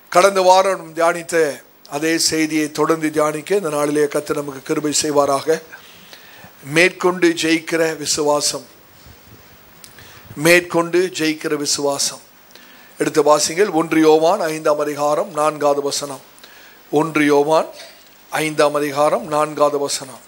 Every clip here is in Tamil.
கடந்த வாரம் தியானித்த அதே செய்தியை தொடர்ந்து தியானிக்க இந்த நாளிலே கத்து நமக்கு கிருபை செய்வாராக மேற்கொண்டு ஜெயிக்கிற விசுவாசம் மேற்கொண்டு ஜெயிக்கிற விசுவாசம் எடுத்த வாசிங்கள் ஒன்று யோவான் ஐந்தாம் அதிகாரம் நான்காவது வசனம் ஒன்று யோவான் ஐந்தாம் அதிகாரம் நான்காவது வசனம்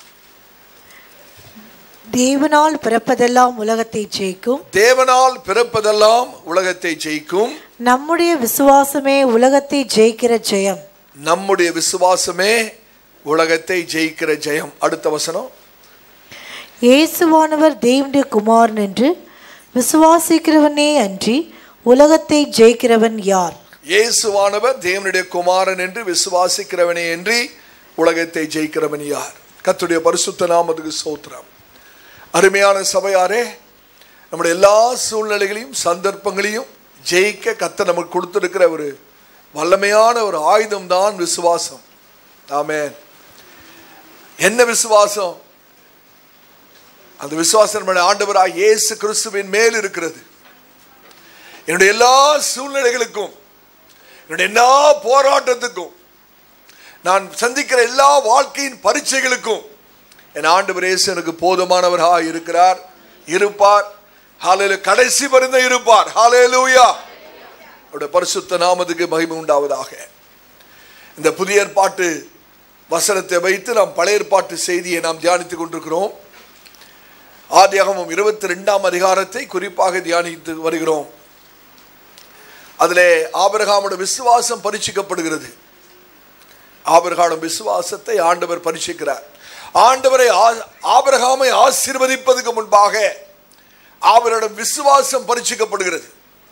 தேவனால் பிறப்பதெல்லாம் உலகத்தை ஜெயிக்கும் தேவனால் பிறப்பதெல்லாம் உலகத்தை ஜெயிக்கும் நம்முடைய விசுவாசமே உலகத்தை ஜெயிக்கிற ஜெயம் நம்முடைய விசுவாசமே உலகத்தை ஜெயிக்கிற ஜெயம் அடுத்த வசனம் இயேசுவானவர் தேவனுடைய குமாரன் என்று விசுவாசிக்கிறவனே அன்றி உலகத்தை ஜெயிக்கிறவன் யார் இயேசுவானவர் தேவனுடைய குமாரன் என்று விசுவாசிக்கிறவனே என்று உலகத்தை ஜெயிக்கிறவன் யார் கர்த்தருடைய பரிசுத்த நாமத்துக்கு சோத்திரம் அருமையான சபையாரே நம்முடைய எல்லா சூழ்நிலைகளையும் சந்தர்ப்பங்களையும் ஜெயிக்க கத்த நமக்கு கொடுத்திருக்கிற ஒரு வல்லமையான ஒரு ஆயுதம் தான் விசுவாசம் ஆமென் என்ன விசுவாசம் அந்த விசுவாசம் நம்முடைய ஆண்டவராக இயேசு கிறிஸ்துவின் மேல் இருக்கிறது என்னுடைய எல்லா சூழ்நிலைகளுக்கும் என்னுடைய எல்லா போராட்டத்துக்கும் நான் சந்திக்கிற எல்லா வாழ்க்கையின் பரீட்சைகளுக்கும் என் ஆண்டவர் இயேசு எனக்கு போதுமானவராக இருக்கிறார் இருப்பார் ஹாலையில கடைசி மருந்த இருப்பார் ஹாலேலூயா அவருடைய பரிசுத்த நாமத்துக்கு மகிமை உண்டாவதாக இந்த புதிய ஏற்பாட்டு வசனத்தை வைத்து நாம் பழைய ஏற்பாட்டு செய்தியை நாம் தியானித்துக் கொண்டிருக்கிறோம் ஆதியாகமம் இருபத்தி ரெண்டாம் அதிகாரத்தை குறிப்பாக தியானித்து வருகிறோம் அதிலே ஆபிரகாமோட விசுவாசம் பரீட்சிக்கப்படுகிறது ஆபிரகாம் விசுவாசத்தை ஆண்டவர் பரீட்சிக்கிறார் ஆண்டவரை ஆ- ஆபிரகாமை ஆசீர்வதிப்பதற்கு முன்பாக அவரிடம் விசுவாசம் பரீட்சிக்கப்படுகிறது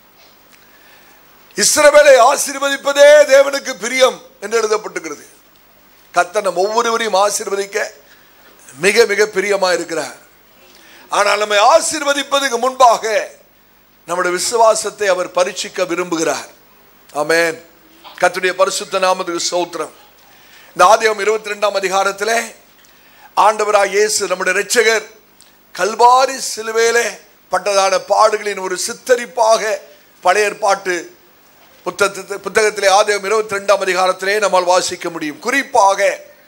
இஸ்ரவேலை ஆசீர்வதிப்பதே தேவனுக்கு பிரியம் என்று எழுதப்பட்டிருக்கிறது கர்த்தர் நம் ஒவ்வொருவரையும் ஆசீர்வதிக்க மிக மிக பிரியமா இருக்கிறார் ஆனால் நம்மை ஆசீர்வதிப்பதற்கு முன்பாக நம்முடைய விசுவாசத்தை அவர் பரீட்சிக்க விரும்புகிறார் ஆமென் கர்த்தருடைய பரிசுத்த நாமத்துக்கு சோத்திரம் இந்த ஆதியம் இருபத்தி ரெண்டாம் அதிகாரத்திலே ஆண்டவராக இயேசு நம்முடைய இரட்சகர் கல்வாரி சிலுவையிலே பட்டதான பாடுகளின் ஒரு சித்தரிப்பாக பழைய ஏற்பாட்டு புத்தகத்தை புத்தகத்திலே ஆதியம் இருபத்தி ரெண்டாம் அதிகாரத்திலே நம்மால் வாசிக்க முடியும் குறிப்பாக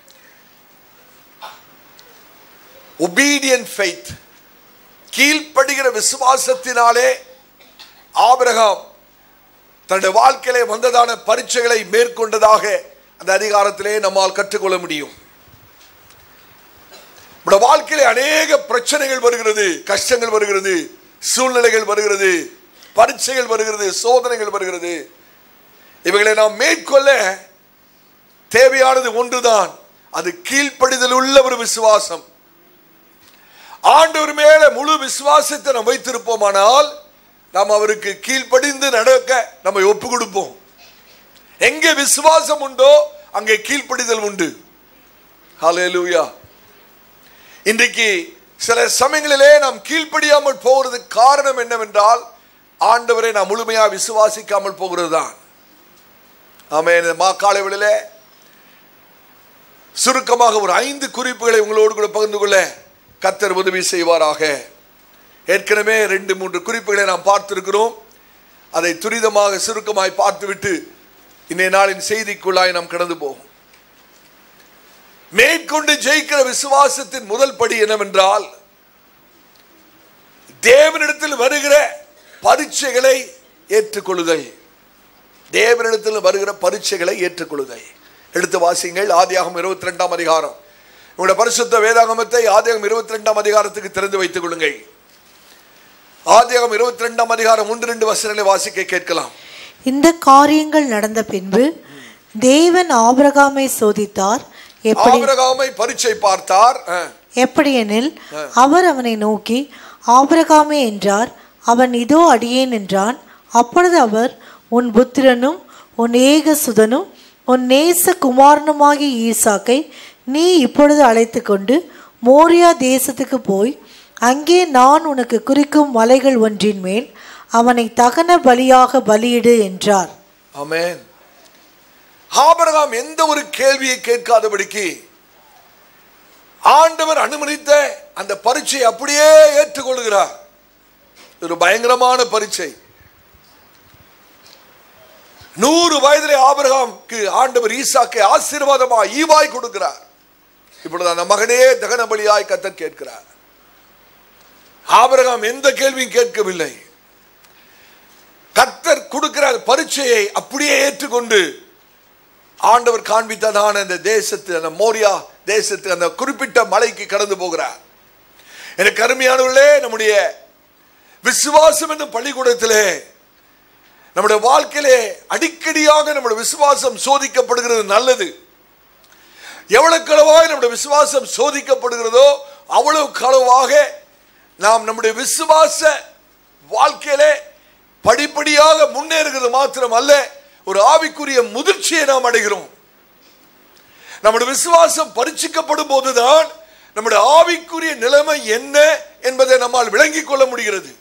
ஒபீடியன் ஃபெய்த் கீழ்ப்படுகிற விசுவாசத்தினாலே ஆபிரகாம் தன்னுடைய வாழ்க்கையிலே வந்ததான பரீட்சைகளை மேற்கொண்டதாக அந்த அதிகாரத்திலே நம்மால் கற்றுக்கொள்ள முடியும் நம்முடைய வாழ்க்கையிலே அநேக பிரச்சனைகள் வருகிறது கஷ்டங்கள் வருகிறது சூழ்நிலைகள் வருகிறது பரீட்சைகள் வருகிறது சோதனைகள் வருகிறது இவைகளை நாம் மேற்கொள்ள தேவையானது ஒன்றுதான் அது கீழ்ப்படிதல் உள்ள ஒரு விசுவாசம் ஆண்டவர் மேல முழு விசுவாசத்தை நாம் வைத்திருப்போமானால் நாம் அவருக்கு கீழ்ப்படிந்து நடக்க நம்ம ஒப்பு கொடுப்போம் எங்கே விசுவாசம் உண்டோ அங்கே கீழ்ப்படிதல் உண்டு ஹalleluya இன்றைக்கு சில சமயங்களிலே நாம் கீழ்ப்படியாமல் போகிறதுக்கு காரணம் என்னவென்றால் ஆண்டவரை நாம் முழுமையா விசுவாசிக்காமல் போகிறது தான் ஆமே இந்த மாக்காலைகளிலே சுருக்கமாக ஒரு ஐந்து குறிப்புகளை உங்களோடு கூட பகிர்ந்து கொள்ள கத்தர் உதவி செய்வாராக ஏற்கனவே ரெண்டு மூன்று குறிப்புகளை நாம் பார்த்திருக்கிறோம் அதை துரிதமாக சுருக்கமாய் பார்த்துவிட்டு இன்றைய நாளின் செய்திக்குள்ளாய் நாம் கடந்து போவோம் மேற்கொண்டு ஜெயிக்கிற விசுவாசத்தின் முதல் படி என்னவென்றால் தேவனிடத்தில் வருகிற பரீட்சைகளை ஏற்றுக்கொள்ளுதல் தேவனிடத்தில் வருகிற பரீட்சைகளை ஏற்றுக்கொள்ளுதல் எடுத்து வாசிங்கள் ஆதியாகம் இருபத்தி ரெண்டாம் அதிகாரம் உங்களுடைய பரிசுத்த வேதாகமத்தை ஆதியாகம் இருபத்தி ரெண்டாம் அதிகாரத்துக்கு திறந்து வைத்துக் கொள்ளுங்கள் ஆதியாகம் இருபத்தி ரெண்டாம் அதிகாரம் ஒன்று ரெண்டு வசனங்களை வாசிக்க கேட்கலாம் இந்த காரியங்கள் நடந்த பின்பு தேவன் ஆபிரகாமை சோதித்தார் எப்படி ஆபிரகாமை பரீட்சை பார்த்தார் ஆ. எப்படியெனில் அவர் அவனை நோக்கி ஆபிரகாமே என்றார் அவன் இதோ அடியேன் என்றான் அப்பொழுது அவர் உன் புத்திரனும் உன் ஏக சுதனும் உன் நேச குமாரனுமாகிய ஈசாக்கை நீ இப்பொழுது அழைத்து கொண்டு மோரியா தேசத்துக்கு போய் அங்கே நான் உனக்கு குறிக்கும் மலைகள் ஒன்றின் மேல் அவனை தகன பலியாக பலியிடு என்றார் ஆமென் ஆபிரகாம் எந்த ஒரு கேள்வியை கேட்காதபடிக்கு ஆண்டவர் அனுமதித்த அந்த பரீட்சையை அப்படியே ஏற்றுக்கொள்கிறார் இது ஒரு பயங்கரமான பரீட்சை நூறு வயதிலே ஆபிரகாமுக்கு ஆண்டவர் ஈசாக்கை ஆசீர்வாதமா ஈவாய் கொடுக்கிறார் இப்பொழுது அந்த மகனே தகன பலியாய் கத்தர் கேட்கிறார் ஆபிரகாம் எந்த கேள்வியும் கேட்கவில்லை கத்தர் கொடுக்கிற பரீட்சையை அப்படியே ஏற்றுக்கொண்டு ஆண்டவர் காண்பித்ததான அந்த தேசத்து அந்த மோரியா தேசத்து அந்த குறிப்பிட்ட மலைக்கு கடந்து போகிறார் எனக்கு அருமையானவர்களே நம்முடைய விசுவாசம் என்னும் பள்ளிக்கூடத்திலே நம்முடைய வாழ்க்கையிலே அடிக்கடியாக நம்முடைய விசுவாசம் சோதிக்கப்படுகிறது நல்லது எவ்வளவு களவாக நம்முடைய விசுவாசம் சோதிக்கப்படுகிறதோ அவ்வளவு களவாக நாம் நம்முடைய விசுவாச வாழ்க்கையிலே படிப்படியாக முன்னேறுகிறது மாத்திரம் அல்ல ஒரு ஆவிக்குரிய முதிர்ச்சியை நாம் அடைகிறோம் நம்முடைய விசுவாசம் பரீட்சிக்கப்படும் போதுதான் நம்முடைய ஆவிக்குரிய நிலைமை என்ன என்பதை நம்மால் விளங்கிக் கொள்ள முடிகிறது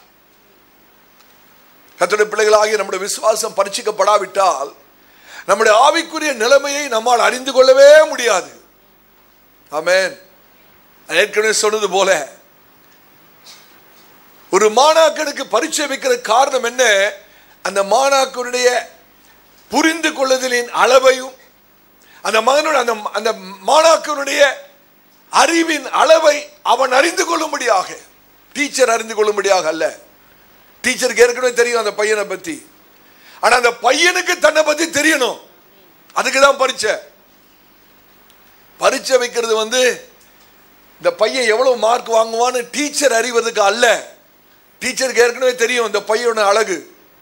கத்தோட பிள்ளைகளாகிய நம்முடைய விசுவாசம் பரீட்சிக்கப்படாவிட்டால் நம்முடைய ஆவிக்குரிய நிலைமையை நம்மால் அறிந்து கொள்ளவே முடியாது ஆமென் நான் ஏற்கனவே சொன்னது போல ஒரு மாணாக்கனுக்கு பரீட்சை வைக்கிற காரணம் என்ன அந்த மாணாக்கனுடைய புரிந்து கொள்ளுதலின் அளவையும் அந்த மகனோட அந்த அந்த மாணாக்கனுடைய அறிவின் அளவை அவன் அறிந்து கொள்ளும்படியாக டீச்சர் அறிந்து கொள்ளும்படியாக அல்ல டீச்சருக்கு ஏற்கனவே தெரியும் அந்த பையனை பத்தி ஆனா அந்த பையனுக்கு தன்னை பத்தி தெரியணும் அதுக்கு தான் பரீட்சை பரீட்சை வைக்கிறது வந்து இந்த பையன் எவ்வளவு மார்க் வாங்குவான்னு டீச்சர் அறிவதற்கு அல்ல டீச்சருக்கு ஏற்கனவே தெரியும் இந்த பையனோட அழகு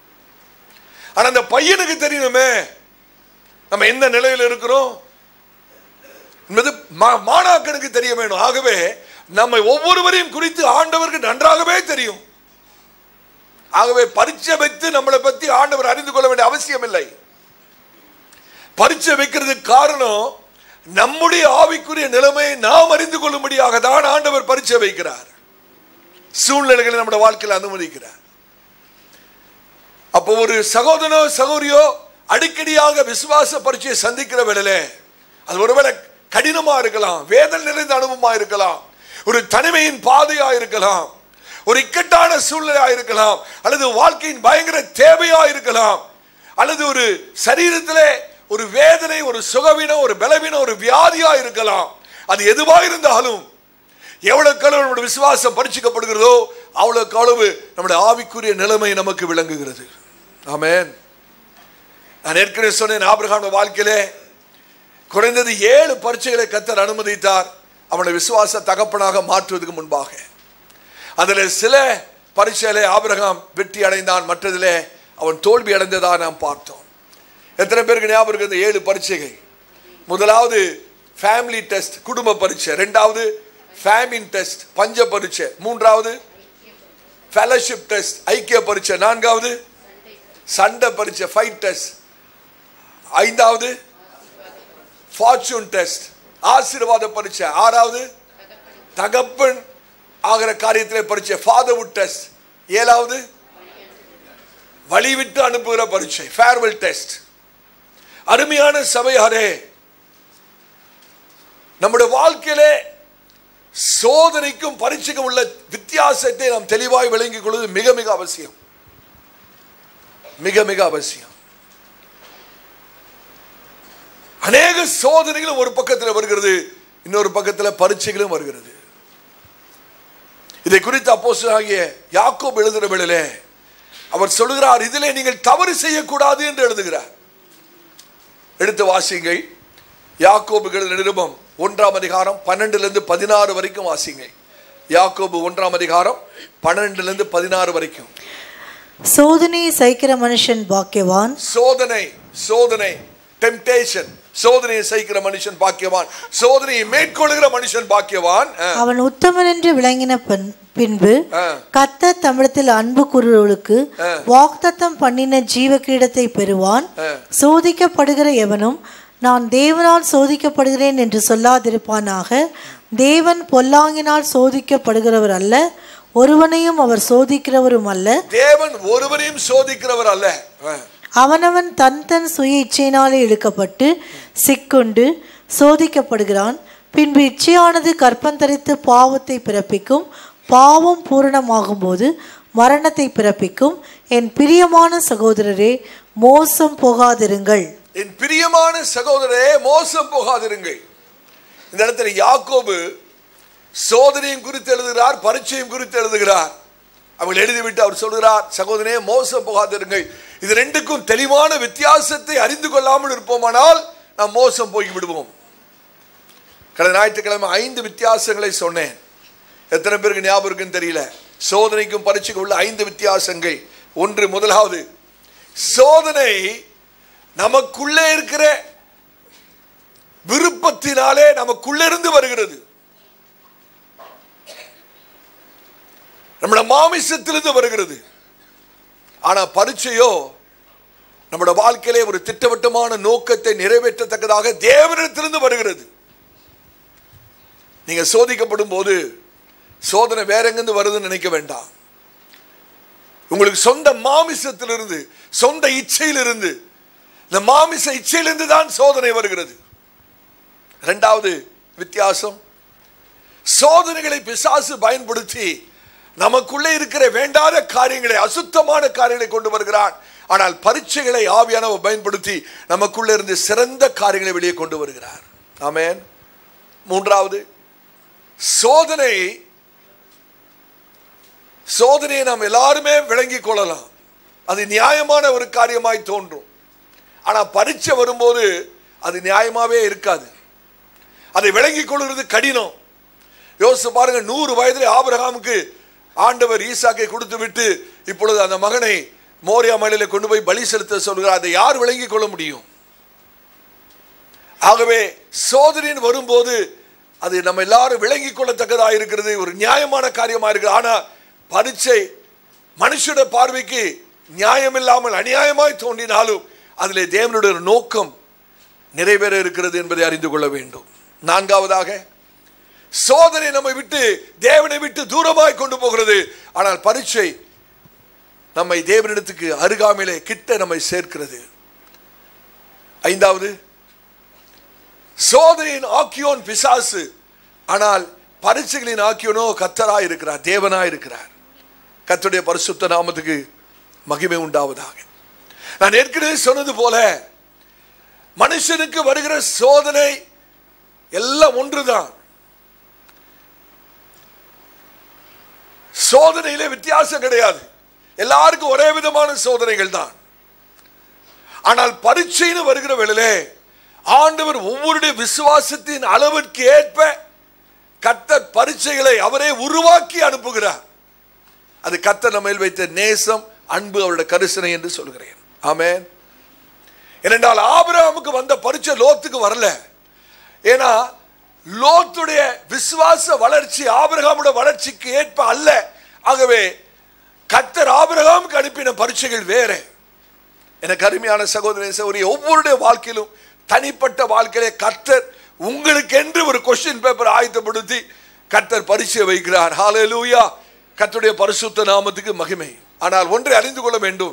ஆனா அந்த பையனுக்கு தெரியணுமே நம்ம எந்த நிலையில் இருக்கிறோம் என்பது மா- மாணாக்கனுக்கு தெரிய வேணும் ஆகவே நம்மை ஒவ்வொருவரையும் குறித்து ஆண்டவருக்கு நன்றாகவே தெரியும் ஆகவே பரீட்சை வைத்து நம்மளை பத்தி ஆண்டவர் அறிந்து கொள்ள வேண்டிய அவசியம் இல்லை பரீட்சை வைக்கிறதுக்கு காரணம் நம்முடைய ஆவிக்குரிய நிலைமையை நாம் அறிந்து கொள்ளும்படியாக தான் ஆண்டவர் பரீட்சை வைக்கிறார் சூழ்நிலைகளை நம்முடைய வாழ்க்கையில் அனுமதிக்கிறார் அப்போ ஒரு சகோதரனோ சகோதரியோ அடிக்கடியாக விசுவாச பரீட்சையை சந்திக்கிற வேளையிலே அது ஒருவேளை கடினமா இருக்கலாம் வேதனை நிறைந்த அனுபவமா இருக்கலாம் ஒரு தனிமையின் பாதையா இருக்கலாம் ஒரு இக்கட்டான சூழ்நிலையா இருக்கலாம் அல்லது வாழ்க்கையின் பயங்கர தேவையா இருக்கலாம் அல்லது ஒரு சரீரத்திலே ஒரு வேதனை ஒரு சுகவீனம் ஒரு பலவீனம் ஒரு வியாதியா இருக்கலாம் அது எதுவா இருந்தாலும் எவ்வளவு அளவு நம்முடைய விசுவாசம் பரிசுக்கப்படுகிறதோ அவ்வளவு அளவு நம்முடைய ஆவிக்குரிய நிலைமை நமக்கு விளங்குகிறது ஆமென் நான் ஏற்கனவே சொன்னேன் ஆபிரகாம் வாழ்க்கையிலே குறைந்தது ஏழு பரீட்சைகளை கத்தர் அனுமதித்தார் அவனை விசுவாச தகப்பனாக மாற்றுவதற்கு முன்பாக அதில் சில பரீட்சையிலே ஆபிரகாம் வெற்றி அடைந்தான் மற்றதிலே அவன் தோல்வி அடைந்ததா நாம் பார்த்தோம் எத்தனை பேருக்கு ஞாபகம் இருக்கு இந்த ஏழு பரீட்சைகள் முதலாவது ஃபேமிலி டெஸ்ட் குடும்ப பரீட்சை ரெண்டாவது ஃபேமின் டெஸ்ட் பஞ்ச பரீட்சை மூன்றாவது ஃபெலோஷிப் டெஸ்ட் ஐக்கிய பரீட்சை நான்காவது சண்டை பரீட்சை ஃபைட் டெஸ்ட் ஐந்தாவது ஃபார்ச்சூன் டெஸ்ட் ஆசீர்வாத பரீட்சை ஆறாவது தகப்பன் ஆகிற காரியத்திலே பரீட்சை ஃபாதர்வுட் டெஸ்ட் ஏழாவது வழி விட்டு அனுப்புகிற பரீட்சை ஃபேர்வெல் டெஸ்ட் அருமையான சபையாரே நம்முடைய வாழ்க்கையிலே சோதனைக்கும் பரீட்சைக்கும் உள்ள வித்தியாசத்தை நாம் தெளிவாய் விளங்கிக் கொள்வது மிக மிக அவசியம் மிக மிக அவசியம் அநேக சோதனைகளும் ஒரு பக்கத்தில் வருகிறது இன்னொரு பக்கத்தில் பரீட்சைகளும் வருகிறது இதை குறித்து அப்போஸ்தலனாகிய யாக்கோப் எழுதுகிற வேளையிலே அவர் சொல்லுகிறார் இதிலே நீங்கள் தவறு செய்யக்கூடாது என்று எழுதுகிறார் எடுத்து வாசிங்கள் யாக்கோபு எழுதின நிருபம் ஒன்றாம் அதிகாரம் பன்னெண்டுல இருந்து பதினாறு வரைக்கும் வாசிங்க யாக்கோபு ஒன்றாம் அதிகாரம் பன்னெண்டுல இருந்து பதினாறு வரைக்கும் சோதனையை சகிக்கிற மனுஷன் பாக்கியவான் சோதனை சோதனை டெம்டேஷன் சோதனையை சகிக்கிற மனுஷன் பாக்கியவான் சோதனையை மேற்கொள்கிற மனுஷன் பாக்கியவான் ஆ, அவன் உத்தமன் என்று விளங்கின பின்- பின்பு ஆ. கத்த தமிழத்தில் அன்பு கூறுவர்களுக்கு வாக்தத்தம் பண்ணின ஜீவ கிரீடத்தை பெறுவான் ஆ. சோதிக்கப்படுகிற எவனும் நான் தேவனால் சோதிக்கப்படுகிறேன் என்று சொல்லாதிருப்பானாக தேவன் பொல்லாங்கினால் சோதிக்கப்படுகிறவர் அல்ல ஒருவனையும் அவர் சோதிக்கிறவரும் அல்ல தேவன் ஒருவரையும் சோதிக்கிறவர் அல்ல ஆ, அவனவன் தன் தன் சுய இச்சையினாலே இழுக்கப்பட்டு சிக்குண்டு சோதிக்கப்படுகிறான் பின்பு இச்சையானது கற்பந்தரித்து பாவத்தை பிறப்பிக்கும் பாவம் பூரணமாகும்போது மரணத்தை பிறப்பிக்கும் என் பிரியமான சகோதரரே மோசம் போகாதிருங்கள் என் பிரியமான சகோதரரே மோசம் போகாதிருங்கள் இந்த இடத்துல யாக்கோபு சோதனையும் குறித்து எழுதுகிறார் பரீட்சையும் குறித்து எழுதுகிறார் அவர்கள் எழுதிவிட்டு அவர் சொல்கிறார் சகோதரனே மோசம் போகாதிருங்கள் இது ரெண்டுக்கும் தெளிவான வித்தியாசத்தை அறிந்து கொள்ளாமல் இருப்போமானால் நாம் மோசம் போய் விடுவோம் கடந்த ஞாயிற்றுக்கிழமை ஐந்து வித்தியாசங்களை சொன்னேன் எத்தனை பேருக்கு ஞாபகம் இருக்குன்னு தெரியல சோதனைக்கும் பரீட்சைக்கும் உள்ள ஐந்து வித்தியாசங்கள் ஒன்று முதலாவது சோதனை நமக்குள்ளே இருக்கிற விருப்பத்தினாலே நமக்குள்ள இருந்து வருகிறது நம்முடைய மாமிசத்திலிருந்து வருகிறது ஆனா பரீட்சையோ நம்முடைய வாழ்க்கையிலே ஒரு திட்டவட்டமான நோக்கத்தை நிறைவேற்றத்தக்கதாக தேவனிடத்திலிருந்து வருகிறது நீங்க சோதிக்கப்படும் போது சோதனை வேற எங்கிருந்து வருதுன்னு நினைக்க வேண்டாம் உங்களுக்கு சொந்த மாமிசத்திலிருந்து சொந்த இச்சையிலிருந்து இந்த மாமிச இச்சையிலிருந்து தான் சோதனை வருகிறது இரண்டாவது வித்தியாசம் சோதனைகளை பிசாசு பயன்படுத்தி நமக்குள்ளே இருக்கிற வேண்டாத காரியங்களை அசுத்தமான காரியங்களை கொண்டு வருகிறான் ஆனால் பரீட்சைகளை ஆவியானவர் பயன்படுத்தி நமக்குள்ளே இருந்து சிறந்த காரியங்களை வெளியே கொண்டு வருகிறார் ஆமென் மூன்றாவது சோதனை சோதனையை நாம் எல்லாருமே விளங்கிக் கொள்ளலாம் அது நியாயமான ஒரு காரியமாய் தோன்றும் ஆனா பரீட்சை வரும்போது அது நியாயமாவே இருக்காது அதை விளங்கிக் கொள்வது கடினம் யோசிச்சு பாருங்க நூறு வயதில் ஆபிரகாமுக்கு ஆண்டவர் ஈசாக்கை கொடுத்து விட்டு இப்பொழுது அந்த மகனை மோரியா மலையில கொண்டு போய் பலி செலுத்த சொல்கிறார் அதை யார் விளங்கிக் கொள்ள முடியும் ஆகவே சோதனையின் வரும்போது அது நம்ம எல்லாரும் விளங்கிக் கொள்ளத்தக்கதாக இருக்கிறது ஒரு நியாயமான காரியமா இருக்குது ஆனா பரீட்சை மனுஷோட பார்வைக்கு நியாயமில்லாமல் அநியாயமாய் தோன்றினாலும் அதிலே தேவனுடைய ஒரு நோக்கம் நிறைவேற இருக்கிறது என்பதை அறிந்து கொள்ள வேண்டும் நான்காவதாக சோதனை நம்மை விட்டு தேவனை விட்டு தூரமாய் கொண்டு போகிறது ஆனால் பரீட்சை நம்மை தேவனிடத்துக்கு அருகாமையிலே கிட்ட நம்மை சேர்க்கிறது ஐந்தாவது சோதனையின் ஆக்கியோன் பிசாசு ஆனால் பரீட்சைகளின் ஆக்கியோனோ கத்தராய் இருக்கிறார் தேவனாய் இருக்கிறார் கர்த்தருடைய பரிசுத்த நாமத்துக்கு மகிமை உண்டாவதாக நான் ஏற்கனவே சொன்னது போல மனுஷனுக்கு வருகிற சோதனை எல்லாம் ஒன்றுதான் சோதனையிலே வித்தியாசம் கிடையாது எல்லாருக்கும் ஒரே விதமான சோதனைகள் தான் ஆனால் பரீட்சைன்னு வருகிற வேளையிலே ஆண்டவர் ஒவ்வொருடைய விசுவாசத்தின் அளவிற்கு ஏற்ப கத்தர் பரீட்சைகளை அவரே உருவாக்கி அனுப்புகிறார் அது கத்தர் நம்ம மேல் வைத்த நேசம் அன்பு அவருடைய கரிசனை என்று சொல்கிறேன் ஆமென் ஏனென்றால் ஆபிரகாமுக்கு வந்த பரீட்சை லோத்துக்கு வரல ஏன்னா லோத்துடைய விசுவாச வளர்ச்சி ஆபிரகாமுடைய வளர்ச்சிக்கு ஏற்ப அல்ல ஆகவே கத்தர் ஆபிரகாமுக்கு அனுப்பின பரீட்சைகள் வேற எனக்கு அருமையான சகோதரன் சகோதரி ஒவ்வொருடைய வாழ்க்கையிலும் தனிப்பட்ட வாழ்க்கையிலே கர்த்தர் உங்களுக்கு என்று ஒரு கொஸ்டின் பேப்பர் ஆயத்தப்படுத்தி கர்த்தர் பரிசை வைக்கிறார் ஹalleluya கர்த்தருடைய பரிசுத்த நாமத்துக்கு மகிமை ஆனால் ஒன்றை அறிந்து கொள்ள வேண்டும்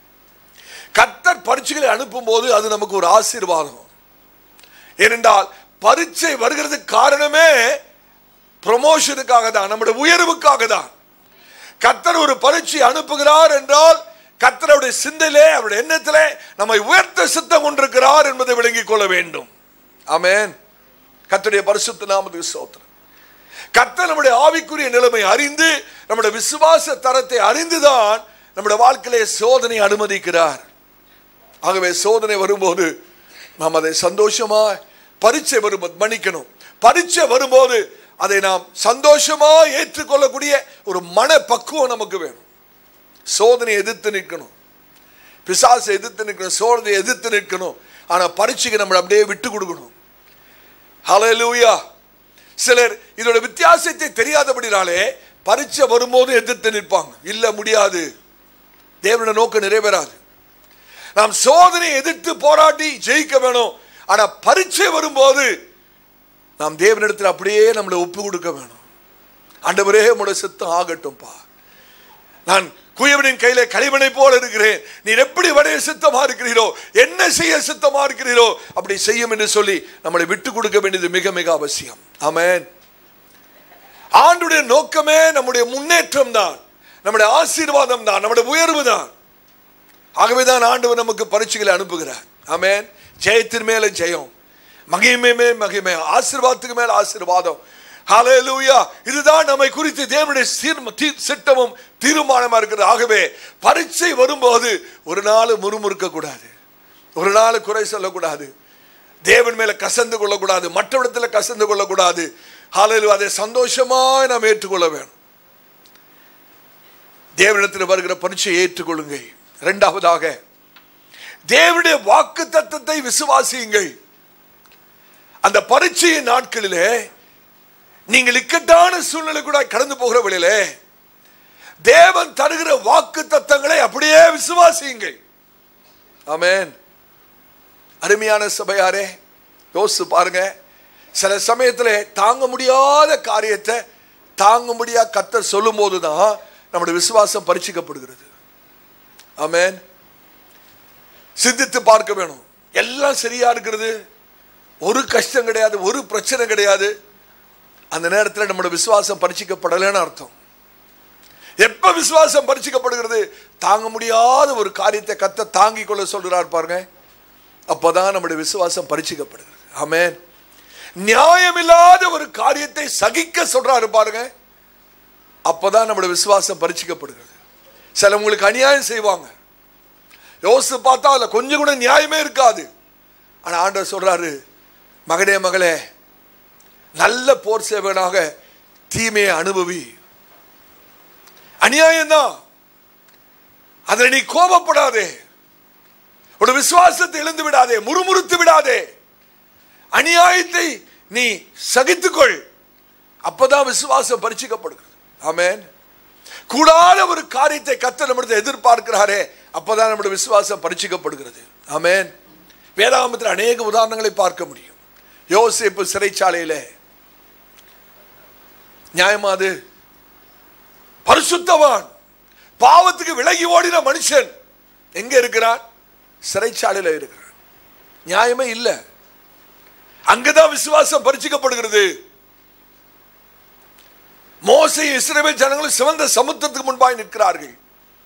கர்த்தர் பரீட்சைகளை அனுப்பும் போது அது நமக்கு ஒரு ஆசீர்வாதம் ஏனென்றால் பரீட்சை வருகிறதுக்கு காரணமே ப்ரொமோஷனுக்காக தான் நம்முடைய உயர்வுக்காக தான் கர்த்தர் ஒரு பரீட்சை அனுப்புகிறார் என்றால் கர்த்தருடைய சிந்தையிலே அவருடைய எண்ணத்திலே நம்மை உயர்த்த சித்தம் கொண்டிருக்கிறார் என்பதை விளங்கிக் கொள்ள வேண்டும் ஆமென் கர்த்தருடைய பரிசுத்த நாமத்துக்கு சோத்திரம் கர்த்தர் நம்முடைய ஆவிக்குரிய நிலைமை அறிந்து நம்முடைய விசுவாச தரத்தை அறிந்துதான் நம்முடைய வாழ்க்கையிலே சோதனை அனுமதிக்கிறார் ஆகவே சோதனை வரும்போது நாம் அதை சந்தோஷமா பரீட்சை வரும்போது மன்னிக்கணும் பரீட்சை வரும்போது அதை நாம் சந்தோஷமா ஏற்றுக்கொள்ளக்கூடிய ஒரு மன பக்குவம் நமக்கு வேணும் சோதனை எதிர்த்து நிற்கணும் பிசாசை எதிர்த்து நிற்கணும் சோதனை எதிர்த்து நிற்கணும் ஆனா பரீட்சைக்கு நம்மளை அப்படியே விட்டு கொடுக்கணும் ஹalleluya சிலர் இதோட வித்தியாசத்தை தெரியாதபடினாலே பரீட்சை வரும்போது எதிர்த்து நிற்பாங்க இல்ல முடியாது தேவனுடைய நோக்கம் நிறைவேறாது நாம் சோதனை எதிர்த்து போராடி ஜெயிக்க வேணும் ஆனா பரீட்சை வரும்போது நாம் தேவனிடத்தில் அப்படியே நம்மளை ஒப்பு கொடுக்க வேணும் ஆண்டவரே உம்முடைய சித்தம் ஆகட்டும்பா நான் குயவனின் கையில களிமணை போல இருக்கிறேன் நீர் எப்படி வடைய சித்தமா இருக்கிறீரோ என்ன செய்ய சித்தமா இருக்கிறீரோ அப்படி செய்யும் என்று சொல்லி நம்மளை விட்டு கொடுக்க வேண்டியது மிக மிக அவசியம் ஆமென் ஆண்டுடைய நோக்கமே நம்முடைய முன்னேற்றம் தான் நம்முடைய ஆசீர்வாதம் தான் நம்முடைய உயர்வு தான் ஆகவே தான் ஆண்டவர் நமக்கு பரீட்சைகளை அனுப்புகிறார் ஆமென் ஜெயத்தின் மேல ஜெயம் மகிமை மேல் மகிமை ஆசீர்வாதத்துக்கு மேல ஆசீர்வாதம் ஹalleluya இதுதான் நம்மை குறித்து தேவனுடைய சீர்ம- தீ- சிட்டமும் தீர்மானமா இருக்கிறது ஆகவே பரீட்சை வரும்போது ஒரு நாள் முறுமுறுக்க கூடாது ஒரு நாள் குறை சொல்லக்கூடாது தேவன் மேல கசந்து கொள்ளக்கூடாது மற்றவிடத்துல கசந்து கொள்ளக்கூடாது ஹalleluya அதை சந்தோஷமாய் நாம் ஏற்றுக்கொள்ள வேணும் தேவனிடத்தில் வருகிற பரீட்சையை ஏற்றுக்கொள்ளுங்கள் இரண்டாவதாக தேவனுடைய வாக்கு தத்தத்தை விசுவாசியுங்கள் அந்த பரீட்சையின் நாட்களிலே நீங்கள் இக்கட்டான சூழ்நிலை கூட கடந்து போகிற வழியிலே தேவன் தருகிற வாக்கு தத்தங்களை அப்படியே விசுவாசியுங்கள் ஆமென் அருமையான சபையாரே யோசிச்சு பாருங்க சில சமயத்தில் தாங்க முடியாத காரியத்தை தாங்க முடியா கத்தர் சொல்லும் போதுதான் நம்முடைய விசுவாசம் பரீட்சிக்கப்படுகிறது ஆமென் சிந்தித்து பார்க்க வேணும் எல்லாம் சரியா இருக்கிறது ஒரு கஷ்டம் கிடையாது ஒரு பிரச்சனை கிடையாது அந்த நேரத்தில் நம்முடைய விசுவாசம் பரீட்சிக்கப்படலைன்னு அர்த்தம் எப்ப விசுவாசம் பரீட்சிக்கப்படுகிறது தாங்க முடியாத ஒரு காரியத்தை கத்த தாங்கிக் கொள்ள சொல்கிறார் பாருங்க அப்பதான் நம்முடைய விசுவாசம் பரீட்சிக்கப்படுகிறது ஆமென் நியாயமில்லாத ஒரு காரியத்தை சகிக்க சொல்றாரு பாருங்க அப்பதான் நம்முடைய விசுவாசம் பரீட்சிக்கப்படுகிறது சிலவங்களுக்கு அநியாயம் செய்வாங்க யோசித்து பார்த்தா அதுல கொஞ்சம் கூட நியாயமே இருக்காது ஆனா ஆண்டவர் சொல்றாரு மகனே மகளே நல்ல போர் சேவனாக தீமையை அனுபவி அநியாயம்தான் அதுல நீ கோபப்படாதே உன் விசுவாசத்தை இழந்து விடாதே முறுமுறுத்து விடாதே அநியாயத்தை நீ சகித்துக்கொள் அப்பதான் விசுவாசம் பரிச்சிக்கப்படுகிறது ஆமென் கூடாத ஒரு காரியத்தை கத்த நம்மிடத்தை எதிர்பார்க்கிறாரே அப்பதான் நம்முடைய விசுவாசம் பரிச்சிக்கப்படுகிறது ஆமென் வேதாகமத்தில் அநேக உதாரணங்களை பார்க்க முடியும் யோசேப்பு சிறைச்சாலையிலே நியாயமா அது பரிசுத்தவான் பாவத்துக்கு விலகி ஓடின மனுஷன் எங்க இருக்கிறான் சிறைச்சாலையில் இருக்கிறான் நியாயமே இல்லை அங்கதான் விசுவாசம் பரிச்சிக்கப்படுகிறது மோசை இஸ்ரவேல் ஜனங்களும் சிவந்த சமுத்திரத்துக்கு முன்பாக நிற்கிறார்கள்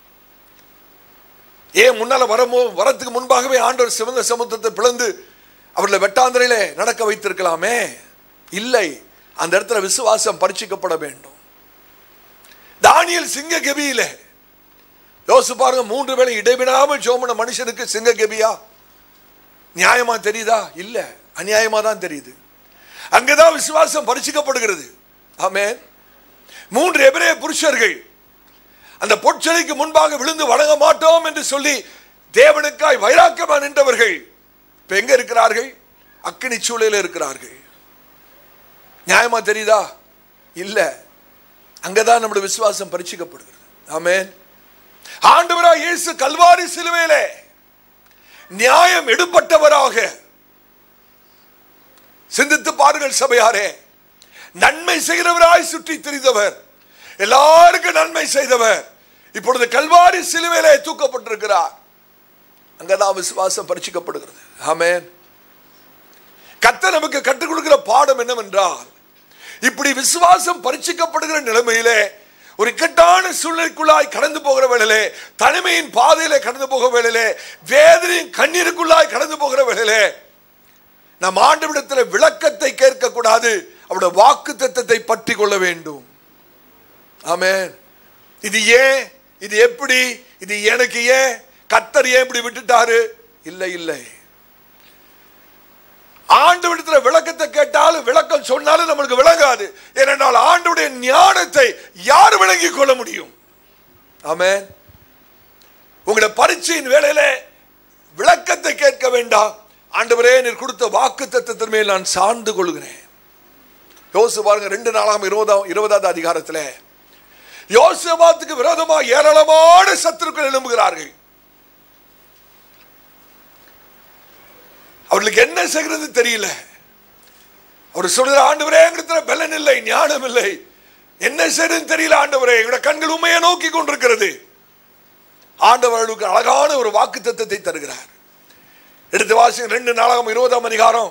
ஏன் முன்னால வரமோ வரத்துக்கு முன்பாகவே ஆண்டவர் சிவந்த சமுத்திரத்தை பிளந்து அவர்களை வெட்டாந்தரையிலே நடக்க வைத்திருக்கலாமே இல்லை அந்த இடத்துல விசுவாசம் பரிச்சிக்கப்பட வேண்டும் தானியல் சிங்க கெபியில யோசிச்சு பாருங்க மூன்று வேளை இடைவிடாமல் ஜோமன மனுஷனுக்கு சிங்க கெபியா நியாயமா தெரியுதா இல்ல அநியாயமா தான் தெரியுது அங்கதான் விசுவாசம் பரிசிக்கப்படுகிறது ஆமென் மூன்று எபிரேய புருஷர்கள் அந்த பொற்சலைக்கு முன்பாக விழுந்து வணங்க மாட்டோம் என்று சொல்லி தேவனுக்காய் வைராக்கியமா நின்றவர்கள் இப்ப எங்க இருக்கிறார்கள் அக்கினி சூளையில இருக்கிறார்கள் நியாயமா தெரியுதா இல்ல அங்கதான் நம்முடைய விசுவாசம் பரிச்சிக்கப்படுகிறது ஆமென் ஆண்டவராய் இயேசு கல்வாரி சிலுவையிலே நியாயம் எடுப்பட்டவராக சிந்தித்து பாருங்கள் சபையாரே நன்மை செய்கிறவராய் சுற்றி திரிந்தவர் எல்லாருக்கும் நன்மை செய்தவர் இப்பொழுது கல்வாரி சிலுவையிலே தூக்கப்பட்டிருக்கிறார் அங்கதான் விசுவாசம் பரிச்சிக்கப்படுகிறது ஆமென் கத்த நமக்கு கற்றுக் கொடுக்கிற பாடம் என்னவென்றால் இப்படி விசுவாசம் பரிச்சிக்கப்படுகிற நிலைமையிலே ஒரு இக்கட்டான சூழ்நிலைக்குள்ளாய் கடந்து போகிற வேளையிலே தனிமையின் பாதையிலே கடந்து போகிற வேளையிலே வேதனையின் கண்ணீருக்குள்ளாய் கடந்து போகிற வேளையிலே நம் ஆண்டவிடத்தில் விளக்கத்தை கேட்க கூடாது அவருடைய வாக்கு தத்தத்தை பற்றி கொள்ள வேண்டும் ஆமென் இது ஏன் இது எப்படி இது எனக்கு ஏன் கத்தர் ஏன் இப்படி விட்டுட்டாரு இல்லை இல்லை ஆண்டவரிடத்தில் விளக்கத்தை கேட்டாலும் விளக்கம் சொன்னாலும் நம்மளுக்கு விளங்காது ஏனென்றால் ஆண்டவுடைய ஞானத்தை யார் விளங்கிக் கொள்ள முடியும் ஆமென் உங்களுடைய பரீட்சையின் வேளையில விளக்கத்தை கேட்க வேண்டாம் ஆண்டவரே நீர் கொடுத்த வாக்கு தத்துவத்தின் மேல் நான் சார்ந்து கொள்கிறேன் யோசு பாருங்க ரெண்டு நாளாம் இருபதாம் இருபதாவது அதிகாரத்தில் யோசபாத்துக்கு விரோதமாக ஏராளமான சத்துருக்கள் எழும்புகிறார்கள் அவர்களுக்கு என்ன செய்கிறது தெரியல அவர் சொல்ற ஆண்டவரே எங்கிட்ட பலன் இல்லை ஞானம் இல்லை என்ன செய்யறதுன்னு தெரியல ஆண்டவரே எங்களோட கண்கள் உண்மையை நோக்கி கொண்டிருக்கிறது ஆண்டவர்களுக்கு அழகான ஒரு வாக்கு தத்துவத்தை தருகிறார் எடுத்து வாசிங்க ரெண்டு நாளாகும் இருபதாம் அதிகாரம்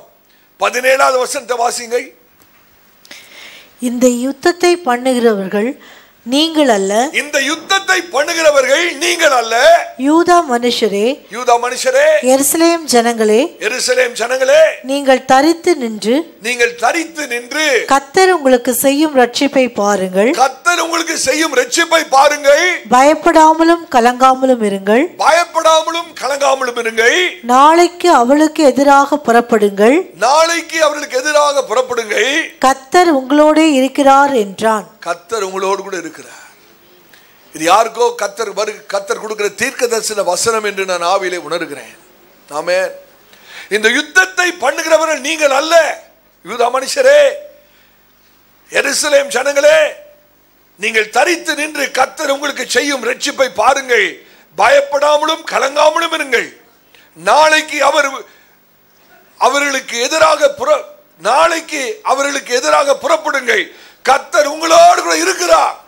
பதினேழாவது வசனத்தை வாசிங்கள் இந்த யுத்தத்தை பண்ணுகிறவர்கள் நீங்கள் அல்ல இந்த யுத்தத்தை பண்ணுகிறவர்கள் நீங்கள் அல்ல யூதா மனுஷரே யூதா மனுஷரே எருசலேம் ஜனங்களே எருசலேம் ஜனங்களே நீங்கள் தரித்து நின்று நீங்கள் தரித்து நின்று கத்தர் உங்களுக்கு செய்யும் ரட்சிப்பை பாருங்கள் கத்தர் உங்களுக்கு செய்யும் ரட்சிப்பை பாருங்கள் பயப்படாமலும் கலங்காமலும் இருங்கள் பயப்படாமலும் கலங்காமலும் இருங்கள் நாளைக்கு அவளுக்கு எதிராக புறப்படுங்கள் நாளைக்கு அவர்களுக்கு எதிராக புறப்படுங்கள் கத்தர் உங்களோடே இருக்கிறார் என்றான் கத்தர் உங்களோடு கூட இருக்கிறார் இது யாருக்கோ கத்தர் வரு கத்தர் கொடுக்கிற தீர்க்க தரிசன வசனம் என்று நான் ஆவியிலே உணர்கிறேன் ஆமே இந்த யுத்தத்தை பண்ணுகிறவர்கள் நீங்கள் அல்ல யூதா மனுஷரே எருசலேம் ஜனங்களே நீங்கள் தரித்து நின்று கத்தர் உங்களுக்கு செய்யும் ரட்சிப்பை பாருங்கள் பயப்படாமலும் கலங்காமலும் இருங்கள் நாளைக்கு அவர் அவர்களுக்கு எதிராக புற நாளைக்கு அவர்களுக்கு எதிராக புறப்படுங்கள் கத்தர் உங்களோடு கூட இருக்கிறார்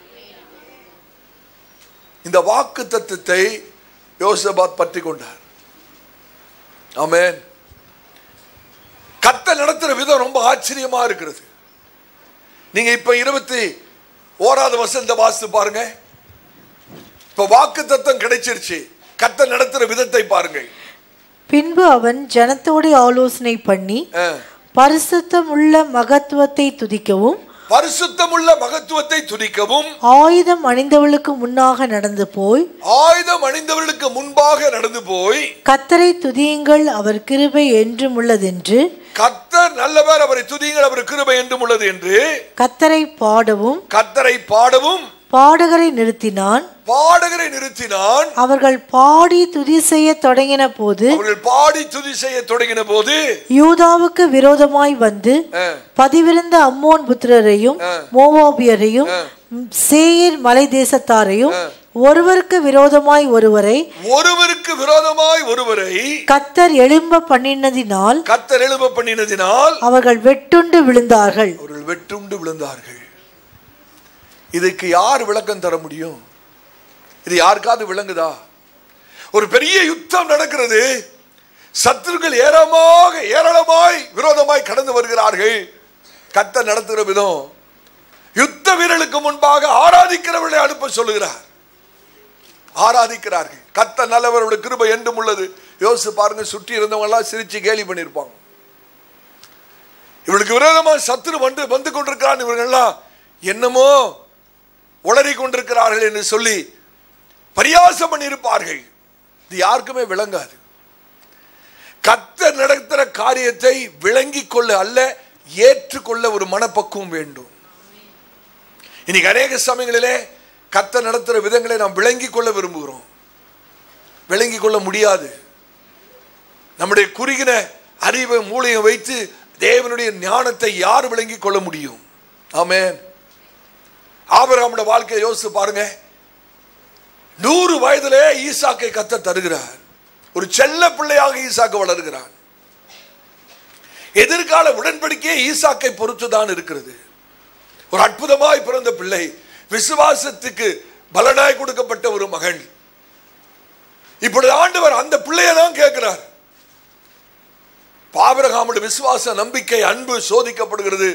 இந்த வாக்கு தத்துவத்தை யோசபாத் பற்றி கொண்டார் ஆமென் கத்த நடத்துற விதம் ரொம்ப ஆச்சரியமா இருக்கிறது நீங்க இப்ப இருபத்தி ஓராவது வசந்த வாசித்து பாருங்க இப்ப வாக்கு தத்துவம் கிடைச்சிருச்சு கத்த நடத்துற விதத்தை பாருங்கள் பின்பு அவன் ஜனத்தோடு ஆலோசனை பண்ணி அஹ். பரிசுத்தம் உள்ள மகத்துவத்தை துதிக்கவும் பரிசுத்தமுள்ள மகத்துவத்தை துதிக்கவும் ஆயுதம் அணிந்தவளுக்கு முன்னாக நடந்து போய் ஆயுதம் அணிந்தவர்களுக்கு முன்பாக நடந்து போய் கத்தரை துதியுங்கள் அவர் கிருபை என்றும் உள்ளதென்று கத்தர் நல்லவர் அவரை துதியுங்கள் அவர் கிருபை என்றும் உள்ளது என்று கத்தரை பாடவும் கத்தரை பாடவும் பாடகரை நிறுத்தினான் பாடகரை நிறுத்தினான் அவர்கள் பாடி துதி செய்ய தொடங்கின போது அவர்கள் பாடி துதி செய்ய தொடங்கின போது யூதாவுக்கு விரோதமாய் வந்து அஹ், பதிவிருந்த அம்மோன் புத்திரரையும் மோவாபியரையும் சேயீர் மலை தேசத்தாரையும் ஒருவருக்கு விரோதமாய் ஒருவரை ஒருவருக்கு விரோதமாய் ஒருவரை கத்தர் எழும்ப பண்ணினதினால் கத்தர் எழுப பண்ணினதினால் அவர்கள் வெட்டுண்டு விழுந்தார்கள் அவர்கள் வெட்டுண்டு விழுந்தார்கள் இதுக்கு யார் விளக்கம் தர முடியும் இது யாருக்காவது விளங்குதா ஒரு பெரிய யுத்தம் நடக்கிறது சத்துருக்கள் ஏராளமாக ஏராளமாய் விரோதமாய் கடந்து வருகிறார்கள் கத்த நடத்துகிற விதம் யுத்த வீரர்களுக்கு முன்பாக ஆராதிக்கிறவர்களை அனுப்ப சொல்லுகிறார் ஆராதிக்கிறார்கள் கத்த நல்லவரோட கிருபை என்றும் உள்ளது யோசிச்சு பாருங்க சுற்றி இருந்தவங்க எல்லாம் சிரிச்சு கேலி பண்ணியிருப்பாங்க இவளுக்கு விரோதமா சத்துரு வந்து வந்து கொண்டிருக்கிறான் இவர்கள்லாம் என்னமோ உளறி கொண்டிருக்கிறார்கள் என்று சொல்லி பரியாசம் பண்ணியிருப்பார்கள் இது யாருக்குமே விளங்காது கத்தர் நடத்துகிற காரியத்தை விளங்கிக் கொள்ள அல்ல ஏற்றுக்கொள்ள ஒரு மனப்பக்குவம் வேண்டும் இன்னைக்கு அநேக சமயங்களிலே கத்தர் நடத்துகிற விதங்களை நாம் விளங்கிக் கொள்ள விரும்புகிறோம் விளங்கிக் கொள்ள முடியாது நம்முடைய குறுகின அறிவை மூளையை வைத்து தேவனுடைய ஞானத்தை யார் விளங்கிக் கொள்ள முடியும் ஆமென் ஆபிரகாமுடைய வாழ்க்கையை யோசிச்சு பாருங்க நூறு வயதிலே ஈசாக்கை கத்த தருகிறார் ஒரு செல்ல பிள்ளையாக ஈசாக்கு வளர்கிறான் எதிர்கால உடன்படிக்கையே ஈசாக்கை பொறுத்து தான் இருக்கிறது ஒரு அற்புதமாய் பிறந்த பிள்ளை விசுவாசத்துக்கு பலனாய் கொடுக்கப்பட்ட ஒரு மகன் இப்பொழுது ஆண்டவர் அந்த பிள்ளையை தான் கேட்கிறார் ஆபிரகாமுடைய விசுவாச நம்பிக்கை அன்பு சோதிக்கப்படுகிறது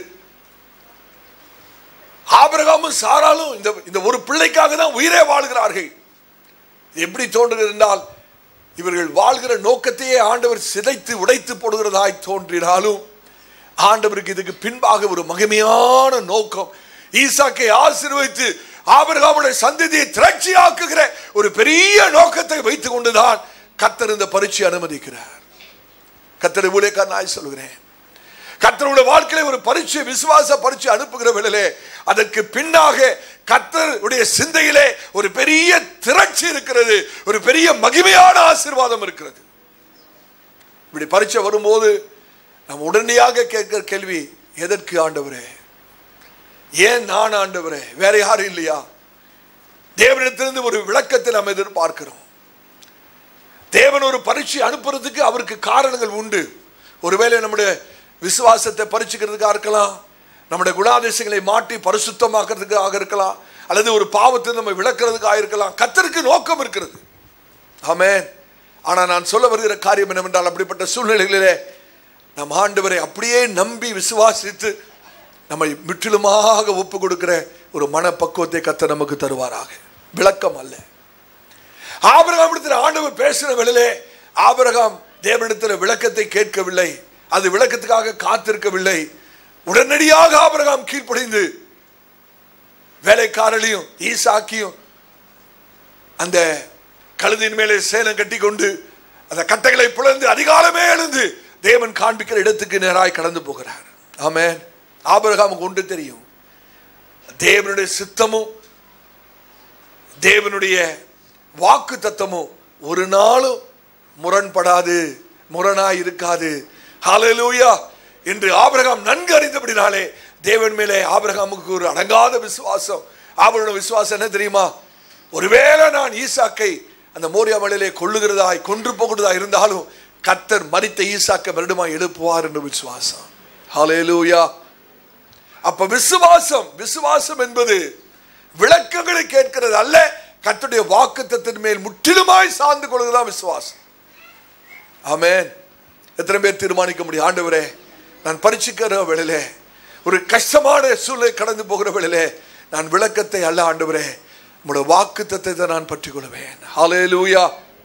ஆபிரகாமும் சாராலும் இந்த இந்த ஒரு பிள்ளைக்காக தான் உயிரே வாழ்கிறார்கள் இது எப்படி தோன்றுகிறது என்றால் இவர்கள் வாழ்கிற நோக்கத்தையே ஆண்டவர் சிதைத்து உடைத்து போடுகிறதாய் தோன்றினாலும் ஆண்டவருக்கு இதுக்கு பின்பாக ஒரு மகிமையான நோக்கம் ஈசாக்கை ஆசீர்வதித்து ஆபிரகாமுடைய சந்ததியை திரட்சியாக்குகிற ஒரு பெரிய நோக்கத்தை வைத்துக் கொண்டுதான் கத்தர் இந்த பரீட்சை அனுமதிக்கிறார் கத்தரை ஊழியக்கார நான் சொல்கிறேன் கத்தருடைய வாழ்க்கையில ஒரு பரீட்சை விசுவாச பரீட்சை அனுப்புகிற வேளையிலே அதற்கு பின்னாக கத்தருடைய சிந்தையிலே ஒரு பெரிய திரட்சி இருக்கிறது ஒரு பெரிய மகிமையான ஆசீர்வாதம் இருக்கிறது இப்படி பரீட்சை வரும்போது நம்ம உடனடியாக கேட்கிற கேள்வி எதற்கு ஆண்டவரே ஏன் நான் ஆண்டவரே வேற யாரும் இல்லையா தேவனிடத்திலிருந்து ஒரு விளக்கத்தை நாம் எதிர்பார்க்கிறோம் தேவன் ஒரு பரீட்சை அனுப்புறதுக்கு அவருக்கு காரணங்கள் உண்டு ஒருவேளை நம்முடைய விசுவாசத்தை பரிச்சுக்கிறதுக்காக இருக்கலாம் நம்முடைய குணாதிசயங்களை மாற்றி பரிசுத்தமாக்குறதுக்காக இருக்கலாம் அல்லது ஒரு பாவத்தை நம்ம விளக்குறதுக்காக இருக்கலாம் கத்தருக்கு நோக்கம் இருக்கிறது ஆமென் ஆனா நான் சொல்ல வருகிற காரியம் என்னவென்றால் அப்படிப்பட்ட சூழ்நிலைகளிலே நம் ஆண்டவரை அப்படியே நம்பி விசுவாசித்து நம்மை முற்றிலுமாக ஒப்பு கொடுக்கிற ஒரு மனப்பக்குவத்தை கத்த நமக்கு தருவாராக விளக்கம் அல்ல ஆபிரகாம் இடத்துல ஆண்டவர் பேசின வேளையிலே ஆபிரகாம் தேவனிடத்தில் விளக்கத்தை கேட்கவில்லை அது விளக்கத்துக்காக காத்திருக்கவில்லை உடனடியாக ஆபிரகாம் கீழ்ப்படிந்து வேலைக்காரளையும் ஈசாக்கியும் அந்த கழுதின் மேலே சேலம் கட்டி கொண்டு அந்த கட்டைகளை பிளந்து அதிகாலமே எழுந்து தேவன் காண்பிக்கிற இடத்துக்கு நேராய் கடந்து போகிறார் ஆமென் ஆபிரகாமுக்கு ஒன்று தெரியும் தேவனுடைய சித்தமும் தேவனுடைய வாக்கு தத்தமும் ஒரு நாளும் முரண்படாது முரணாய் இருக்காது ஹalleluya என்று ஆபிரகாம் நன்கு அறிந்தபடினாலே தேவன் மேலே ஆபிரகாமுக்கு ஒரு அடங்காத விசுவாசம் ஆபிரகாம் விசுவாசம் என்ன தெரியுமா ஒருவேளை நான் ஈசாக்கை அந்த மோரியா மலையிலே கொள்ளுகிறதாய் கொன்று போகிறதா இருந்தாலும் கத்தர் மரித்த ஈசாக்கை மறுபடியும் எழுப்புவார் என்று விசுவாசம் ஹalleluya அப்ப விசுவாசம் விசுவாசம் என்பது விளக்கங்களை கேட்கிறது அல்ல கர்த்தருடைய வாக்குத்தத்தின் மேல் முற்றிலுமாய் சார்ந்து கொள்வதுதான் விசுவாசம் ஆமென் எத்தனை பேர் தீர்மானிக்க முடியும் ஆண்டவரே நான் பரிசுக்கிற வேளையிலே ஒரு கஷ்டமான சூழ்நிலை கடந்து போகிற வேளையிலே நான் விளக்கத்தை அல்ல ஆண்டவரே உங்களுடைய வாக்கு தத்தத்தை நான் பற்றிக் கொள்வேன் ஹalleluya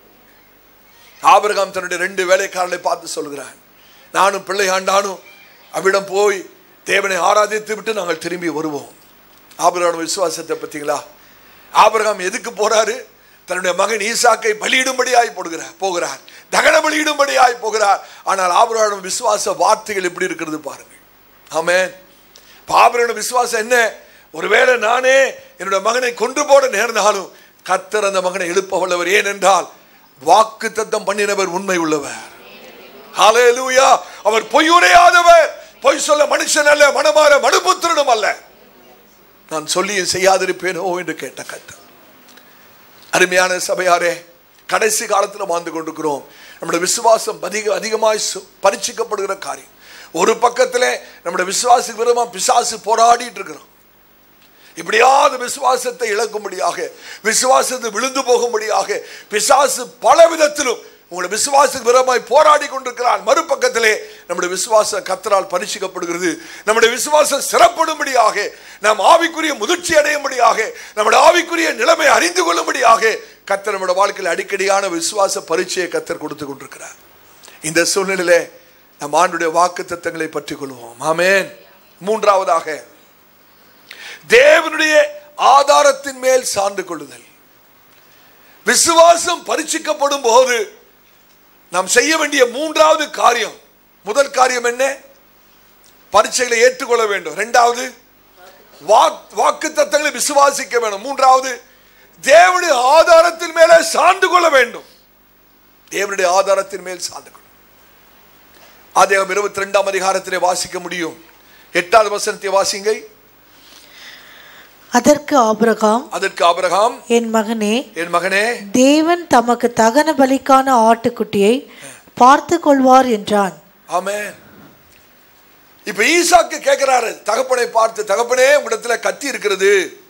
ஆபிரகாம் தன்னுடைய ரெண்டு வேலைக்காரர்களை பார்த்து சொல்கிறான் நானும் பிள்ளை ஆண்டானும் அவ்விடம் போய் தேவனை ஆராதித்து விட்டு நாங்கள் திரும்பி வருவோம் ஆபிரகாம் விசுவாசத்தை பார்த்தீங்களா ஆபிரகாம் எதுக்கு போறாரு தன்னுடைய மகன் ஈசாக்கை பலியிடும்படியாய் போடுகிறார் போகிறார் தகன பலியிடும்படியாய் போகிறார் ஆனால் ஆபிரகாம் விசுவாச வார்த்தைகள் எப்படி இருக்கிறது பாருங்கள் ஆமென் பாபரோட விசுவாசம் என்ன ஒருவேளை நானே என்னோட மகனை கொன்று போட நேர்ந்தாலும் கர்த்தர் அந்த மகனை எழுப்ப வல்லவர் ஏனென்றால் வாக்கு தத்தம் பண்ணினவர் உண்மை உள்ளவர் ஹalleluya அவர் பொய் உரையாதவர் பொய் சொல்ல மனுஷன் அல்ல மனமாற மனுபுத்திரனும் அல்ல நான் சொல்லியும் செய்யாதிருப்பேனோ என்று கேட்ட கர்த்தர் அருமையான சபையாரே கடைசி காலத்தில் வாழ்ந்து கொண்டிருக்கிறோம் நம்முடைய விசுவாசம் அதிக அதிகமாய் சு- பரீட்சிக்கப்படுகிற காரியம் ஒரு பக்கத்தில் நம்முடைய விசுவாசுக்கு விரோதமா பிசாசு போராடிட்டு இருக்கிறோம் இப்படியாவது விசுவாசத்தை இழக்கும்படியாக விசுவாசத்தை விழுந்து போகும்படியாக பிசாசு பல விதத்திலும் உங்களுடைய விசுவாசத்துக்கு விரோதமாய் போராடி கொண்டிருக்கிறார் மறுபக்கத்திலே நம்முடைய விசுவாசம் கத்தரால் பரிசுக்கப்படுகிறது நம்முடைய விசுவாசம் சிறப்படும்படியாக நாம் ஆவிக்குரிய முதிர்ச்சி அடையும்படியாக நம்முடைய ஆவிக்குரிய நிலைமை அறிந்து கொள்ளும்படியாக கத்தர் நம்முடைய வாழ்க்கையில் அடிக்கடியான விசுவாச பரீட்சையை கத்தர் கொடுத்து கொண்டிருக்கிறார் இந்த சூழ்நிலையிலே நம் ஆண்டுடைய வாக்கு தத்தங்களை பற்றிக் கொள்வோம் ஆமென் மூன்றாவதாக தேவனுடைய ஆதாரத்தின் மேல் சார்ந்து கொள்ளுதல் விசுவாசம் பரீட்சிக்கப்படும் போது நாம் செய்ய வேண்டிய மூன்றாவது காரியம் முதல் காரியம் என்ன பரீட்சைகளை ஏற்றுக்கொள்ள வேண்டும் இரண்டாவது வாக்கு தத்தங்களை விசுவாசிக்க வேண்டும் மூன்றாவது தேவனுடைய ஆதாரத்தின் மேலே சார்ந்து கொள்ள வேண்டும் தேவனுடைய ஆதாரத்தின் மேல் சார்ந்து கொள்ள ஆதியாகமம் இருபத்தி ரெண்டாம் அதிகாரத்திலே வாசிக்க முடியும் எட்டாவது வசனத்தை வாசிங்க அதற்கு ஆபிரகாம் அதற்கு ஆபிரகாம் என் மகனே என் மகனே தேவன் தமக்கு தகன பலிக்கான ஆட்டுக்குட்டியை பார்த்து கொள்வார் என்றான் ஆமென் இப்ப ஈசாக்கு கேட்கிறாரு தகப்பனை பார்த்து தகப்பனே உங்களிடத்துல கத்தி இருக்கிறது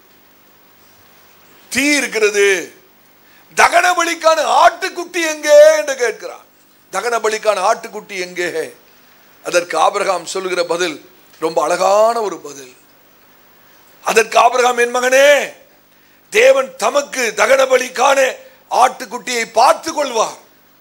தீ இருக்கிறது தகன பலிக்கான ஆட்டுக்குட்டி எங்கே என்று கேட்கிறார் தகன பலிக்கான ஆட்டுக்குட்டி எங்கே அதற்கு ஆபிரகாம் சொல்லுகிற பதில் ரொம்ப அழகான ஒரு பதில் அதற்கு ஆபிரகாம் என் மகனே தேவன் தமக்கு தகன பலிக்கான ஆட்டுக்குட்டியை பார்த்து கொள்வார்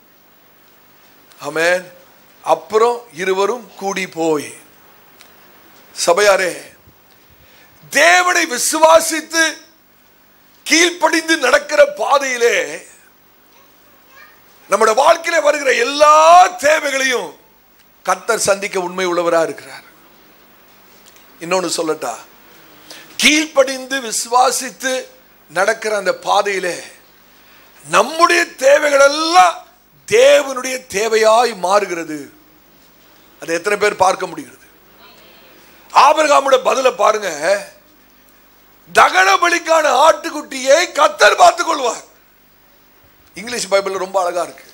ஆமென் அப்புறம் இருவரும் கூடி போய் சபையாரே தேவனை விசுவாசித்து கீழ்ப்படிந்து நடக்கிற பாதையிலே நம்முடைய வாழ்க்கையில வருகிற எல்லா தேவைகளையும் கர்த்தர் சந்திக்க உண்மை உள்ளவரா இருக்கிறார் இன்னொன்னு சொல்லட்டா கீழ்ப்படிந்து விசுவாசித்து நடக்கிற அந்த பாதையிலே நம்முடைய தேவைகள் எல்லாம் தேவனுடைய தேவையாய் மாறுகிறது அதை எத்தனை பேர் பார்க்க முடிகிறது ஆபிரகாமுடைய பதில பாருங்க தகன பலிக்கான ஆட்டுக்குட்டியை கத்தர் பார்த்துக் கொள்வார் இங்கிலீஷ் பைபிள் ரொம்ப அழகா இருக்கு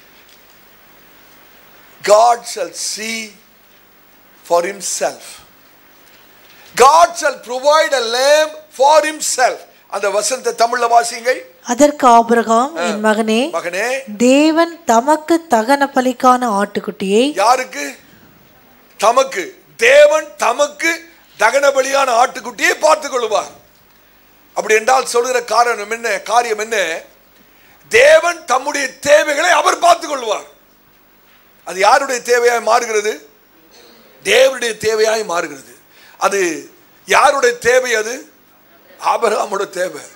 God shall see for himself. God shall provide a lamb for himself. அந்த வசனத்தை தமிழ்ல வாசிங்க அதற்கு ஆபிரகாம் என் மகனே மகனே தேவன் தமக்கு தகன பலிக்கான ஆட்டுக்குட்டியை யாருக்கு தமக்கு தேவன் தமக்கு தகன பலியான ஆட்டுக்குட்டியை பார்த்துக் கொள்வார் அப்படி என்றால் சொல்கிற காரணம் என்ன காரியம் என்ன தேவன் தம்முடைய தேவைகளை அவர் பார்த்துக் கொள்வார் அது யாருடைய தேவையாய் மாறுகிறது தேவனுடைய தேவையாய் மாறுகிறது அது யாருடைய தேவை அது ஆபரகாமுடைய தேவை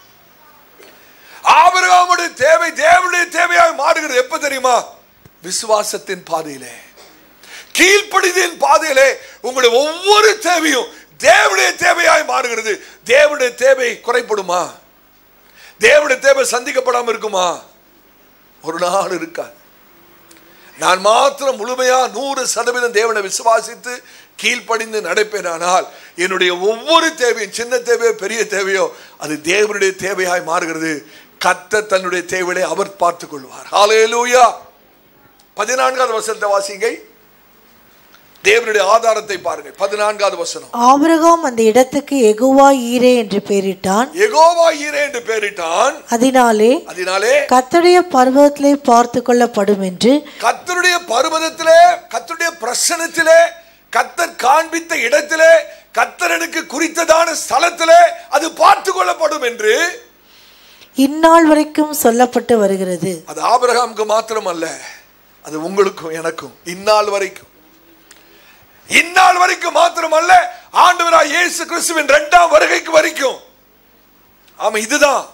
ஆபரகாமுடைய தேவை தேவனுடைய தேவையாய் மாறுகிறது எப்ப தெரியுமா விசுவாசத்தின் பாதையிலே கீழ்ப்படிதின் பாதையிலே உங்களுடைய ஒவ்வொரு தேவையும் தேவனுடைய தேவையாய் மாறுகிறது தேவனுடைய தேவை குறைப்படுமா தேவனுடைய தேவை சந்திக்கப்படாம இருக்குமா ஒரு நாள் இருக்காது நான் மாத்திரம் முழுமையா நூறு சதவீதம் தேவனை விசுவாசித்து கீழ்ப்படிந்து நடப்பேனானால் என்னுடைய ஒவ்வொரு தேவையும் சின்ன தேவையோ பெரிய தேவையோ அது தேவனுடைய தேவையாய் மாறுகிறது கத்த தன்னுடைய தேவையை அவர் பார்த்துக் கொள்வார் ஹalleluya பதினான்காவது வசனத்தை வாசிங்க தேவனுடைய ஆதாரத்தை பாருங்கள் பதினான்காவது வசனம் ஆபிரகாம் அந்த இடத்துக்கு எகுவா ஈரே என்று பெயரிட்டான் எகோவா ஈரே என்று பெயரிட்டான் அதனாலே அதனாலே கர்த்தருடைய பர்வதத்திலே பார்த்து கொள்ளப்படும் என்று கத்தருடைய பர்வதத்திலே கத்தருடைய பிரசனத்திலே கத்தர் காண்பித்த இடத்திலே கத்தரனுக்கு குறித்ததான ஸ்தலத்திலே அது பார்த்து கொள்ளப்படும் என்று இந்நாள் வரைக்கும் சொல்லப்பட்டு வருகிறது அது ஆபிரகாமுக்கு மாத்திரம் அல்ல அது உங்களுக்கும் எனக்கும் இந்நாள் வரைக்கும் இந்நாள் வரைக்கும் மாத்திரம் அல்ல ஆண்டவராய் இயேசு கிறிஸ்துவின் இரண்டாம் வருகைக்கு வரைக்கும் ஆமா இதுதான்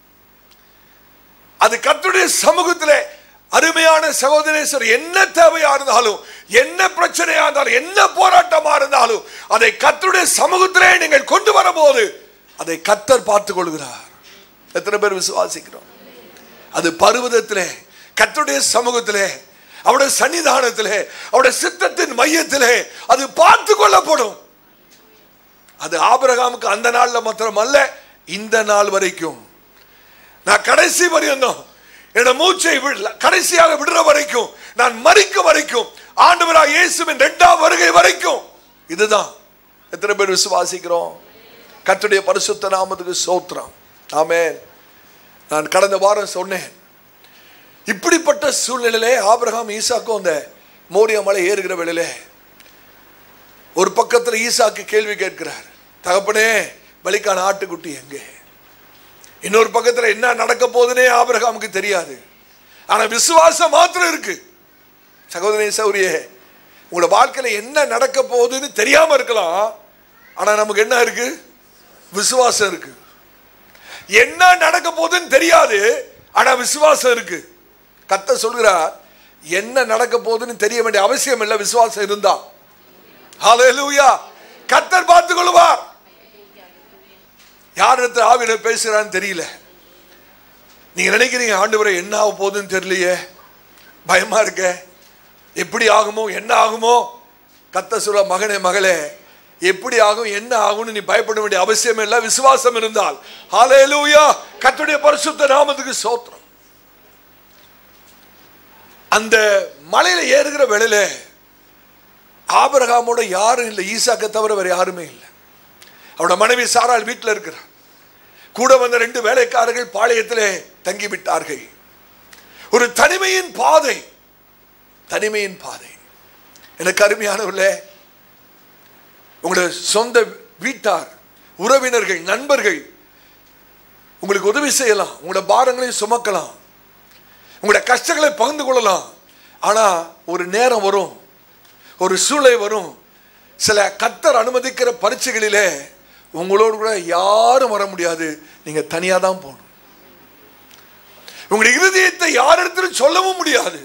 அது கர்த்தருடைய சமூகத்திலே அருமையான சகோதரேஸ்வர் என்ன தேவையா இருந்தாலும் என்ன பிரச்சனையா இருந்தாலும் என்ன போராட்டமா இருந்தாலும் அதை கர்த்தருடைய சமூகத்திலே நீங்கள் கொண்டு வரும்போது அதை கத்தர் பார்த்துக் கொள்கிறார் எத்தனை பேர் விசுவாசிக்கிறோம் அது பருவதத்திலே கர்த்தருடைய சமூகத்திலே அவருடைய சன்னிதானத்திலே அவருடைய சித்தத்தின் மையத்திலே அது பார்த்து கொள்ளப்படும் அது ஆபிரகாமுக்கு அந்த நாள்ல மாத்திரம் அல்ல இந்த நாள் வரைக்கும் நான் கடைசி வரையும் என்னோட மூச்சை விடல- கடைசியாக விடுற வரைக்கும் நான் மறிக்கும் வரைக்கும் ஆண்டவராக இயேசுவின் இரண்டாம் வருகை வரைக்கும் இதுதான் எத்தனை பேர் விசுவாசிக்கிறோம் கர்த்தருடைய பரிசுத்த நாமத்துக்கு சோத்திரம் ஆமென் நான் கடந்த வாரம் சொன்னேன் இப்படிப்பட்ட சூழ்நிலையிலே ஆபிரகாம் ஈசாக்கும் அந்த மோரியா மலை ஏறுகிற வேளையிலே ஒரு பக்கத்தில் ஈசாக்கு கேள்வி கேட்கிறார் தகப்பனே பலிக்கான ஆட்டுக்குட்டி எங்கே இன்னொரு பக்கத்தில் என்ன நடக்க போகுதுன்னே ஆபிரகாமுக்கு தெரியாது ஆனா விசுவாசம் மாத்திரம் இருக்கு சகோதரி சௌரியே உங்களோட வாழ்க்கையில என்ன நடக்க போகுதுன்னு தெரியாம இருக்கலாம் ஆனா நமக்கு என்ன இருக்கு விசுவாசம் இருக்கு என்ன நடக்க போகுதுன்னு தெரியாது ஆனா விசுவாசம் இருக்கு கத்த சொல்கிறார் என்ன நடக்க போகுதுன்னு தெரிய வேண்டிய அவசியம் இல்லை விசுவாசம் இருந்தா ஹalleluya கத்தர் பார்த்துக் கொள்வார் யார் இடத்துல ஆவியில பேசுறான்னு தெரியல நீங்க நினைக்கிறீங்க ஆண்டவரை என்ன ஆக போகுதுன்னு தெரியலையே பயமா இருக்க எப்படி ஆகுமோ என்ன ஆகுமோ கத்த சொல்ல மகனே மகளே எப்படி ஆகும் என்ன ஆகும்னு நீ பயப்பட வேண்டிய அவசியம் இல்லை விசுவாசம் இருந்தால் ஹalleluya கர்த்தருடைய பரிசுத்த நாமத்துக்கு சோத்திரம் அந்த மலையில ஏறுகிற வேளையில ஆபிரகாமோட யாரும் இல்லை ஈசாக்கை தவிர வேற யாருமே இல்லை அவனோட மனைவி சாராள் வீட்டில் இருக்கிறார் கூட வந்த ரெண்டு வேலைக்காரர்கள் பாளையத்திலே தங்கி விட்டார்கள் ஒரு தனிமையின் பாதை தனிமையின் பாதை எனக்கு அருமையானவர்களே உங்களோட சொந்த வீட்டார் உறவினர்கள் நண்பர்கள் உங்களுக்கு உதவி செய்யலாம் உங்களோட பாரங்களையும் சுமக்கலாம் உங்களோட கஷ்டங்களை பகிர்ந்து கொள்ளலாம் ஆனா ஒரு நேரம் வரும் ஒரு சூழலை வரும் சில கத்தர் அனுமதிக்கிற பரீட்சைகளிலே உங்களோடு கூட யாரும் வர முடியாது நீங்க தனியா தான் போகணும் உங்களுடைய இருதயத்தை யாரிடத்திலும் சொல்லவும் முடியாது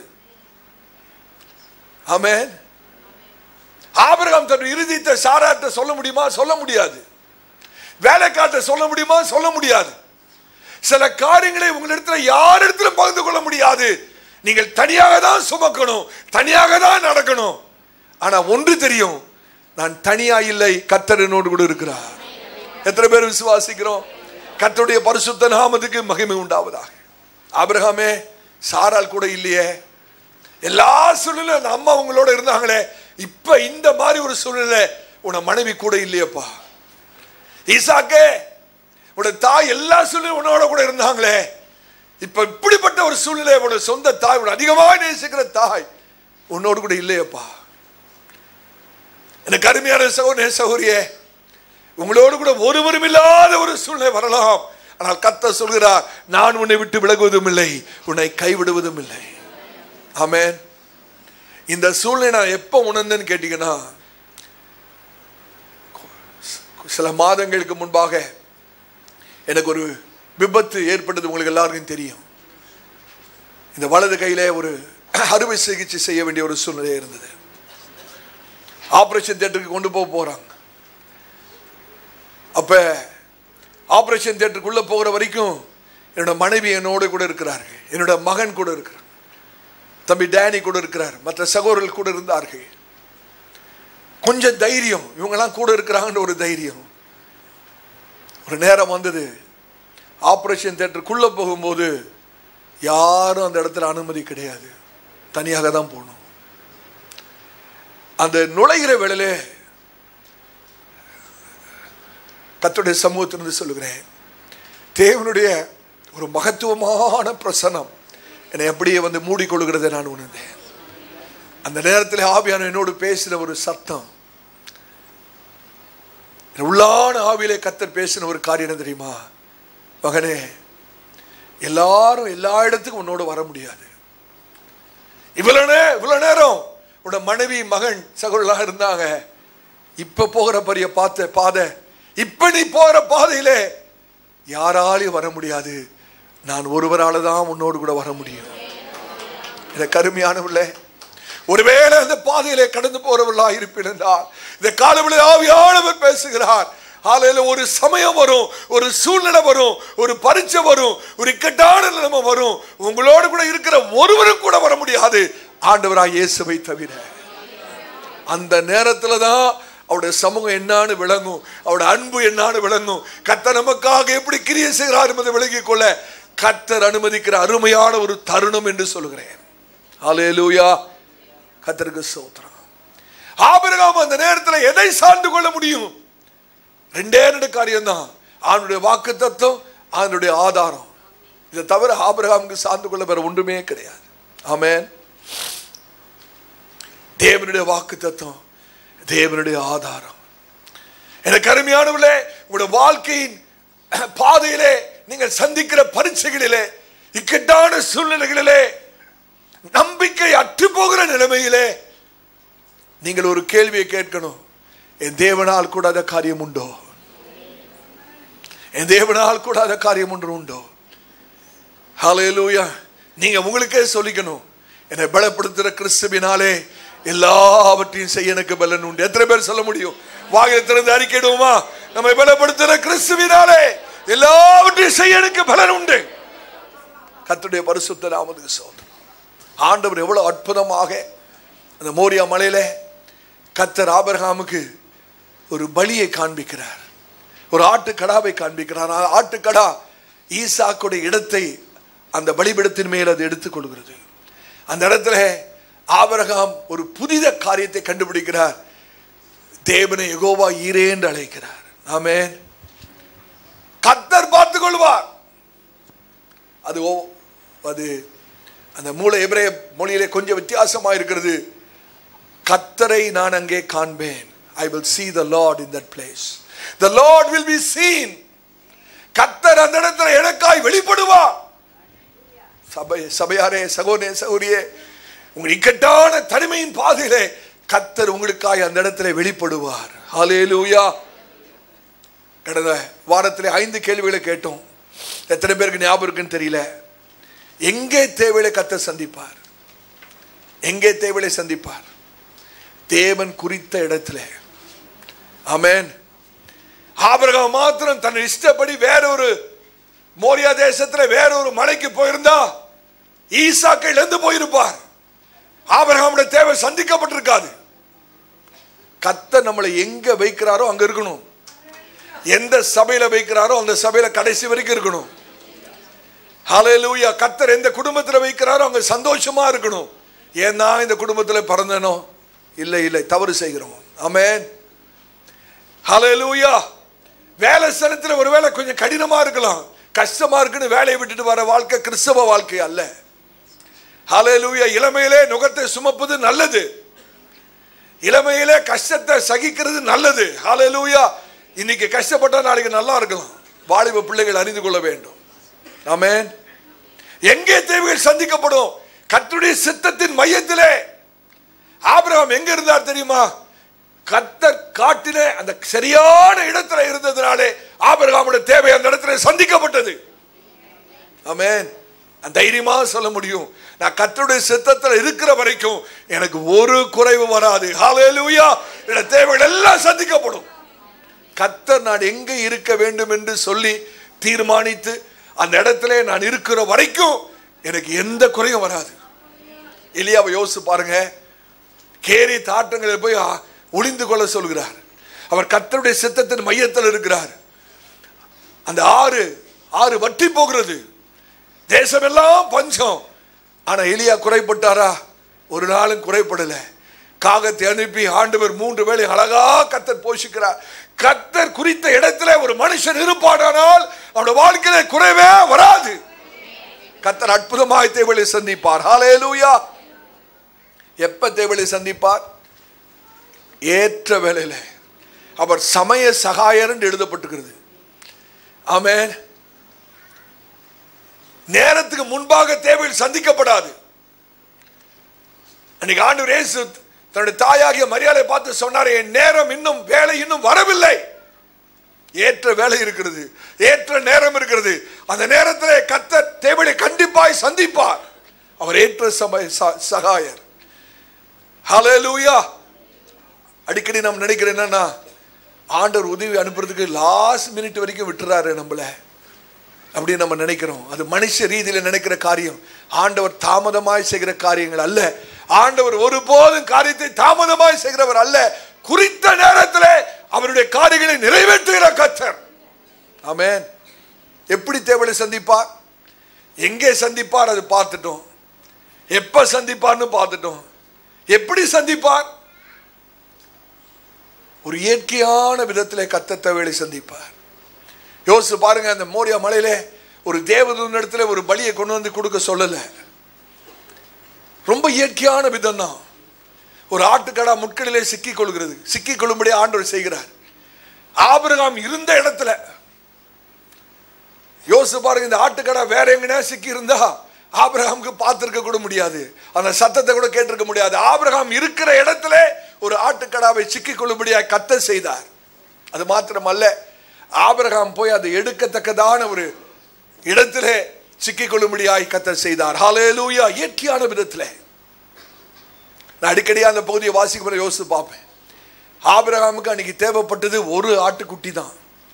ஆமென் ஆபிரகாம் தன் இருதயத்தை சாராட்ட சொல்ல முடியுமா சொல்ல முடியாது வேலைக்காட்ட சொல்ல முடியுமா சொல்ல முடியாது சில காரியங்களை உங்களிடத்துல யாரிடத்திலும் பகிர்ந்து கொள்ள முடியாது நீங்கள் தனியாக தான் சுமக்கணும் தனியாக தான் நடக்கணும் ஆனா ஒன்று தெரியும் நான் தனியா இல்லை கத்தர் என்னோடு கூட இருக்கிறார் எத்தனை பேர் விசுவாசிக்கிறோம் கர்த்தருடைய பரிசுத்த நாமத்துக்கு மகிமை உண்டாவதாக ஆபிரகாமே சாரால் கூட இல்லையே எல்லா சூழ்நிலையும் அந்த அம்மா உங்களோட இருந்தாங்களே இப்ப இந்த மாதிரி ஒரு சூழ்நிலை உன மனைவி கூட இல்லையப்பா ஈசாக்கே உன்னோட தாய் எல்லா சூழ்நிலையும் உன்னோட கூட இருந்தாங்களே இப்ப இப்படிப்பட்ட ஒரு சூழ்நிலை உன்னோட சொந்த தாய் உன்னை அதிகமாக நேசிக்கிற தாய் உன்னோடு கூட இல்லையப்பா எனக்கு அருமையான சகோதர சகோதரியே உங்களோடு கூட ஒருவரும் இல்லாத ஒரு சூழ்நிலை வரலாம் ஆனால் கத்த சொல்கிறார் நான் உன்னை விட்டு விலகுவதும் இல்லை உன்னை கைவிடுவதும் இல்லை ஆமென் இந்த சூழ்நிலை நான் எப்போ உணர்ந்தேன்னு கேட்டீங்கன்னா சில மாதங்களுக்கு முன்பாக எனக்கு ஒரு விபத்து ஏற்பட்டது உங்களுக்கு எல்லாருக்கும் தெரியும் இந்த வலது கையில ஒரு அறுவை சிகிச்சை செய்ய வேண்டிய ஒரு சூழ்நிலை இருந்தது ஆபரேஷன் தியேட்டருக்கு கொண்டு போக போறாங்க அப்ப ஆபரேஷன் தியேட்டருக்குள்ள போகிற வரைக்கும் என்னோட மனைவி என்னோட கூட இருக்கிறார்கள் என்னோட மகன் கூட இருக்கிறார் தம்பி டேனி கூட இருக்கிறார் மற்ற சகோதரர்கள் கூட இருந்தார்கள் கொஞ்சம் தைரியம் இவங்கெல்லாம் கூட இருக்கிறாங்கன்ற ஒரு தைரியம் ஒரு நேரம் வந்தது ஆபரேஷன் தியேட்டருக்குள்ள போகும்போது யாரும் அந்த இடத்துல அனுமதி கிடையாது தனியாக தான் போகணும் அந்த நுழைகிற வேளையிலே கத்துடைய சமூகத்திலிருந்து சொல்லுகிறேன் தேவனுடைய ஒரு மகத்துவமான பிரசனம் என்னை அப்படியே வந்து மூடிக்கொள்கிறதை நான் உணர்ந்தேன் அந்த நேரத்தில் ஆவியான என்னோடு பேசின ஒரு சத்தம் என் உள்ளான ஆவியிலே கத்தர் பேசின ஒரு காரியம் என்ன தெரியுமா மகனே எல்லாரும் எல்லா இடத்துக்கும் உன்னோட வர முடியாது இவ்வளவு நே இவ்வளவு நேரம் உன்னோட மனைவி மகன் சகோதரர்களாக இருந்தாங்க இப்ப போகிற பெரிய பார்த்த பாதை இப்ப நீ போகிற பாதையிலே யாராலையும் வர முடியாது நான் ஒருவரால தான் உன்னோடு கூட வர முடியும் எனக்கு அருமையானவில்லை ஒருவேளை அந்த பாதையிலே கடந்து போறவர்களா இருப்பேன் என்றால் இந்த காலவில் ஆவியானவர் பேசுகிறார் ஆலையில ஒரு சமயம் வரும் ஒரு சூழ்நிலை வரும் ஒரு பரீட்சை வரும் ஒரு இக்கட்டான நிலைமை வரும் உங்களோடு கூட இருக்கிற ஒருவரும் கூட வர முடியாது ஆண்டவராய் இயேசுவை தவிர அந்த நேரத்துல தான் அவருடைய சமூகம் என்னான்னு விளங்கும் அவருடைய அன்பு என்னான்னு விளங்கும் கர்த்தர் நமக்காக எப்படி கிரியை செய்கிறார் என்பதை விளங்கிக் கொள்ள கர்த்தர் அனுமதிக்கிற அருமையான ஒரு தருணம் என்று சொல்கிறேன் ஹalleluya கர்த்தருக்கு ஸ்தோத்திரம் ஆபிரகாம் அந்த நேரத்தில் எதை சார்ந்து கொள்ள முடியும் ரெண்டே ரெண்டு காரியம் தான் அவனுடைய வாக்கு தத்துவம் அவனுடைய ஆதாரம் இதை தவிர ஆபிரகாமுக்கு சார்ந்து கொள்ள வேற ஒன்றுமே கிடையாது ஆமென் தேவனுடைய வாக்கு தத்துவம் தேவனுடைய ஆதாரம் எனக்கு அருமையானவர்களே உங்களுடைய வாழ்க்கையின் பாதையிலே நீங்கள் சந்திக்கிற பரீட்சைகளிலே இக்கட்டான சூழ்நிலைகளிலே நம்பிக்கை அற்று போகிற நிலைமையிலே நீங்கள் ஒரு கேள்வியை கேட்கணும் என் தேவனால் கூடாத காரியம் உண்டோ என் தேவனால் கூடாத காரியம் ஒன்று உண்டோ ஹalleluya நீங்க உங்களுக்கே சொல்லிக்கணும் என்னை பலப்படுத்துகிற கிறிஸ்துவினாலே எல்லாவற்றையும் செய்ய எனக்கு பலன் உண்டு எத்தனை பேர் சொல்ல முடியும் வாயை திறந்து அறிக்கையிடுவோமா நம்மை பலப்படுத்துகிற கிறிஸ்துவினாலே எல்லாவற்றையும் செய்ய எனக்கு பலன் உண்டு கர்த்தருடைய பரிசுத்த நாமத்துக்கு சோதனை ஆண்டவர் எவ்வளவு அற்புதமாக அந்த மோரியா மலையில கத்தர் ஆபரகாமுக்கு ஒரு பலியை காண்பிக்கிறார் ஒரு ஆட்டுக்கடாவை காண்பிக்கிறார் அந்த ஆட்டுக்கடா ஈசாக்குடைய இடத்தை அந்த பலிபிடத்தின் மேல் அது எடுத்துக் கொள்கிறது அந்த இடத்துல ஆபரகாம் ஒரு புதித காரியத்தை கண்டுபிடிக்கிறார் தேவனை எகோவா ஈரே என்று அழைக்கிறார் ஆமென் கத்தர் பார்த்துக் கொள்வார் அது ஓ- அது அந்த மூல எபிரேய மொழியிலே கொஞ்சம் வித்தியாசமா இருக்கிறது கத்தரை நான் அங்கே காண்பேன் I will see the lord in that place the lord will be seen கத்தர் அந்த இடத்துல எனக்காய் வெளிப்படுவார் சபை சபையாரே சகோதரே சகோதரியே உங்கள் இக்கட்டான தனிமையின் பாதையிலே கத்தர் உங்களுக்காய் அந்த இடத்துல வெளிப்படுவார் ஹalleluya கடந்த வாரத்திலே ஐந்து கேள்விகளை கேட்டோம் எத்தனை பேருக்கு ஞாபகம் இருக்குன்னு தெரியல எங்கே தேவையை கத்த சந்திப்பார் எங்கே தேவையை சந்திப்பார் தேவன் குறித்த இடத்துல ஆமென் ஆபிரகாம் மாத்திரம் தன் இஷ்டப்படி வேறொரு மோரியா தேசத்துல வேறொரு மலைக்கு போயிருந்தா ஈசாக்கை இழந்து போயிருப்பார் ஆபிரகாமுடைய தேவை சந்திக்கப்பட்டிருக்காது கத்த நம்மளை எங்க வைக்கிறாரோ அங்க இருக்கணும் எந்த சபையில வைக்கிறாரோ அந்த சபையில கடைசி வரைக்கும் இருக்கணும் ஹalleluya கத்தர் எந்த குடும்பத்துல வைக்கிறாரோ அங்க சந்தோஷமா இருக்கணும் ஏன்னா இந்த குடும்பத்துல பிறந்தனோ இல்லை இல்லை தவறு செய்கிறோம் ஆமென் ஹalleluya வேலை ஸ்தலத்துல ஒருவேளை கொஞ்சம் கடினமா இருக்கலாம் கஷ்டமா இருக்குன்னு வேலையை விட்டுட்டு வர வாழ்க்கை கிறிஸ்தவ வாழ்க்கை அல்ல ஹalleluya இளமையிலே நுகத்தை சுமப்பது நல்லது இளமையிலே கஷ்டத்தை சகிக்கிறது நல்லது ஹalleluya இன்னைக்கு கஷ்டப்பட்டா நாளைக்கு நல்லா இருக்கலாம் வாலிப பிள்ளைகள் அறிந்து கொள்ள வேண்டும் ஆமென் எங்கே தேவைகள் சந்திக்கப்படும் கர்த்தருடைய சித்தத்தின் மையத்திலே ஆபிரகாம் எங்க இருந்தார் தெரியுமா கத்தர் காட்டிலே அந்த சரியான இடத்துல இருந்ததுனாலே ஆபிரகாமுடைய தேவை அந்த இடத்துல சந்திக்கப்பட்டது ஆமென் நான் தைரியமா சொல்ல முடியும் நான் கர்த்தருடைய சித்தத்தில் இருக்கிற வரைக்கும் எனக்கு ஒரு குறைவு வராது ஹalleluya என்னோட தேவைகள் எல்லாம் சந்திக்கப்படும் கத்தர் நான் எங்க இருக்க வேண்டும் என்று சொல்லி தீர்மானித்து அந்த இடத்துல நான் இருக்கிற வரைக்கும் எனக்கு எந்த குறையும் வராது எலியாவை யோசிச்சு பாருங்க கேரி தாட்டங்களில் போய் ஆ, ஒளிந்து கொள்ள சொல்கிறார் அவர் கத்தருடைய சித்தத்தின் மையத்தில் இருக்கிறார் அந்த ஆறு ஆறு வற்றி போகிறது தேசமெல்லாம் பஞ்சம் ஆனா எலியா குறைப்பட்டாரா ஒரு நாளும் குறைப்படல காகத்தை அனுப்பி ஆண்டவர் மூன்று வேளை அழகா கத்தர் போஷிக்கிறார் கத்தர் குறித்த இடத்துல ஒரு மனுஷன் இருப்பாடானால் அவனுடைய வாழ்க்கையில குறைவே வராது கத்தர் அற்புதமாய் தேவலை சந்திப்பார் ஹalleluya எப்ப தேவலை சந்திப்பார் ஏற்ற வேளையில அவர் சமய சகாயர் என்று எழுதப்பட்டிருக்கிறது ஆமென் நேரத்துக்கு முன்பாக தேவையில் சந்திக்கப்படாது அன்னைக்கு ஆண்டு இயேசு தன்னுடைய தாயாகிய மரியாதை பார்த்து சொன்னார் என் நேரம் இன்னும் வேலை இன்னும் வரவில்லை ஏற்ற வேலை இருக்கிறது ஏற்ற நேரம் இருக்கிறது அந்த நேரத்தில் கத்த தேவனை கண்டிப்பாய் சந்திப்பார் அவர் ஏற்ற சமய ச- சகாயர் ஹalleluya அடிக்கடி நம்ம நினைக்கிறோம் என்னன்னா ஆண்டவர் உதவி அனுப்புறதுக்கு லாஸ்ட் மினிட் வரைக்கும் விட்டுறாரு நம்மளை அப்படின்னு நம்ம நினைக்கிறோம் அது மனுஷ ரீதியில நினைக்கிற காரியம் ஆண்டவர் தாமதமாய் செய்கிற காரியங்கள் அல்ல ஆண்டவர் ஒருபோதும் காரியத்தை தாமதமாய் செய்கிறவர் அல்ல குறித்த நேரத்தில் அவருடைய காரியங்களை நிறைவேற்றுகிற கத்தர் ஆமென் எப்படி தேவனை சந்திப்பார் எங்கே சந்திப்பார் அது பார்த்துட்டோம் எப்ப சந்திப்பார்னு பார்த்துட்டோம் எப்படி சந்திப்பார் ஒரு இயற்கையான விதத்திலே கத்த தேவையை சந்திப்பார் யோசிச்சு பாருங்க அந்த மோரியா மலையில ஒரு தேவதூன் இடத்துல ஒரு பலியை கொண்டு வந்து கொடுக்க சொல்லல ரொம்ப இயற்கையான விதம் தான் ஒரு ஆட்டுக்கடா முட்களிலே சிக்கிக் கொள்கிறது சிக்கிக் கொள்ளும்படி ஆண்டவர் செய்கிறார் ஆபிரகாம் இருந்த இடத்துல யோசிச்சு பாருங்க இந்த ஆட்டுக்கடா வேற எங்கனா சிக்கி இருந்தா ஆபிரகாமுக்கு பார்த்திருக்க கூட முடியாது அந்த சத்தத்தை கூட கேட்டிருக்க முடியாது ஆபிரகாம் இருக்கிற இடத்துல ஒரு ஆட்டுக்கடாவை சிக்கிக் கொள்ளும்படியாக கத்த செய்தார் அது மாத்திரமல்ல ஆபிரகாம் போய் அதை எடுக்கத்தக்கதான ஒரு இடத்திலே சிக்கிக் கொள்ளும்படியாய் கத்த செய்தார் ஹalleluya இயற்கையான விதத்திலே நான் அடிக்கடி அந்த பகுதியை வாசிக்கும் போது யோசித்து பார்ப்பேன் ஆபிரகாமுக்கு அன்னைக்கு தேவைப்பட்டது ஒரு ஆட்டுக்குட்டி தான்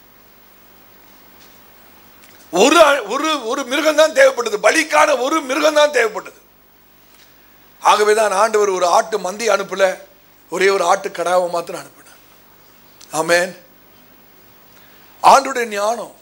ஒரு ஆ- ஒரு ஒரு மிருகம் தான் தேவைப்பட்டது பலிக்கான ஒரு மிருகம் தான் தேவைப்பட்டது ஆகவே தான் ஆண்டவர் ஒரு ஆட்டு மந்தி அனுப்பல ஒரே ஒரு ஆட்டு கடாவை மாத்திரம் அனுப்பினார் ஆமென் ஆண்டுடைய ஞானம்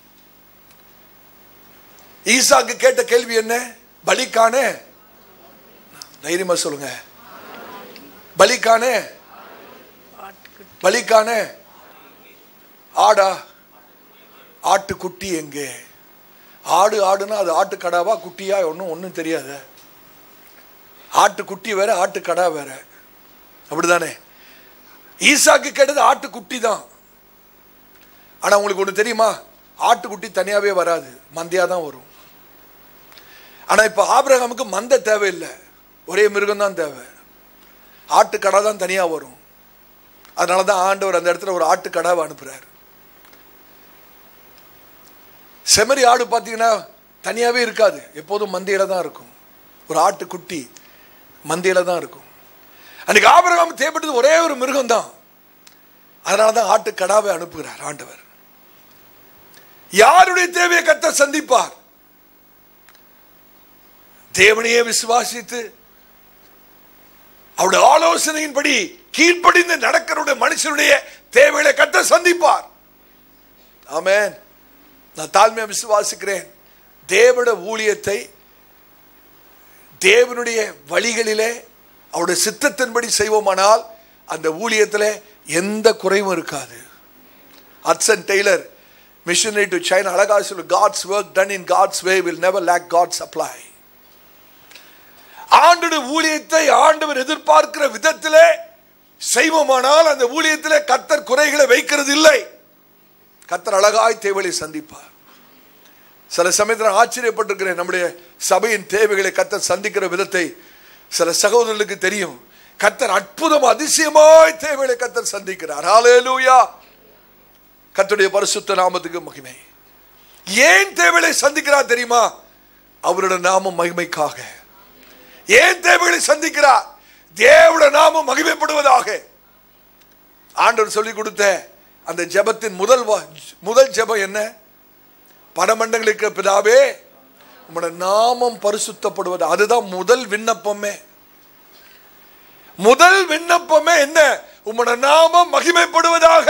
ஈசாக்கு கேட்ட கேள்வி என்ன பலிக்கான தைரியமா சொல்லுங்க பலிக்கான பலிக்கான ஆடா ஆட்டுக்குட்டி எங்கே ஆடு ஆடுனா அது ஆட்டுக்கடாவா குட்டியா ஒன்றும் ஒன்றும் தெரியாது ஆட்டுக்குட்டி வேற ஆட்டுக்கடா வேற அப்படிதானே ஈசாக்கு கேட்டது ஆட்டுக்குட்டி தான் ஆனா உங்களுக்கு ஒன்று தெரியுமா ஆட்டுக்குட்டி தனியாவே வராது மந்தையா தான் வரும் ஆனா இப்ப ஆபிரகாமுக்கு மந்தை தேவையில்லை ஒரே மிருகம் தான் தேவை ஆட்டுக்கடா தான் தனியா வரும் அதனால தான் ஆண்டவர் அந்த இடத்துல ஒரு ஆட்டுக்கடாவை அனுப்புறாரு செமறி ஆடு பார்த்தீங்கன்னா தனியாவே இருக்காது எப்போதும் மந்தையில தான் இருக்கும் ஒரு ஆட்டுக்குட்டி மந்தையில தான் இருக்கும் அன்னைக்கு ஆபிரகாம் தேவைப்பட்டது ஒரே ஒரு மிருகம் தான் அதனால தான் ஆட்டுக்கடாவை அனுப்புகிறார் ஆண்டவர் யாருடைய தேவையை கத்த சந்திப்பார் தேவனையே விசுவாசித்து அவருடைய ஆலோசனையின்படி கீழ்ப்படிந்து நடக்கிறவருடைய மனுஷனுடைய தேவைகளை கத்த சந்திப்பார் ஆமென் நான் தாழ்மையா விசுவாசிக்கிறேன் தேவட ஊழியத்தை தேவனுடைய வழிகளிலே அவருடைய சித்தத்தின்படி செய்வோமானால் அந்த ஊழியத்தில் எந்த குறைவும் இருக்காது Hudson Taylor missionary to China அழகா சொல்லு God's work done in God's way will never lack God supply ஆண்டுடைய ஊழியத்தை ஆண்டவர் எதிர்பார்க்கிற விதத்திலே செய்வோமானால் அந்த ஊழியத்திலே கத்தர் குறைகளை வைக்கிறது இல்லை கத்தர் அழகாய் தேவைகளை சந்திப்பார் சில சமயத்தில் ஆச்சரியப்பட்டிருக்கிறேன் நம்முடைய சபையின் தேவைகளை கத்தர் சந்திக்கிற விதத்தை சில சகோதரர்களுக்கு தெரியும் கத்தர் அற்புதம் அதிசயமாய் தேவைகளை கத்தர் சந்திக்கிறார் ஹalleluya கர்த்தருடைய பரிசுத்த நாமத்துக்கு மகிமை ஏன் தேவைகளை சந்திக்கிறார் தெரியுமா அவருடைய நாமம் மகிமைக்காக ஏன் தேவைகளை சந்திக்கிறார் தேவட நாமம் மகிமைப்படுவதாக ஆண்டவர் சொல்லி கொடுத்த அந்த ஜெபத்தின் முதல் வா- முதல் ஜெபம் என்ன பரமண்டங்களுக்கு பிதாவே உம்முடைய நாமம் பரிசுத்தப்படுவது அதுதான் முதல் விண்ணப்பமே முதல் விண்ணப்பமே என்ன உம்முடைய நாமம் மகிமைப்படுவதாக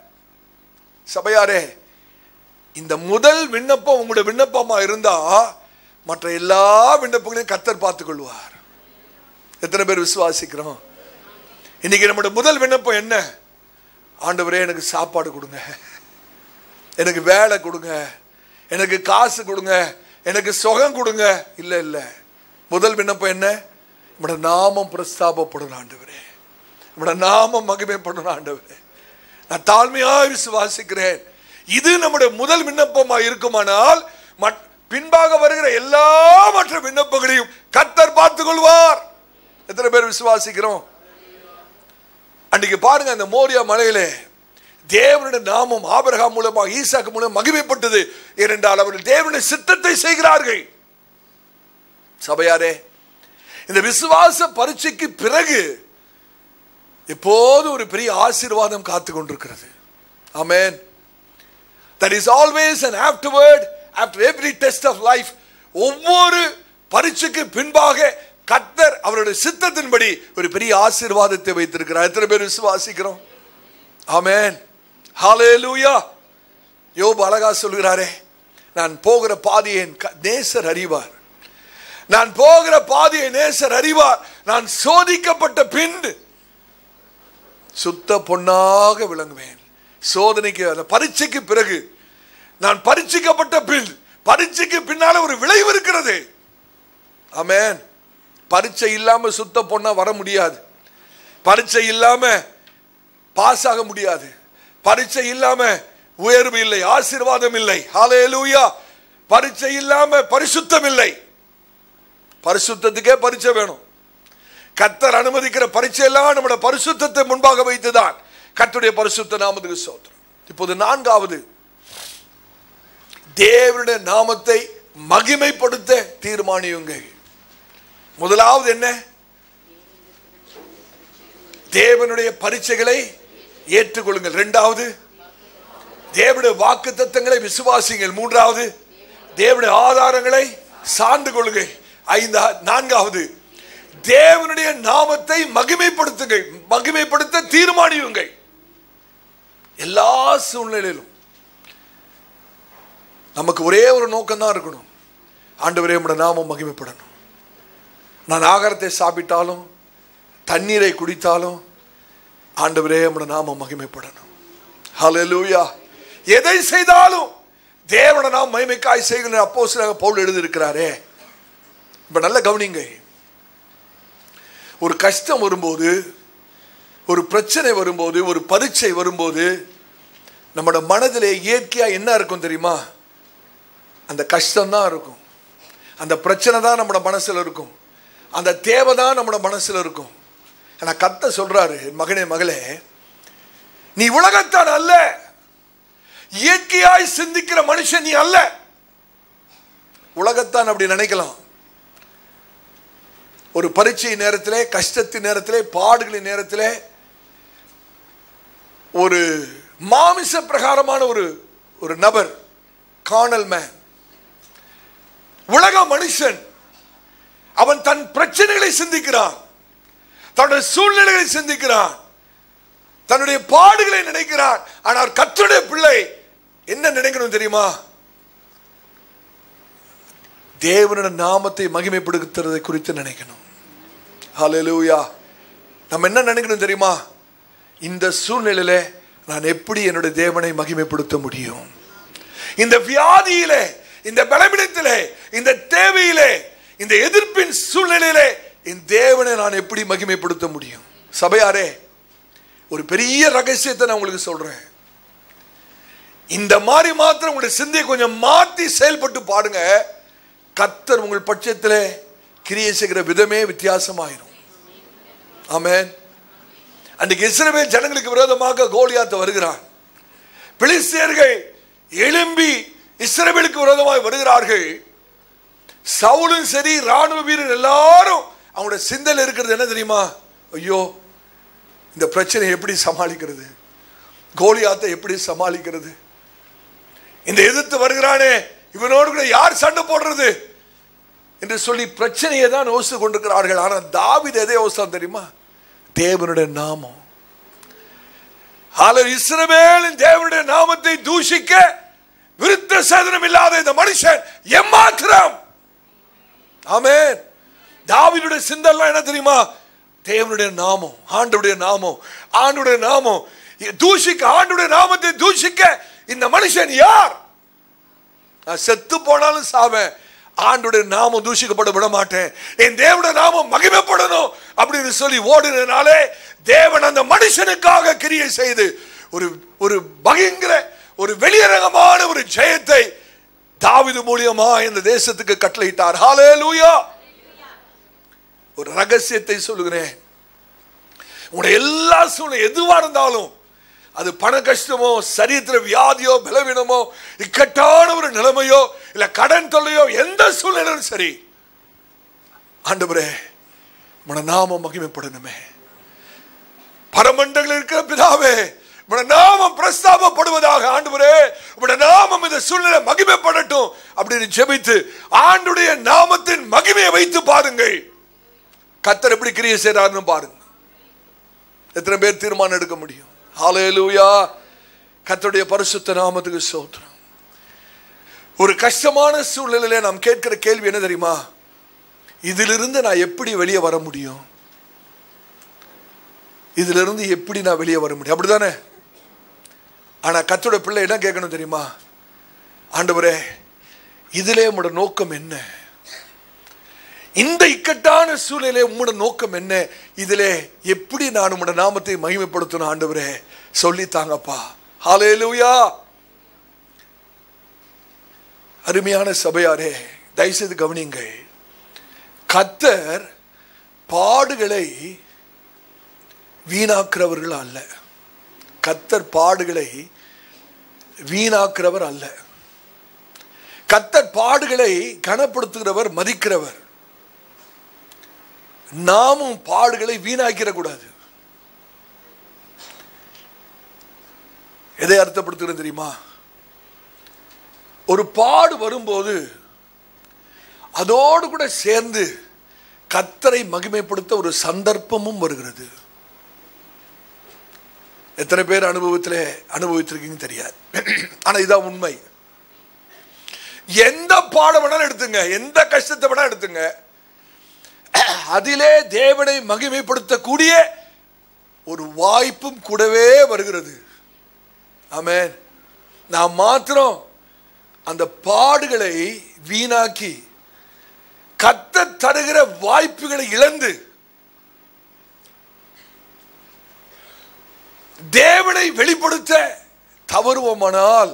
சபையாரே இந்த முதல் விண்ணப்பம் உங்களுடைய விண்ணப்பமா இருந்தா மற்ற எல்லா விண்ணப்பங்களையும் கத்தர் பார்த்துக் கொள்வார் எத்தனை பேர் விசுவாசிக்கிறோம் இன்னைக்கு நம்முடைய முதல் விண்ணப்பம் என்ன ஆண்டவரே எனக்கு சாப்பாடு கொடுங்க எனக்கு வேலை கொடுங்க எனக்கு காசு கொடுங்க எனக்கு சுகம் கொடுங்க இல்ல இல்ல முதல் விண்ணப்பம் என்ன நம்மட நாமம் பிரஸ்தாபப்படும் ஆண்டவரே நம்மட நாமம் மகிமைப்படும் ஆண்டவரே நான் தாழ்மையாய் விசுவாசிக்கிறேன் இது நம்முடைய முதல் விண்ணப்பமா இருக்குமானால் மற்- பின்பாக வருகிற எல்லா மற்ற விண்ணப்பங்களையும் கத்தர் பார்த்துக் கொள்வார் எத்தனை பேர் விசுவாசிக்கிறோம் அன்னைக்கு பாருங்க அந்த மோரியா மலையிலே தேவனுடைய நாமம் ஆபிரகாம் மூலமாக ஈசாக்கு மூலம் மகிமைப்பட்டது ஏனென்றால் அவர்கள் தேவனுடைய சித்தத்தை செய்கிறார்கள் சபையாரே இந்த விசுவாச பரீட்சைக்கு பிறகு எப்போது ஒரு பெரிய ஆசீர்வாதம் காத்து கொண்டிருக்கிறது ஆமென் that is always an afterward after every test of life ஒவ்வொரு பரீட்சைக்கு பின்பாக கத்தர் அவருடைய சித்தத்தின்படி ஒரு பெரிய ஆசீர்வாதத்தை வைத்திருக்கிறார் எத்தனை பேர் விசுவாசிக்கிறோம் ஆமென் ஹalleluya யோபு அழகா சொல்கிறாரே நான் போகிற பாதையை என் க- நேசர் அறிவார் நான் போகிற பாதையை நேசர் அறிவார் நான் சோதிக்கப்பட்ட பின் சுத்த பொன்னாக விளங்குவேன் சோதனைக்கு அந்த பரீட்சைக்கு பிறகு நான் பரீட்சிக்கப்பட்ட பின் பரீட்சைக்கு பின்னால ஒரு விளைவு இருக்கிறது ஆமென் பரீட்சை இல்லாம சுத்த பொண்ணா வர முடியாது பரீட்சை இல்லாம பாஸ் ஆக முடியாது பரீட்சை இல்லாம உயர்வு இல்லை ஆசீர்வாதம் இல்லை ஹalleluya பரீட்சை இல்லாம பரிசுத்தம் இல்லை பரிசுத்தத்துக்கே பரீட்சை வேணும் கத்தர் அனுமதிக்கிற பரீட்சை எல்லாம் நம்முடைய பரிசுத்தத்தை முன்பாக வைத்துதான் கர்த்தருடைய பரிசுத்த நாமத்துக்கு சோத்திரம் இப்போது நான்காவது தேவனுடைய நாமத்தை மகிமைப்படுத்த தீர்மானியுங்கள் முதலாவது என்ன தேவனுடைய பரீட்சைகளை ஏற்றுக்கொள்ளுங்கள் இரண்டாவது தேவனுடைய வாக்கு தத்தங்களை விசுவாசிங்கள் மூன்றாவது தேவனுடைய ஆதாரங்களை சார்ந்து கொள்ளுங்கள் ஐந்தா நான்காவது தேவனுடைய நாமத்தை மகிமைப்படுத்துங்கள் மகிமைப்படுத்த தீர்மானியுங்கள் எல்லா சூழ்நிலையிலும் நமக்கு ஒரே ஒரு நோக்கம் தான் இருக்கணும் ஆண்டவரே நம்முடைய நாமம் மகிமைப்படணும் நான் ஆகாரத்தை சாப்பிட்டாலும் தண்ணீரை குடித்தாலும் ஆண்டவரே நம்முடைய நாமம் மகிமைப்படணும் ஹalleluya எதை செய்தாலும் தேவனை நாம் மகிமைக்காய் செய்கிற அப்போ சில பவுல் எழுதியிருக்கிறாரே இப்ப நல்ல கவனிங்க ஒரு கஷ்டம் வரும்போது ஒரு பிரச்சனை வரும்போது ஒரு பரீட்சை வரும்போது நம்மளோட மனதிலே இயற்கையா என்ன இருக்கும் தெரியுமா அந்த கஷ்டம் தான் இருக்கும் அந்த பிரச்சனை தான் நம்மளோட மனசுல இருக்கும் அந்த தேவை தான் நம்மளோட மனசுல இருக்கும் ஆனா கத்த சொல்றாரு மகனே மகளே நீ உலகத்தான் அல்ல இயற்கையாய் சிந்திக்கிற மனுஷன் நீ அல்ல உலகத்தான் அப்படி நினைக்கலாம் ஒரு பரீட்சை நேரத்திலே கஷ்டத்தின் நேரத்திலே பாடுகளின் நேரத்திலே ஒரு மாமிச பிரகாரமான ஒரு ஒரு நபர் காணல் மேன் உலக மனுஷன் அவன் தன் பிரச்சனைகளை சிந்திக்கிறான் தன்னுடைய சூழ்நிலைகளை சிந்திக்கிறான் தன்னுடைய பாடுகளை நினைக்கிறான் ஆனால் கர்த்தருடைய பிள்ளை என்ன நினைக்கணும் தெரியுமா தேவனுடைய நாமத்தை மகிமைப்படுத்துறதை குறித்து நினைக்கணும் ஹalleluya நம்ம என்ன நினைக்கணும் தெரியுமா இந்த சூழ்நிலையில நான் எப்படி என்னுடைய தேவனை மகிமைப்படுத்த முடியும் இந்த வியாதியிலே இந்த பலவீனத்திலே இந்த தேவையிலே இந்த எதிர்ப்பின் சூழ்நிலையிலே என் தேவனை நான் எப்படி மகிமைப்படுத்த முடியும் சபையாரே ஒரு பெரிய ரகசியத்தை நான் உங்களுக்கு சொல்றேன் இந்த மாதிரி மாத்திரம் உங்களுடைய சிந்தையை கொஞ்சம் மாத்தி செயல்பட்டு பாருங்க கத்தர் உங்கள் பட்சத்தில் கிரியை செய்கிற விதமே வித்தியாசமாயிரும் ஆமென் அன்றைக்கு இஸ்ரவேல் ஜனங்களுக்கு விரோதமாக கோலியாத்து வருகிறான் பிலிஸ்தியர்கள் எழும்பி இஸ்ரவேலுக்கு விரோதமாக வருகிறார்கள் சவுலும் சரி ராணுவ வீரர் எல்லாரும் அவங்களோட சிந்தல் இருக்கிறது என்ன தெரியுமா ஐயோ இந்த பிரச்சனையை எப்படி சமாளிக்கிறது கோலியாத்தை எப்படி சமாளிக்கிறது இந்த எதிர்த்து வருகிறானே இவனோடு கூட யார் சண்டை போடுறது என்று சொல்லி பிரச்சனையை தான் யோசித்து கொண்டிருக்கிறார்கள் ஆனால் தாவித எதை யோசித்தான் தெரியுமா தேவனுடைய நாமம் ஆளர் இஸ்ரவேலின் தேவனுடைய நாமத்தை தூஷிக்க விருத்த சேதனம் இல்லாத இந்த மனுஷன் எம்மாத்திரம் ஆமென் தாவீதுடைய சிந்தெல்லாம் என்ன தெரியுமா தேவனுடைய நாமம் ஆண்டுடைய நாமம் ஆண்டுடைய நாமம் தூஷிக்க ஆண்டுடைய நாமத்தை தூஷிக்க இந்த மனுஷன் யார் நான் செத்து போனாலும் சாவேன் ஆண்டுடைய நாமம் தூஷிக்கப்பட விட மாட்டேன் என் தேவனுடைய நாமம் மகிமைப்படணும் அப்படின்னு சொல்லி ஓடினாலே தேவன் அந்த மனுஷனுக்காக கிரியை செய்து ஒரு ஒரு பயங்கர ஒரு வெளியரங்கமான ஒரு ஜெயத்தை தாவிது மூலியமா இந்த தேசத்துக்கு கட்டளையிட்டார் ஹalleluya ஒரு ரகசியத்தை சொல்லுகிறேன் உங்களுடைய எல்லா சூழ்நிலை எதுவா இருந்தாலும் அது பண கஷ்டமோ சரீரத்துல வியாதியோ பலவீனமோ இக்கட்டான ஒரு நிலைமையோ இல்ல கடன் தொல்லையோ எந்த சூழ்நிலையும் சரி ஆண்டவரே உன நாமம் மகிமைப்படணுமே பரமண்டங்கள் இருக்கிற பிதாவே உட நாமம் பிரஸ்தாபப்படுவதாக ஆண்டவரே உட நாமம் இந்த சூழ்நிலை மகிமைப்படட்டும் அப்படின்னு ஜெபித்து ஆண்டுடைய நாமத்தின் மகிமையை வைத்து பாருங்கள் கத்தர் எப்படி கிரியை செய்றாருன்னு பாருங்க எத்தனை பேர் தீர்மானம் எடுக்க முடியும் ஹalleluya கர்த்தருடைய பரிசுத்த நாமத்துக்கு ஸ்தோத்திரம் ஒரு கஷ்டமான சூழ்நிலையில நாம் கேட்கிற கேள்வி என்ன தெரியுமா இதிலிருந்து நான் எப்படி வெளியே வர முடியும் இதிலிருந்து எப்படி நான் வெளியே வர முடியும் அப்படிதானே ஆனா கத்தோட பிள்ளை என்ன கேட்கணும் தெரியுமா ஆண்டவரே இதிலே உங்களோட நோக்கம் என்ன இந்த இக்கட்டான சூழ்நிலை உங்களோட நோக்கம் என்ன இதிலே எப்படி நான் உங்களோட நாமத்தை மகிமைப்படுத்தணும் ஆண்டவரே சொல்லித்தாங்கப்பா ஹalleluya அருமையான சபையாரே தயவுசெய்து கவனியுங்கள் கத்தர் பாடுகளை வீணாக்குறவர்கள் அல்ல கத்தர் பாடுகளை வீணாக்குறவர் அல்ல கத்தர் பாடுகளை கனப்படுத்துகிறவர் மதிக்கிறவர் நாமும் பாடுகளை வீணாக்கிற கூடாது எதை அர்த்தப்படுத்துகிறது தெரியுமா ஒரு பாடு வரும்போது அதோடு கூட சேர்ந்து கத்தரை மகிமைப்படுத்த ஒரு சந்தர்ப்பமும் வருகிறது எத்தனை பேர் அனுபவத்தில் அனுபவித்திருக்கீங்க தெரியாது ஆனா இதான் உண்மை எந்த பாடம் வேணாலும் எடுத்துங்க எந்த கஷ்டத்தை வேணாலும் எடுத்துங்க அதிலே தேவனை மகிமைப்படுத்தக்கூடிய ஒரு வாய்ப்பும் கூடவே வருகிறது ஆமென் நாம் மாத்திரம் அந்த பாடுகளை வீணாக்கி கத்த தருகிற வாய்ப்புகளை இழந்து தேவனை வெளிப்படுத்த தவறுவோமானால்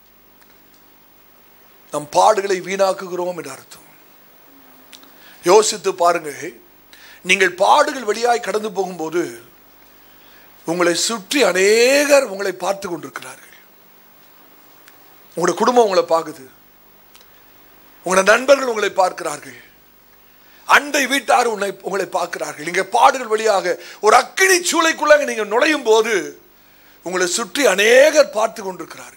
நம் பாடுகளை வீணாக்குகிறோம் என்று அர்த்தம் யோசித்து பாருங்கள் நீங்கள் பாடுகள் வழியாய் கடந்து போகும்போது உங்களை சுற்றி அநேகர் உங்களை பார்த்து கொண்டிருக்கிறார்கள் உங்களோட குடும்பம் உங்களை பார்க்குது உங்களோட நண்பர்கள் உங்களை பார்க்கிறார்கள் அண்டை வீட்டார் உன்னை உங்களை பார்க்கிறார்கள் நீங்க பாடுகள் வழியாக ஒரு அக்கினி சூளைக்குள்ளாக நீங்க நுழையும் போது உங்களை சுற்றி அநேகர் பார்த்து கொண்டிருக்கிறார்கள்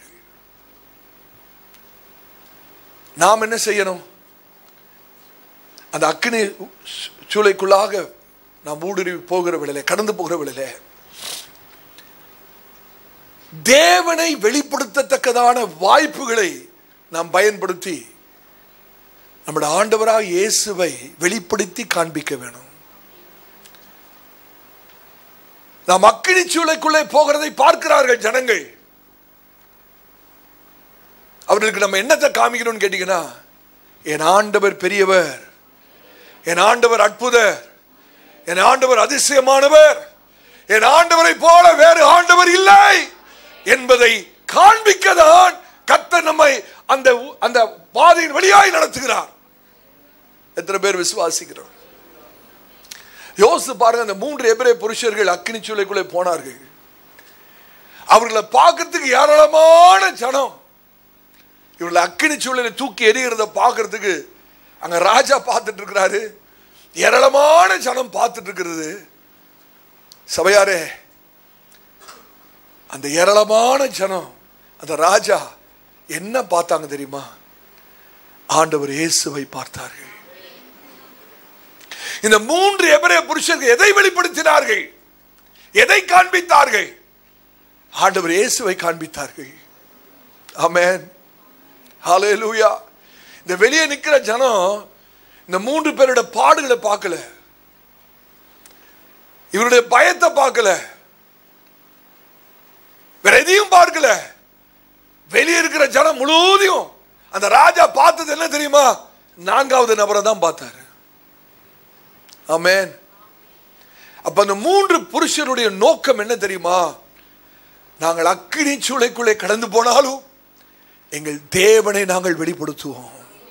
நாம் என்ன செய்யணும் அந்த அக்கினி சூளைக்குள்ளாக நாம் ஊடுருவி போகிற வேளையில கடந்து போகிற வேளையில தேவனை வெளிப்படுத்தத்தக்கதான வாய்ப்புகளை நாம் பயன்படுத்தி நம்முடைய ஆண்டவராக இயேசுவை வெளிப்படுத்தி காண்பிக்க வேணும் நாம் அக்கினி சூளைக்குள்ளே போகிறதை பார்க்கிறார்கள் ஜனங்கள் அவர்களுக்கு நம்ம என்னத்தை காமிக்கணும்னு கேட்டீங்கன்னா என் ஆண்டவர் பெரியவர் என் ஆண்டவர் அற்புதர் என் ஆண்டவர் அதிசயமானவர் என் ஆண்டவரை போல வேறு ஆண்டவர் இல்லை என்பதை காண்பிக்க தான் கர்த்தர் நம்மை அந்த அந்த பாதையின் வழியாய் நடத்துகிறார் எத்தனை பேர் விசுவாசிக்கிறோம் யோசித்து பாருங்க அந்த மூன்று எபிரே புருஷர்கள் அக்கினி சூளைக்குள்ளே போனார்கள் அவர்களை பார்க்கறதுக்கு ஏராளமான ஜனம் இவர்களை அக்கினி சூழலை தூக்கி எறிகிறத பார்க்கறதுக்கு அங்க ராஜா பார்த்துட்டு இருக்கிறாரு ஏராளமான ஜனம் பார்த்துட்டு இருக்கிறது சபையாரே அந்த ஏராளமான ஜனம் அந்த ராஜா என்ன பார்த்தாங்க தெரியுமா ஆண்டவர் இயேசுவை பார்த்தார்கள் இந்த மூன்று எபிரே புருஷர்கள் எதை வெளிப்படுத்தினார்கள் எதை காண்பித்தார்கள் ஆண்டவர் இயேசுவை காண்பித்தார்கள் ஆமென் ஹalleluya இந்த வெளியே நிக்கிற ஜனம் இந்த மூன்று பேரோட பாடுகளை பார்க்கல இவருடைய பயத்தை பார்க்கல வேற எதையும் பார்க்கல வெளியே இருக்கிற ஜனம் முழுவதையும் அந்த ராஜா பார்த்தது என்ன தெரியுமா நான்காவது நபரை தான் பார்த்தாரு ஆமென் அப்ப அந்த மூன்று புருஷருடைய நோக்கம் என்ன தெரியுமா நாங்கள் அக்கினி சூளைக்குள்ளே கடந்து போனாலும் எங்கள் தேவனை நாங்கள் வெளிப்படுத்துவோம்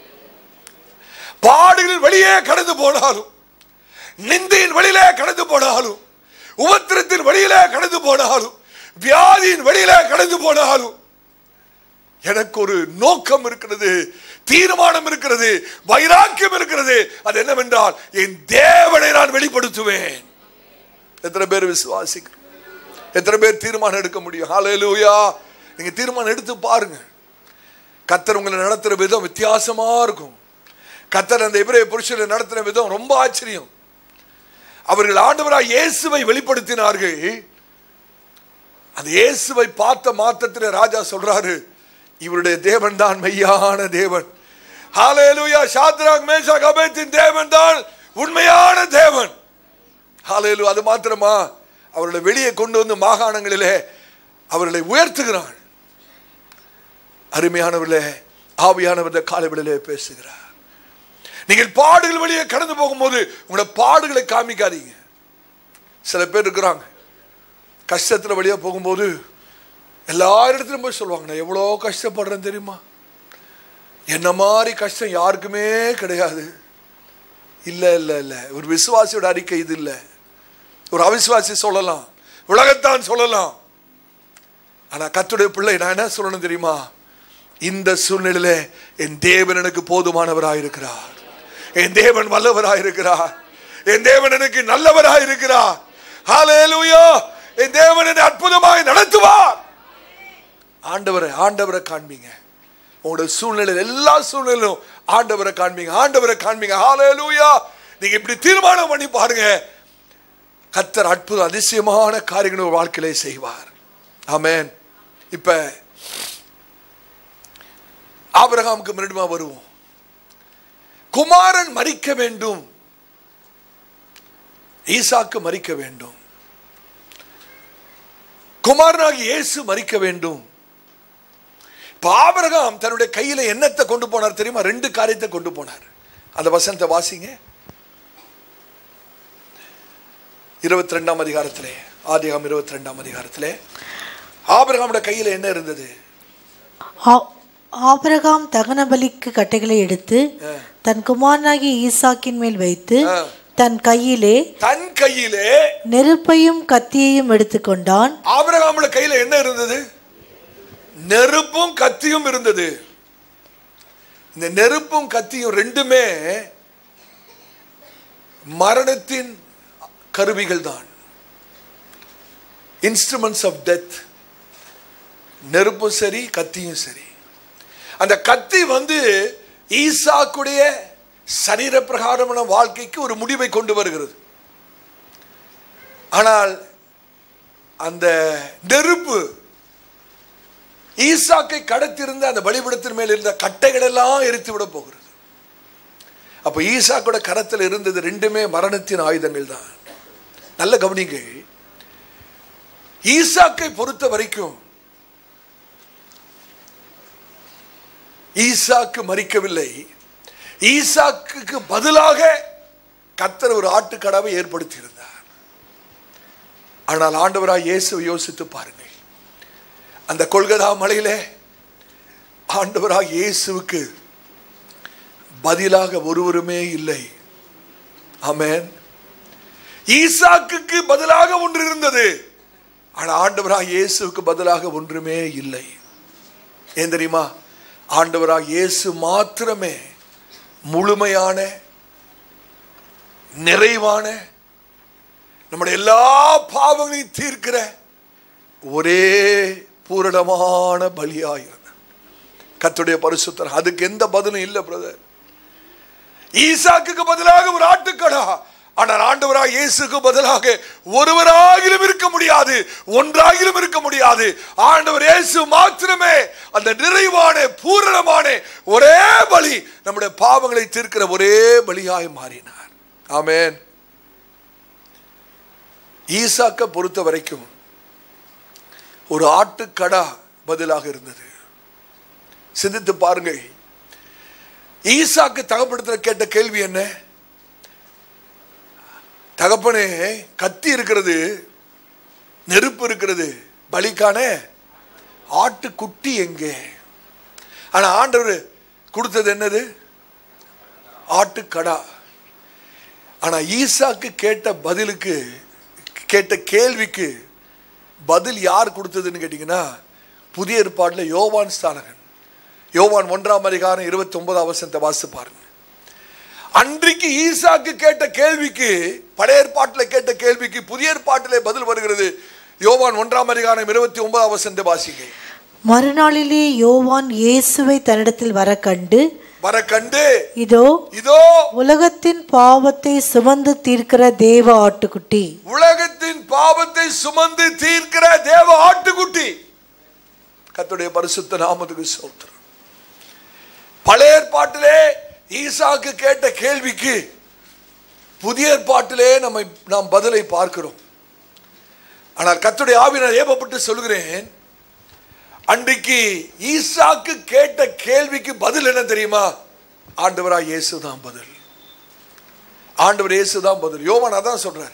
பாடுகள் வெளியே கடந்து போனாலும் நிந்தையின் வழியிலே கடந்து போனாலும் உபத்திரத்தின் வழியிலே கடந்து போனாலும் வியாதியின் வழியிலே கடந்து போனாலும் எனக்கு ஒரு நோக்கம் இருக்கிறது தீர்மானம் இருக்கிறது வைராக்கியம் இருக்கிறது அது என்னவென்றால் என் தேவனை நான் வெளிப்படுத்துவேன் எத்தனை பேர் விசுவாசிக்கிறோம் எத்தனை பேர் தீர்மானம் எடுக்க முடியும் ஹalleluya நீங்க தீர்மானம் எடுத்து பாருங்க கத்தர் உங்களை நடத்துற விதம் வித்தியாசமா இருக்கும் கத்தர் அந்த எபிரேய புருஷனை நடத்துற விதம் ரொம்ப ஆச்சரியம் அவர்கள் ஆண்டவராய் இயேசுவை வெளிப்படுத்தினார்கள் அந்த இயேசுவை பார்த்த மாத்தத்தில் ராஜா சொல்றாரு இவருடைய தேவன் தான் மெய்யான தேவன் ஹalleluya ஷாத்ராக் மேஷாக் அபேத்தின் தேவன் தான் உண்மையான தேவன் ஹalleluya அது மாத்திரமா அவர்களை வெளியே கொண்டு வந்து மாகாணங்களிலே அவர்களை உயர்த்துகிறான் அருமையானவர்களே ஆவியானவர்கள காலைவிடலே பேசுகிறார் நீங்கள் பாடுகள் வழியே கடந்து போகும்போது உங்களோட பாடுகளை காமிக்காதீங்க சில பேர் இருக்கிறாங்க கஷ்டத்துல வழியா போகும்போது எல்லா இடத்துலையும் போய் சொல்லுவாங்க நான் எவ்வளோ கஷ்டப்படுறேன் தெரியுமா என்ன மாதிரி கஷ்டம் யாருக்குமே கிடையாது இல்லை இல்லை இல்லை ஒரு விசுவாசியோட அறிக்கை இது இல்லை ஒரு அவிசுவாசி சொல்லலாம் உலகத்தான் சொல்லலாம் ஆனா கத்துடைய பிள்ளை நான் என்ன சொல்லணும் தெரியுமா இந்த சூழ்நிலையில என் தேவன் எனக்கு போதுமானவராயிருக்கிறார் என் தேவன் வல்லவராயிருக்கிறார் என் தேவன் எனக்கு நல்லவராயிருக்கிறார் ஹalleluya என் தேவன் என்னை அற்புதமாய் நடத்துவார் ஆண்டவரை ஆண்டவரை காண்பீங்க உங்களோட சூழ்நிலையில் எல்லா சூழ்நிலையிலும் ஆண்டவரை காண்பீங்க ஆண்டவரை காண்பீங்க ஹalleluya நீங்க இப்படி தீர்மானம் பண்ணி பாருங்க கத்தர் அற்புத அதிசயமான காரியங்களை ஒரு வாழ்க்கையிலே செய்வார் ஆமென் இப்ப ஆபிரகாமுக்கு மறுபடியும் வருவோம் குமாரன் மறிக்க வேண்டும் ஈசாக்கு மறிக்க வேண்டும் குமாரனாகி இயேசு மறிக்க வேண்டும் இப்ப ஆபிரகாம் தன்னுடைய கையில என்னத்தை கொண்டு போனார் தெரியுமா ரெண்டு காரியத்தை கொண்டு போனார் அந்த வசனத்தை வாசிங்க இருபத்தி ரெண்டாம் அதிகாரத்திலே ஆதிகாம் இருபத்தி ரெண்டாம் அதிகாரத்திலே ஆபிரகாமுடைய கையில என்ன இருந்தது ஆ- ஆபிரகாம் தகன பலிக்கு கட்டைகளை எடுத்து தன் குமாரனாகிய ஈசாக்கின் மேல் வைத்து ஆ. தன் கையிலே தன் கையிலே நெருப்பையும் கத்தியையும் எடுத்துக்கொண்டான் ஆபிரகாமுடைய கையில என்ன இருந்தது நெருப்பும் கத்தியும் இருந்தது இந்த நெருப்பும் கத்தியும் ரெண்டுமே மரணத்தின் கருவிகள் தான் இன்ஸ்ட்ருமெண்ட்ஸ் ஆஃப் டெத் நெருப்பும் சரி கத்தியும் சரி அந்த கத்தி வந்து ஈசாக்குடைய சரீர பிரகாரமான வாழ்க்கைக்கு ஒரு முடிவை கொண்டு வருகிறது ஆனால் அந்த நெருப்பு ஈசாக்கை கடத்திருந்த அந்த பலிபீடத்தின் மேல் இருந்த கட்டைகள் எல்லாம் எரித்து விட போகிறது அப்ப ஈசாக்கோட கரத்தில் இருந்தது ரெண்டுமே மரணத்தின் ஆயுதங்கள் தான் நல்ல கவனிங்கள் ஈசாக்கை பொறுத்த வரைக்கும் ஈசாக்கு மறிக்கவில்லை ஈசாக்குக்கு பதிலாக கத்தர் ஒரு ஆட்டுக்கடாவை ஏற்படுத்தி இருந்தார் ஆனால் ஆண்டவராய் இயேசுவை யோசித்து பாருங்கள் அந்த கொள்கதா மலையிலே ஆண்டவராக இயேசுவுக்கு பதிலாக ஒருவருமே இல்லை ஆமென் ஈசாக்குக்கு பதிலாக ஒன்று இருந்தது ஆனா ஆண்டவராக இயேசுவுக்கு பதிலாக ஒன்றுமே இல்லை ஏன் தெரியுமா ஆண்டவராக இயேசு மாத்திரமே முழுமையான நிறைவான நம்முடைய எல்லா பாவங்களையும் தீர்க்கிற ஒரே பூரணமான பலியாயிருந்த கர்த்தருடைய பரிசுத்தர் அதுக்கு எந்த பதிலும் இல்லை பிரதர் ஈசாக்குக்கு பதிலாக ஒரு ஆட்டுக்கடா ஆனால் ஆண்டவராக இயேசுக்கு பதிலாக ஒருவராகிலும் இருக்க முடியாது ஒன்றாகிலும் இருக்க முடியாது ஆண்டவர் இயேசு மாத்திரமே அந்த நிறைவான பூரணமான ஒரே பலி நம்முடைய பாவங்களை தீர்க்கிற ஒரே பலியாய் மாறினார் ஆமென் ஈசாக்க பொறுத்த வரைக்கும் ஒரு ஆட்டுக்கடா பதிலாக இருந்தது சிந்தித்து பாருங்கள் ஈசாக்கு தகப்படுத்த கேட்ட கேள்வி என்ன தகப்பனே கத்தி இருக்கிறது நெருப்பு இருக்கிறது பலிக்கான ஆட்டுக்குட்டி எங்கே ஆனா ஆண்டவர் கொடுத்தது என்னது ஆட்டுக்கடா ஆனா ஈசாக்கு கேட்ட பதிலுக்கு கேட்ட கேள்விக்கு பதில் யார் கொடுத்ததுன்னு கேட்டீங்கன்னா புதிய ஏற்பாட்டில் யோவான் ஸ்தானகன் யோவான் ஒன்றாம் அதிகாரம் இருபத்தி ஒன்பதாம் வசனத்தை வாசித்து பாருங்க அன்றைக்கு ஈசாக்கு கேட்ட கேள்விக்கு பழைய ஏற்பாட்டில் கேட்ட கேள்விக்கு புதிய ஏற்பாட்டிலே பதில் வருகிறது யோவான் ஒன்றாம் அதிகாரம் இருபத்தி ஒன்பதாம் வசனத்தை வாசிங்க மறுநாளிலே யோவான் இயேசுவை தன்னிடத்தில் வர கண்டு வர கண்டு இதோ இதோ உலகத்தின் பாவத்தை சுமந்து தீர்க்கிற தேவ ஆட்டுக்குட்டி உலகத்தின் பாவத்தை சுமந்து தீர்க்கிற தேவ ஆட்டுக்குட்டி கர்த்தருடைய பரிசுத்த நாமத்துக்கு சோத்திரம் பழைய ஏற்பாட்டிலே ஈசாக்கு கேட்ட கேள்விக்கு புதிய ஏற்பாட்டிலே நம்மை நாம் பதிலை பார்க்கிறோம் ஆனால் கர்த்தருடைய ஆவினால் ஏவப்பட்டு சொல்கிறேன் அன்றைக்கு ஈசாக்கு கேட்ட கேள்விக்கு பதில் என்ன தெரியுமா ஆண்டவராக இயேசு தான் பதில் ஆண்டவர் இயேசு தான் பதில் யோவான் அதான் சொல்றாரு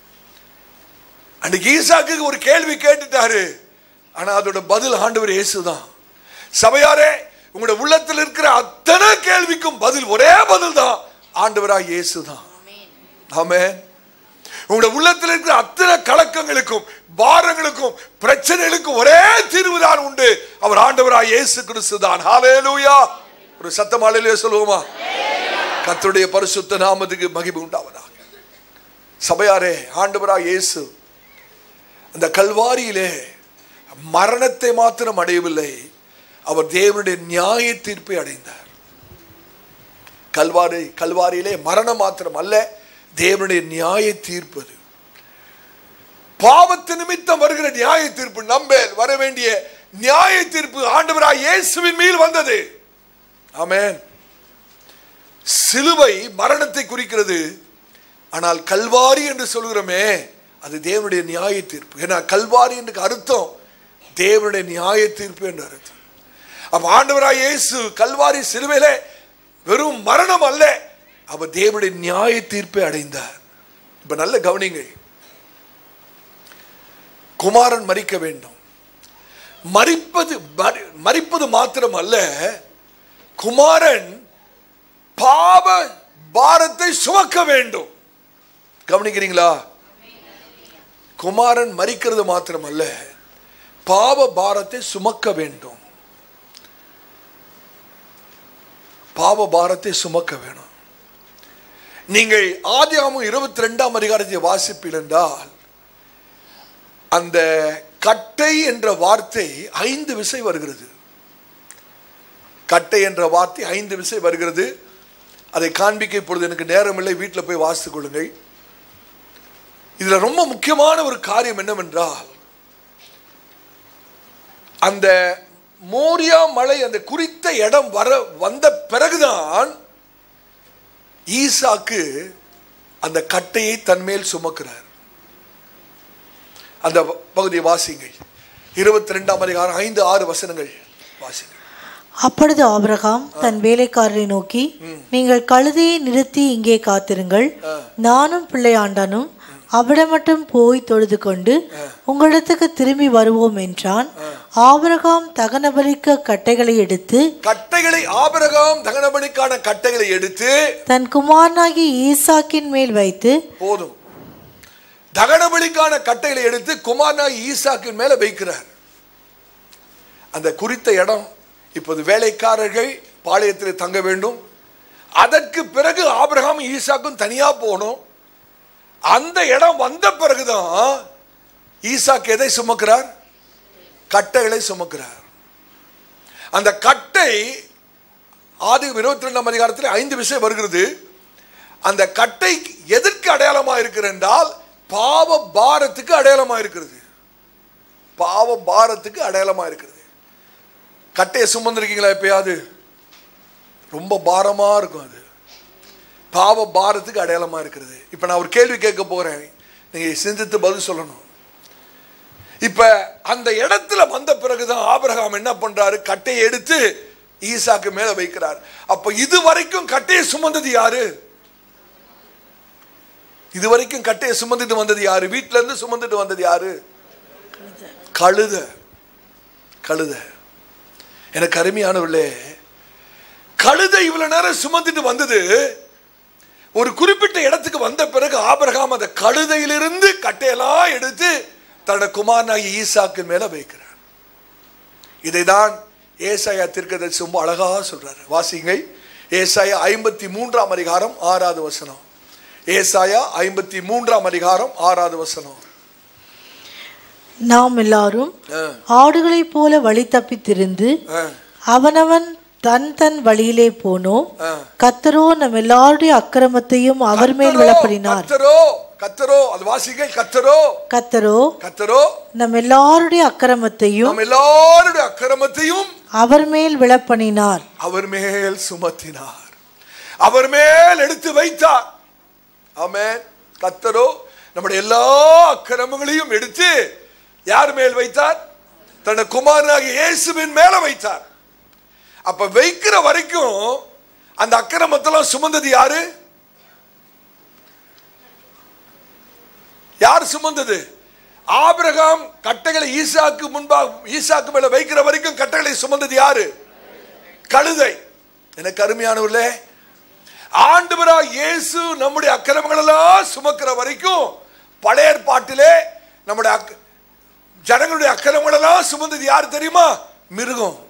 அன்னைக்கு ஈசாக்கு ஒரு கேள்வி கேட்டுட்டாரு ஆனா அதோட பதில் ஆண்டவர் இயேசு தான் சபையாரே உங்களோட உள்ளத்தில் இருக்கிற அத்தனை கேள்விக்கும் பதில் ஒரே பதில் தான் ஆண்டவராக இயேசு தான் ஆமென் உங்களோட உள்ளத்தில் இருக்கிற அத்தனை கலக்கங்களுக்கும் பாரங்களுக்கும் பிரச்சனைகளுக்கும் ஒரே தீர்வு தான் உண்டு அவர் ஆண்டவராக இயேசு கிறிஸ்து தான் ஹalleluya ஒரு சத்தம் ஹalleluya சொல்லுவோமா கர்த்தருடைய பரிசுத்த நாமத்துக்கு மகிமை உண்டாவதாக சபையாரே ஆண்டவராக இயேசு அந்த கல்வாரியிலே மரணத்தை மாத்திரம் அடையவில்லை அவர் தேவனுடைய நியாய தீர்ப்பை அடைந்தார் கல்வாரி கல்வாரியிலே மரணம் மாத்திரம் அல்ல தேவனுடைய நியாய தீர்ப்பது பாவத்து நிமித்தம் வருகிற நியாய தீர்ப்பு நம்பேல் வர வேண்டிய நியாய தீர்ப்பு ஆண்டவராய் இயேசுவின் மேல் வந்தது ஆமென் சிலுவை மரணத்தை குறிக்கிறது ஆனால் கல்வாரி என்று சொல்கிறோமே அது தேவனுடைய நியாய தீர்ப்பு ஏன்னா கல்வாரி என்று அர்த்தம் தேவனுடைய நியாய தீர்ப்பு என்று அர்த்தம் அப்ப ஆண்டவராய் இயேசு கல்வாரி சிலுவையிலே வெறும் மரணம் அல்ல அவர் தேவனுடைய நியாய தீர்ப்பை அடைந்தார் இப்ப நல்ல கவனிங்க குமாரன் மறிக்க வேண்டும் மறிப்பது மறி- மறிப்பது மாத்திரம் அல்ல குமாரன் பாவ பாரத்தை சுமக்க வேண்டும் கவனிக்கிறீங்களா குமாரன் மறிக்கிறது மாத்திரமல்ல பாவ பாரத்தை சுமக்க வேண்டும் பாவ பாரத்தை சுமக்க வேணும் நீங்கள் ஆதியாமம் இருபத்தி ரெண்டாம் அதிகாரத்தை வாசிப்பீர்கள் என்றால் அந்த கட்டை என்ற வார்த்தை ஐந்து விசை வருகிறது கட்டை என்ற வார்த்தை ஐந்து விசை வருகிறது அதை காண்பிக்க இப்பொழுது எனக்கு நேரமில்லை வீட்டில் போய் வாசித்துக் கொள்ளுங்கள் இதுல ரொம்ப முக்கியமான ஒரு காரியம் என்னவென்றால் அந்த மோரியா மலை அந்த குறித்த இடம் வர வந்த பிறகுதான் ஈசாக்கு அந்த கட்டையை தன்மேல் சுமக்கிறார் அந்த பகுதியை வாசிங்கள் இருபத்தி ரெண்டாம் அதிகாரம் ஐந்து ஆறு வசனங்கள் வாசிங்கள் அப்பொழுது ஆபிரகாம் தன் வேலைக்காரரை நோக்கி நீங்கள் கழுதையை நிறுத்தி இங்கே காத்திருங்கள் நானும் பிள்ளையாண்டானும் அவிடம் மட்டும் போய் தொழுது கொண்டு உங்களிடத்துக்கு திரும்பி வருவோம் என்றான் ஆபிரகாம் தகன பலிக்க கட்டைகளை எடுத்து கட்டைகளை ஆபிரகாம் தகனபலிக்கான கட்டைகளை எடுத்து தன் குமாரனாகிய ஈசாக்கின் மேல் வைத்து போதும் தகனபலிக்கான கட்டைகளை எடுத்து குமாரனாகி ஈசாக்கின் மேல வைக்கிறார் அந்த குறித்த இடம் இப்போது வேலைக்காரர்கள் பாளையத்தில் தங்க வேண்டும் அதற்கு பிறகு ஆபிரகாம் ஈசாக்கும் தனியா போகணும் அந்த இடம் வந்த பிறகுதான் ஈசாக்கு எதை சுமக்கிறார் கட்டைகளை சுமக்கிறார் அந்த கட்டை ஆதி இருபத்தி ரெண்டாம் அதிகாரத்தில் ஐந்து விஷயம் வருகிறது அந்த கட்டை எதற்கு அடையாளமா இருக்கிறது என்றால் பாவ பாரத்துக்கு அடையாளமா இருக்கிறது பாவ பாரத்துக்கு அடையாளமா இருக்கிறது கட்டையை சுமந்திருக்கீங்களா எப்பயாவது ரொம்ப பாரமா இருக்கும் அது பாவ பாரத்துக்கு அடையாளமா இருக்கிறது இப்ப நான் ஒரு கேள்வி கேட்க போறேன் நீங்க சிந்தித்து பதில் சொல்லணும் இப்ப அந்த இடத்துல வந்த பிறகுதான் ஆபிரகாம் என்ன பண்றாரு கட்டையை எடுத்து ஈசாக்கு மேல வைக்கிறார் அப்ப இது வரைக்கும் கட்டையை சுமந்தது யாரு இது வரைக்கும் கட்டையை சுமந்துட்டு வந்தது யாரு வீட்ல இருந்து சுமந்துட்டு வந்தது யாரு கழுத கழுத எனக்கு அருமையானவர்களே கழுதை இவ்வளவு நேரம் சுமந்துட்டு வந்தது ஒரு குறிப்பிட்ட இடத்துக்கு வந்த பிறகு ஆபிரகாம் அந்த கழுதையிலிருந்து கட்டையெல்லாம் எடுத்து தன்னோட குமாரனாகி ஈசாக்கு மேல வைக்கிறார் இதைதான் ஏசாயா தீர்க்கதரிசி ரொம்ப அழகா சொல்றாரு வாசிங்க ஏசாயா ஐம்பத்தி மூன்றாம் அதிகாரம் ஆறாவது வசனம் ஏசாயா ஐம்பத்தி மூன்றாம் அதிகாரம் ஆறாவது வசனம் நாம் எல்லாரும் ஆ, ஆடுகளைப் போல வழி தப்பித் திரிந்து ஆ, அவனவன் தன் தன் வழியிலே போனோம் ஆ. கத்தரோ நம் எல்லாருடைய அக்கிரமத்தையும் அவர் மேல் கத்தரோ, விழப்படினார் கத்தரோ கத்தரோ அது வாசிங்க கத்தரோ கத்தரோ கத்தரோ நம் எல்லாருடைய அக்கிரமத்தையும் நம் எல்லாருடைய அக்கிரமத்தையும் அவர் மேல் விழப்பண்ணினார் அவர் மேல் சுமத்தினார் அவர் மேல் எடுத்து வைத்தார் ஆமென் கத்தரோ நம்முடைய எல்லா அக்கிரமங்களையும் எடுத்து யார் மேல் வைத்தார் தன்னை குமாரனாகிய இயேசுவின் மேல வைத்தார் அப்ப வைக்கிற வரைக்கும் அந்த அக்கிரமத்தெல்லாம் சுமந்தது யாரு யார் சுமந்தது ஆபிரகாம் கட்டைகளை ஈசாக்கு முன்பாக ஈசாக்கு மேல வைக்கிற வரைக்கும் கட்டைகளை சுமந்தது யாரு கழுதை எனக்கு அருமையானவர்களே ஆண்டவராக இயேசு நம்முடைய அக்கிரமங்கள் எல்லாம் சுமக்கிற வரைக்கும் பழைய ஏற்பாட்டிலே நம்முடைய அக்க- ஜனங்களுடைய அக்கிரமங்கள் எல்லாம் சுமந்தது யார் தெரியுமா மிருகம்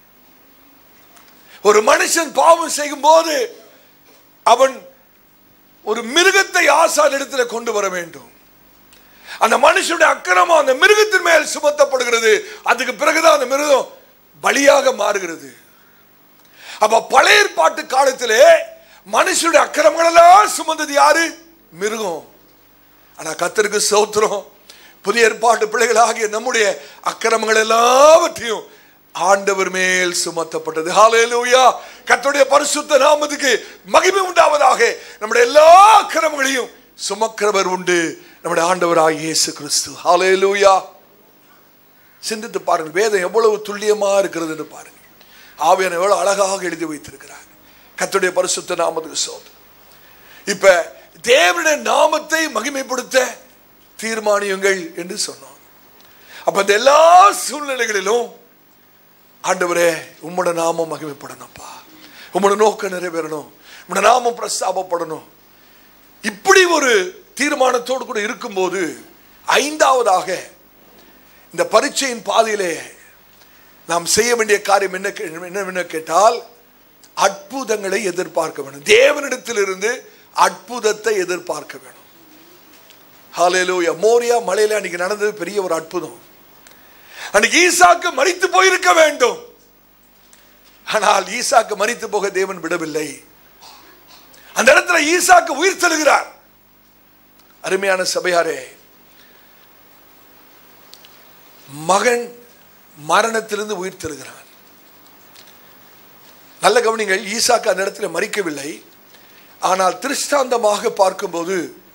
ஒரு மனுஷன் பாவம் செய்யும் போது அவன் ஒரு மிருகத்தை ஆசான் இடத்துல கொண்டு வர வேண்டும் அந்த மனுஷனுடைய அக்கிரமம் அந்த மிருகத்தின் மேல் சுமத்தப்படுகிறது அதுக்கு பிறகுதான் அந்த மிருகம் பலியாக மாறுகிறது அப்ப பழைய ஏற்பாட்டு காலத்திலே மனுஷனுடைய அக்கிரமங்கள் எல்லாம் சுமந்தது யாரு மிருகம் ஆனா கத்தருக்கு சோத்திரம் புதிய ஏற்பாட்டு பிள்ளைகளாகிய நம்முடைய அக்கிரமங்கள் எல்லாவற்றையும் ஆண்டவர் மேல் சுமத்தப்பட்டது ஹalleluya கர்த்தருடைய பரிசுத்த நாமத்துக்கு மகிமை உண்டாவதாக நம்முடைய எல்லா அக்கிரமங்களையும் சுமக்கிறவர் உண்டு நம்முடைய ஆண்டவராகிய இயேசு கிறிஸ்து ஹalleluya சிந்தித்து பாருங்கள் வேதம் எவ்வளவு துல்லியமா இருக்கிறது என்று பாருங்கள் ஆவியான எவ்வளவு அழகாக எழுதி வைத்திருக்கிறார் கர்த்தருடைய பரிசுத்த நாமத்துக்கு சோதனை இப்ப தேவனுடைய நாமத்தை மகிமைப்படுத்த தீர்மானியுங்கள் என்று சொன்னோம் அப்ப இந்த எல்லா சூழ்நிலைகளிலும் ஆண்டவரே உம்மோட நாமம் மகிமைப்படணும்ப்பா உம்மோட நோக்கம் நிறைவேறணும் உம்மோட நாமம் பிரஸ்தாபப்படணும் இப்படி ஒரு தீர்மானத்தோடு கூட இருக்கும்போது ஐந்தாவதாக இந்த பரீட்சையின் பாதையிலே நாம் செய்ய வேண்டிய காரியம் என்ன கே- என்னவென்று கேட்டால் அற்புதங்களை எதிர்பார்க்க வேண்டும் தேவனிடத்திலிருந்து அற்புதத்தை எதிர்பார்க்க வேணும் ஹalleluya மோரியா மலையில அன்னைக்கு நடந்தது பெரிய ஒரு அற்புதம் அன்னைக்கு ஈசாக்கு மரித்து போயிருக்க வேண்டும் ஆனால் ஈசாக்கு மரித்து போக தேவன் விடவில்லை அந்த இடத்துல ஈசாக்கு உயிர் செல்கிறார் அருமையான சபையாரே மகன் மரணத்திலிருந்து உயிர் தருகிறான் நல்ல கவனிங்கள் ஈசாக்கு அந்த இடத்துல மறிக்கவில்லை ஆனால் திருஷ்டாந்தமாக பார்க்கும்போது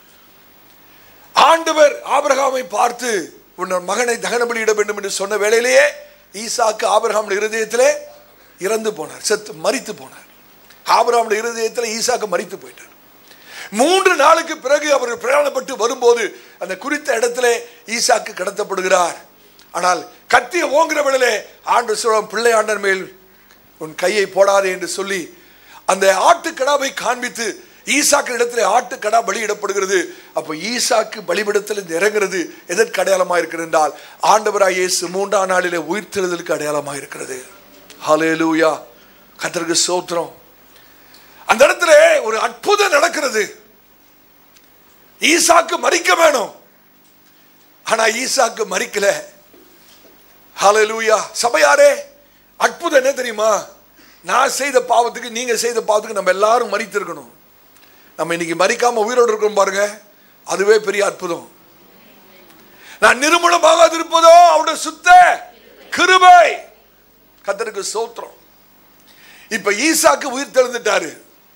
ஆண்டவர் ஆபிரகாமை பார்த்து உன் மகனை தகனபலியிட வேண்டும் என்று சொன்ன வேளையிலேயே ஈசாக்கு ஆபிரகாமுடைய இருதயத்திலே இறந்து போனார் செத்து மரித்து போனார் ஆபிரகாமுடைய இருதயத்தில் ஈசாக்கு மரித்து போயிட்டார் மூன்று நாளுக்கு பிறகு அவர் பிரயாணப்பட்டு வரும்போது அந்த குறித்த இடத்துல ஈசாக்கு கடத்தப்படுகிறார் ஆனால் கத்திய ஓங்குற வேளையிலே ஆண்டு சொல்லும் பிள்ளை ஆண்டர் மேல் உன் கையை போடாதே என்று சொல்லி அந்த ஆட்டுக்கடாவை காண்பித்து ஈசாக்கு இடத்துல ஆட்டுக்கடா பலியிடப்படுகிறது அப்போ ஈசாக்கு பலிபிடத்தில் இறங்குறது எதற்கு அடையாளமாக இருக்கிறது என்றால் ஆண்டவராய் இயேசு மூன்றாம் நாளிலே உயிர்த்தெழுதலுக்கு அடையாளமாக இருக்கிறது ஹalleluya கர்த்தருக்கு சோத்திரம் அந்த இடத்துல ஒரு அற்புதம் நடக்கிறது ஈசாக்கு மறிக்க வேணும் ஆனா ஈசாக்கு மறிக்கல ஹalleluya சபையாரே அற்புதம் என்ன தெரியுமா நான் செய்த பாவத்துக்கு நீங்க செய்த பாவத்துக்கு நம்ம எல்லாரும் மறித்திருக்கணும் நம்ம இன்னைக்கு மறிக்காம உயிரோடு இருக்கோம் பாருங்க அதுவே பெரிய அற்புதம் நான் நிர்மூலமாக இருப்பதோ அவருடைய சுத்த கிருபை கத்தருக்கு சோத்திரம் இப்ப ஈசாக்கு உயிர் தெழுந்துட்டாரு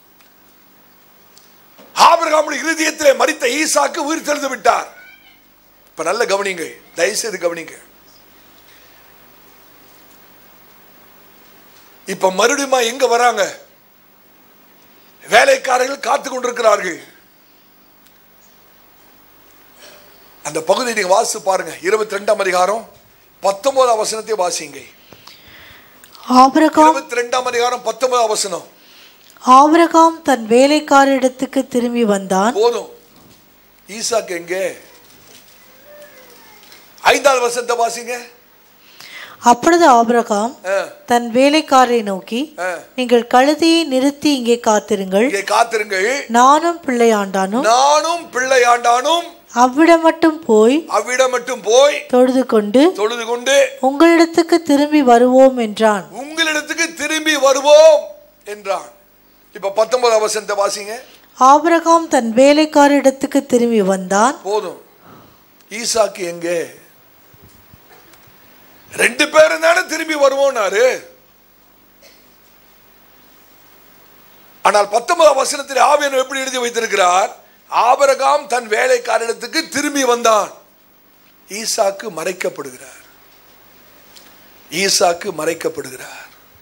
ஆபிரகாமுடைய இருதயத்திலே மறித்த ஈசாக்கு உயிர் தெழுந்து விட்டார் இப்ப நல்ல கவனிங்க தயவுசெய்து கவனிங்க இப்ப மறுபடியும் எங்க வராங்க வேலைக்காரர்கள் காத்து கொண்டிருக்கிறார்கள் அந்த பகுதியை நீங்க வாசித்து பாருங்க இருபத்தி ரெண்டாம் அதிகாரம் பத்தொன்பதாம் வசனத்தை வாசிங்க ஆபிரகாம் இருபத்தி ரெண்டாம் அதிகாரம் பத்தொன்பதாம் வசனம் ஆபிரகாம் தன் வேலைக்காரிடத்துக்கு திரும்பி வந்தான் போதும் ஈசாக்கு எங்கே ஐந்தாவது வசனத்தை வாசிங்க அப்பொழுது ஆபிரகாம் ஆ, தன் வேலைக்காரரை நோக்கி ஆ. நீங்கள் கழுதையை நிறுத்தி இங்கே காத்திருங்கள் இங்கே காத்திருங்கள் நானும் பிள்ளையாண்டானும் நானும் பிள்ளையாண்டானும் அவ்விடம் மட்டும் போய் அவ்விடம் மட்டும் போய் தொழுது கொண்டு தொழுது கொண்டு உங்களிடத்துக்கு திரும்பி வருவோம் என்றான் உங்களிடத்துக்கு திரும்பி வருவோம் என்றான் இப்ப பத்தொன்பதாம் வசனத்தை வாசிங்க ஆபிரகாம் தன் வேலைக்காரிடத்துக்கு திரும்பி வந்தான் போதும் ஈசாக்கு எங்கே ரெண்டு பேரும் தானே திரும்பி வருவோம்னாரு ஆனால் பத்தொன்பதாம் வசனத்தில் ஆவியன் எப்படி எழுதி வைத்திருக்கிறார் ஆபரகாம் தன் வேலைக்காரஇடத்துக்கு திரும்பி வந்தான் ஈசாக்கு மறைக்கப்படுகிறார் ஈசாக்கு மறைக்கப்படுகிறார்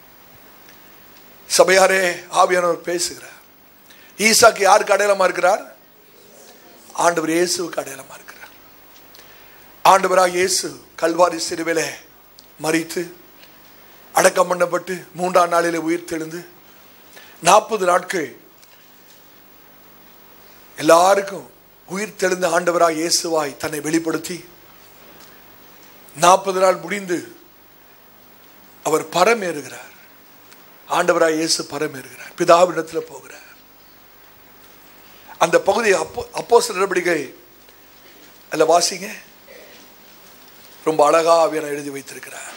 சபையாரே ஆவியானவர் பேசுகிறார் ஈசாக்கு யாருக்கு அடையாளமா இருக்கிறார் ஆண்டவர் இயேசுவுக்கு அடையாளமா இருக்கிறார் ஆண்டவராக இயேசு கல்வாரி சிறுவிலே மறித்து அடக்கம் பண்ணப்பட்டு மூன்றாம் நாளிலே உயிர் தெழுந்து நாற்பது நாட்கள் எல்லாருக்கும் உயிர் தெழுந்த ஆண்டவராக இயேசுவாய் தன்னை வெளிப்படுத்தி நாற்பது நாள் முடிந்து அவர் பரமேறுகிறார் ஆண்டவராக இயேசு பரமேறுகிறார் பிதாவிடத்தில் போகிறார் அந்த பகுதி அப்போ அப்போ நடவடிக்கை அதில் வாசிங்க ரொம்ப அழகா ஆவியான எழுதி வைத்திருக்கிறார்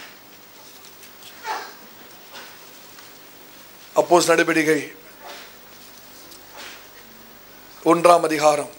அப்போஸ் நடவடிக்கை ஒன்றாம் அதிகாரம்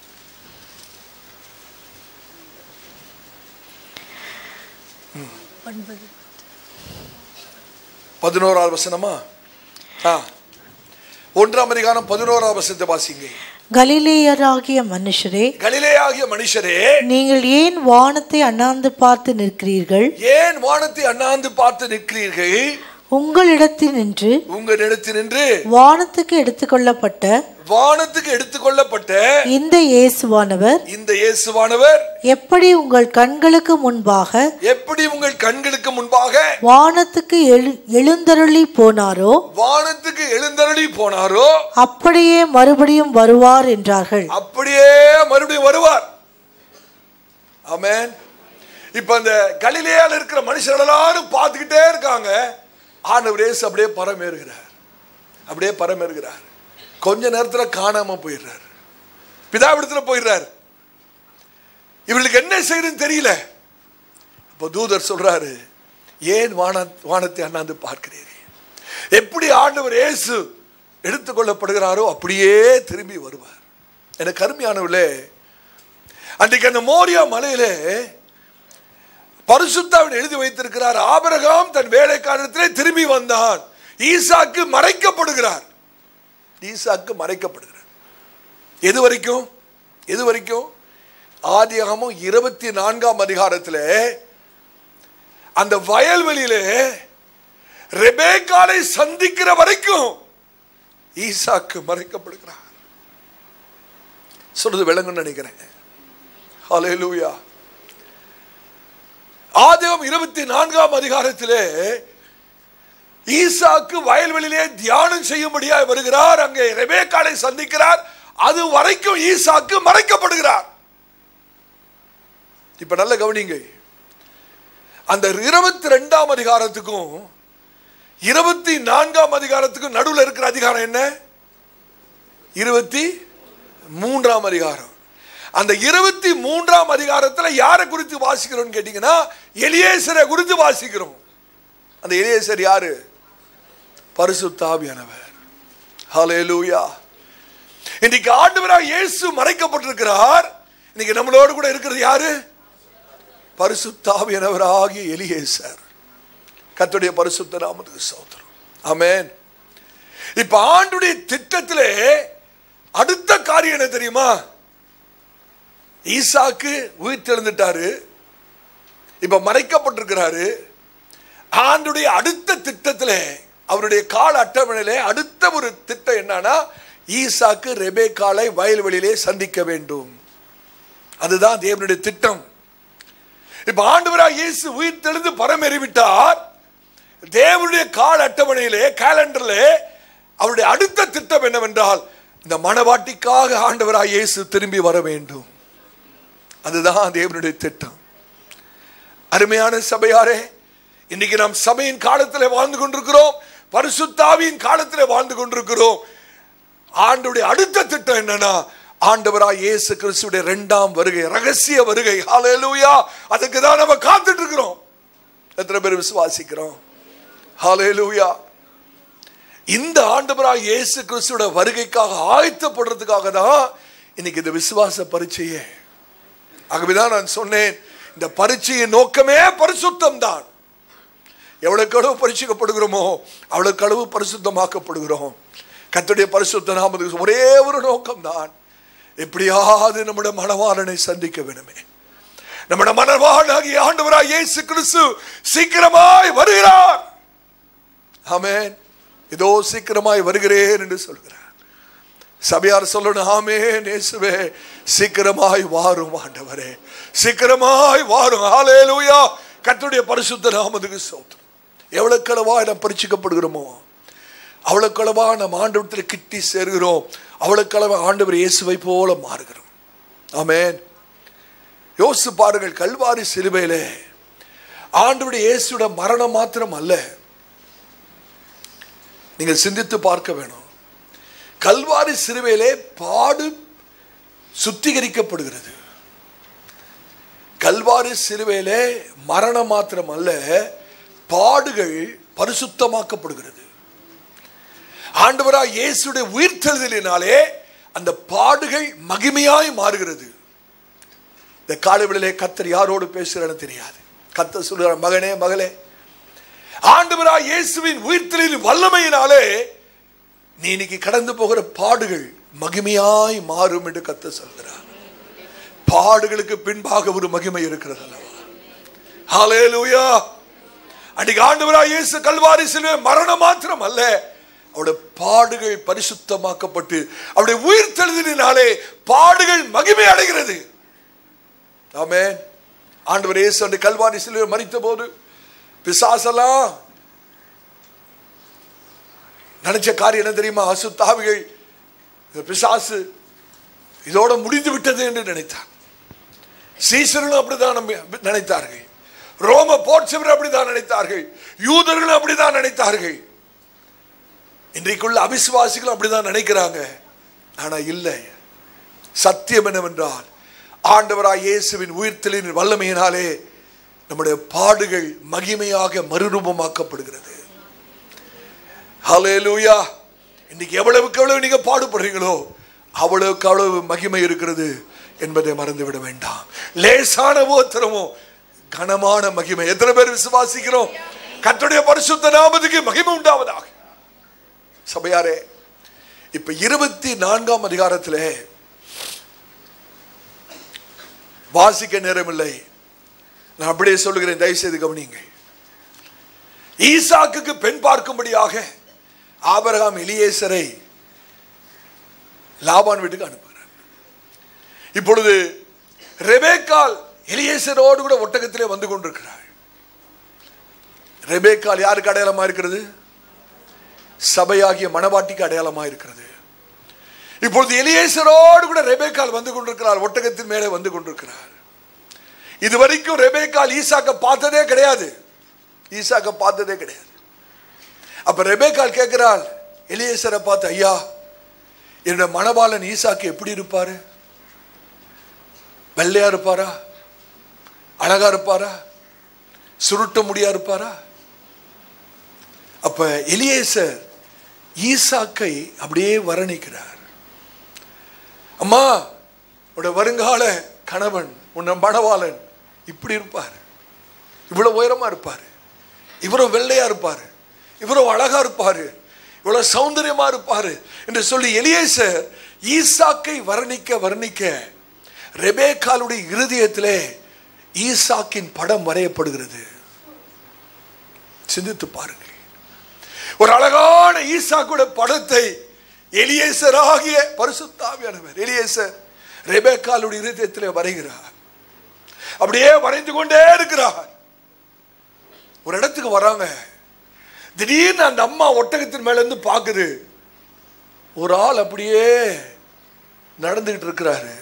பதினோராவது வசனமா ஆ ஒன்றாம் அதிகாரம் பதினோராவது வசனத்தை வாசிங்க கலிலேயராகிய மனுஷரே கலிலே ஆகிய மனுஷரே நீங்கள் ஏன் வானத்தை அண்ணாந்து பார்த்து நிற்கிறீர்கள் ஏன் வானத்தை அண்ணாந்து பார்த்து நிற்கிறீர்கள் உங்களிடத்தில் நின்று உங்களிடத்தில் நின்று வானத்துக்கு எடுத்துக்கொள்ளப்பட்ட வானத்துக்கு எடுத்துக்கொள்ளப்பட்ட இந்த இயேசுவானவர் இந்த இயேசுவானவர் எப்படி உங்கள் கண்களுக்கு முன்பாக எப்படி உங்கள் கண்களுக்கு முன்பாக வானத்துக்கு எழு எழுந்தருளி போனாரோ வானத்துக்கு எழுந்தருளி போனாரோ அப்படியே மறுபடியும் வருவார் என்றார்கள் அப்படியே மறுபடியும் வருவார் ஆமென் இப்ப இந்த கலிலேயால இருக்கிற மனுஷர்கள் எல்லாரும் பார்த்துக்கிட்டே இருக்காங்க ஆண்டவர் இயேசு அப்படியே பரமேறுகிறார் அப்படியே பரமேறுகிறார் கொஞ்ச நேரத்துல காணாம போயிடுறார் பிதாவிடத்துல போயிடுறார் இவர்களுக்கு என்ன செய்யறதுன்னு தெரியல இப்போ தூதர் சொல்றாரு ஏன் வான வானத்தை அண்ணாந்து பார்க்கிறீர்கள் எப்படி ஆண்டவர் இயேசு எடுத்துக்கொள்ளப்படுகிறாரோ அப்படியே திரும்பி வருவார் எனக்கு கருமையானவர்களே அன்றைக்கு அந்த மோரியா மலையிலே பரிசுத்தாவின் எழுதி வைத்திருக்கிறார் ஆபிரகாம் தன் வேலைக்காரத்திலே திரும்பி வந்தான் ஈசாக்கு மறைக்கப்படுகிறார் ஈசாக்கு மறைக்கப்படுகிறார் எது வரைக்கும் எது வரைக்கும் ஆதியாகமும் இருபத்தி நான்காம் அதிகாரத்திலே அந்த வயல்வெளியிலே ரெபேக்காலை சந்திக்கிற வரைக்கும் ஈசாக்கு மறைக்கப்படுகிறார் சொல்றது விளங்குன்னு நினைக்கிறேன் ஹalleluya ஆதியாகமம் இருபத்தி நான்காம் அதிகாரத்திலே ஈசாக்கு வயல்வெளியிலே தியானம் செய்யும்படியாய் வருகிறார் அங்கே ரெபேக்காளை சந்திக்கிறார் அது வரைக்கும் ஈசாக்கு மறைக்கப்படுகிறார் இப்ப நல்ல கவனிங்க அந்த இருபத்தி ரெண்டாம் அதிகாரத்துக்கும் இருபத்தி நான்காம் அதிகாரத்துக்கும் நடுவில் இருக்கிற அதிகாரம் என்ன இருபத்தி மூன்றாம் அதிகாரம் அந்த இருபத்தி மூன்றாம் அதிகாரத்துல யாரை குறித்து வாசிக்கிறோம் கேட்டீங்கன்னா எலியேசரை குறித்து வாசிக்கிறோம் அந்த எலியேசர் யாரு பரிசுத்தாவியானவர் ஹalleluya இன்னைக்கு ஆண்டவராக இயேசு மறைக்கப்பட்டிருக்கிறார் இன்னைக்கு நம்மளோடு கூட இருக்கிறது யாரு பரிசுத்தாவியானவராகிய எலியேசர் கர்த்தருடைய பரிசுத்த நாமத்துக்கு சோதரம் ஆமென் இப்ப ஆண்டுடைய திட்டத்திலே அடுத்த காரியம் என்ன தெரியுமா ஈசாக்கு உயிர் தெழுந்துட்டாரு இப்ப மறைக்கப்பட்டிருக்கிறாரு ஆண்டுடைய அடுத்த திட்டத்திலே அவருடைய கால அட்டவணையிலே அடுத்த ஒரு திட்டம் என்னன்னா ஈசாக்கு ரெபேக்காலை வயல்வெளியிலே சந்திக்க வேண்டும் அதுதான் தேவனுடைய திட்டம் இப்ப ஆண்டவராக இயேசு உயிர் தெளிந்து பரமேறிவிட்டார் தேவனுடைய கால அட்டவணையிலே கேலண்டர்லே அவருடைய அடுத்த திட்டம் என்னவென்றால் இந்த மனவாட்டிக்காக ஆண்டவராக இயேசு திரும்பி வர வேண்டும் அதுதான் தேவனுடைய திட்டம் அருமையான சபையாரே இன்னைக்கு நாம் சபையின் காலத்தில் வாழ்ந்து கொண்டிருக்கிறோம் பரிசுத்தாவியின் காலத்தில் வாழ்ந்து கொண்டிருக்கிறோம் ஆண்டுடைய அடுத்த திட்டம் என்னன்னா ஆண்டவராய் இயேசு கிறிஸ்துடைய இரண்டாம் வருகை ரகசிய வருகை ஹalleluya அதுக்கு தான் நம்ம காத்துட்டு இருக்கிறோம் எத்தனை பேர் விசுவாசிக்கிறோம் ஹalleluya இந்த ஆண்டவராய் இயேசு கிறிஸ்துவோட வருகைக்காக ஆயத்தப்படுறதுக்காக தான் இன்னைக்கு இந்த விசுவாச பரீட்சையே ஆகவேதான் நான் சொன்னேன் இந்த பரீட்சையின் நோக்கமே பரிசுத்தம் தான் எவ்வளவுக்கு அளவு பரிசுக்கப்படுகிறோமோ அவ்வளவுக்கு அளவு பரிசுத்தமாக்கப்படுகிறோம் கர்த்தருடைய பரிசுத்த நாமத்துக்கு ஒரே ஒரு நோக்கம் தான் எப்படியாவது நம்முடைய மனவாளனை சந்திக்க வேணுமே நம்முடைய மனவாளனாகிய ஆண்டவராய் இயேசு கிறிஸ்து சீக்கிரமாய் வருகிறார் ஆமென் இதோ சீக்கிரமாய் வருகிறேன் என்று சொல்கிறார் சபையார் சொல்லணும் ஆமே நேசுவே சீக்கிரமாய் வாரும் ஆண்டவரே சீக்கிரமாய் வாரும் ஹalleluya கர்த்தருடைய பரிசுத்த நாமத்துக்கு சோத்திரம் எவ்வளவு களவா நாம் பரிசுக்கப்படுகிறோமோ அவ்வளவு களவா நம்ம ஆண்டவரத்தில் கிட்டி சேர்கிறோம் அவ்வளவு களவா ஆண்டவர் இயேசுவை போல மாறுகிறோம் ஆமென் யோசித்து பாருங்கள் கல்வாரி சிலுவையிலே ஆண்டவருடைய இயேசுட மரணம் மாத்திரம் அல்ல நீங்கள் சிந்தித்து பார்க்க வேணும் கல்வாரி சிறுவையிலே பாடு சுத்திகரிக்கப்படுகிறது கல்வாரி சிலுவையிலே மரணம் மாத்திரம் அல்ல பாடுகள் பரிசுத்தமாக்கப்படுகிறது ஆண்டவராய் இயேசுடைய உயிர்த்தெழுதலினாலே அந்த பாடுகள் மகிமையாய் மாறுகிறது இந்த காலவெளியிலே கத்தர் யாரோடு பேசுகிறான்னு தெரியாது கத்தர் சொல்கிறார் மகனே மகளே ஆண்டவராய் இயேசுவின் உயிர்த்தலின் வல்லமையினாலே நீ இன்னைக்கு கடந்து போகிற பாடுகள் மகிமையாய் மாறும் என்று கத்த சொல்கிறார் பாடுகளுக்கு பின்பாக ஒரு மகிமை இருக்கிறது அல்லவா ஹalleluya அன்னைக்கு ஆண்டவராய் இயேசு கல்வாரி சிலுவை மரணம் மாத்திரம் அல்ல அவருடைய பாடுகள் பரிசுத்தமாக்கப்பட்டு அவருடைய உயிர் தெளிதினாலே பாடுகள் மகிமை அடைகிறது ஆமென் ஆண்டவர் இயேசு அந்த கல்வாரி சிலுவை மறித்த போது பிசாசெல்லாம் நினைச்ச காரியம் என்ன தெரியுமா அசுத்தாவிகள் இந்த பிசாசு இதோட முடிந்து விட்டது என்று நினைத்தார் சீசர்களும் அப்படிதான் நம்பி- நினைத்தார்கள் ரோம போர்ச்சவர் அப்படிதான் நினைத்தார்கள் யூதர்களும் அப்படிதான் நினைத்தார்கள் இன்றைக்குள்ள அவிசுவாசிகளும் அப்படிதான் நினைக்கிறாங்க ஆனா இல்லை சத்தியம் என்னவென்றால் ஆண்டவராய் இயேசுவின் உயிர்த்தலின் வல்லமையினாலே நம்முடைய பாடுகள் மகிமையாக மறுரூபமாக்கப்படுகிறது ஹalleluya இன்னைக்கு எவ்வளவுக்கு எவ்வளவு நீங்க பாடுபடுறீங்களோ அவ்வளவுக்கு அவ்வளவு மகிமை இருக்கிறது என்பதை மறந்து விட வேண்டாம் லேசான உத்தரமோ கனமான மகிமை எத்தனை பேர் விசுவாசிக்கிறோம் கர்த்தருடைய பரிசுத்த நாமத்துக்கு மகிமை உண்டாவதாக சபையாரே இப்ப இருபத்தி நான்காம் அதிகாரத்திலே வாசிக்க நேரமில்லை நான் அப்படியே சொல்லுகிறேன் தயவு செய்து கவனிங்க ஈசாக்குக்கு பெண் பார்க்கும்படியாக ஆபிரகாம் எலியேசரை லாபான் வீட்டுக்கு அனுப்புகிறார் இப்பொழுது ரெபேக்கால் எலியேசரோடு கூட ஒட்டகத்திலே வந்து கொண்டிருக்கிறாள் ரெபேக்கால் யாருக்கு அடையாளமா இருக்கிறது சபையாகிய மணவாட்டிக்கு அடையாளமா இருக்கிறது இப்பொழுது எலியேசரோடு கூட ரெபேக்கால் வந்து கொண்டிருக்கிறார் ஒட்டகத்தின் மேலே வந்து கொண்டிருக்கிறார் இதுவரைக்கும் ரெபேக்கால் ஈசாக்க பார்த்ததே கிடையாது ஈசாக்க பார்த்ததே கிடையாது அப்ப ரெபேக்கால் கேட்கிறாள் எலியேசரை பார்த்து ஐயா என்னோட மணவாளன் ஈசாக்கு எப்படி இருப்பாரு வெள்ளையா இருப்பாரா அழகா இருப்பாரா சுருட்ட முடியா இருப்பாரா அப்ப எலியேசர் ஈசாக்கை அப்படியே வர்ணிக்கிறார் அம்மா உன்னோட வருங்கால கணவன் உன்ன மணவாளன் இப்படி இருப்பார் இவ்வளவு உயரமா இருப்பாரு இவரும் வெள்ளையா இருப்பாரு இவரும் அழகா இருப்பாரு இவ்வளவு சௌந்தரியமா இருப்பாரு என்று சொல்லி எலியேசர் ஈசாக்கை வர்ணிக்க வர்ணிக்க ரெபேக்காலுடைய இருதயத்திலே ஈசாக்கின் படம் வரையப்படுகிறது சிந்தித்து பாருங்கள் ஒரு அழகான ஈசாக்குடைய படத்தை எலியேசர் ஆகிய பரிசுத்தாவியானவர் எலியேசர் ரெபேக்காலுடைய இருதயத்திலே வரைகிறார் அப்படியே வரைந்து கொண்டே இருக்கிறார் ஒரு இடத்துக்கு வராங்க திடீர்னு அந்த அம்மா ஒட்டகத்தின் மேல இருந்து பாக்குது ஒரு ஆள் அப்படியே நடந்துகிட்டு இருக்கிறாரு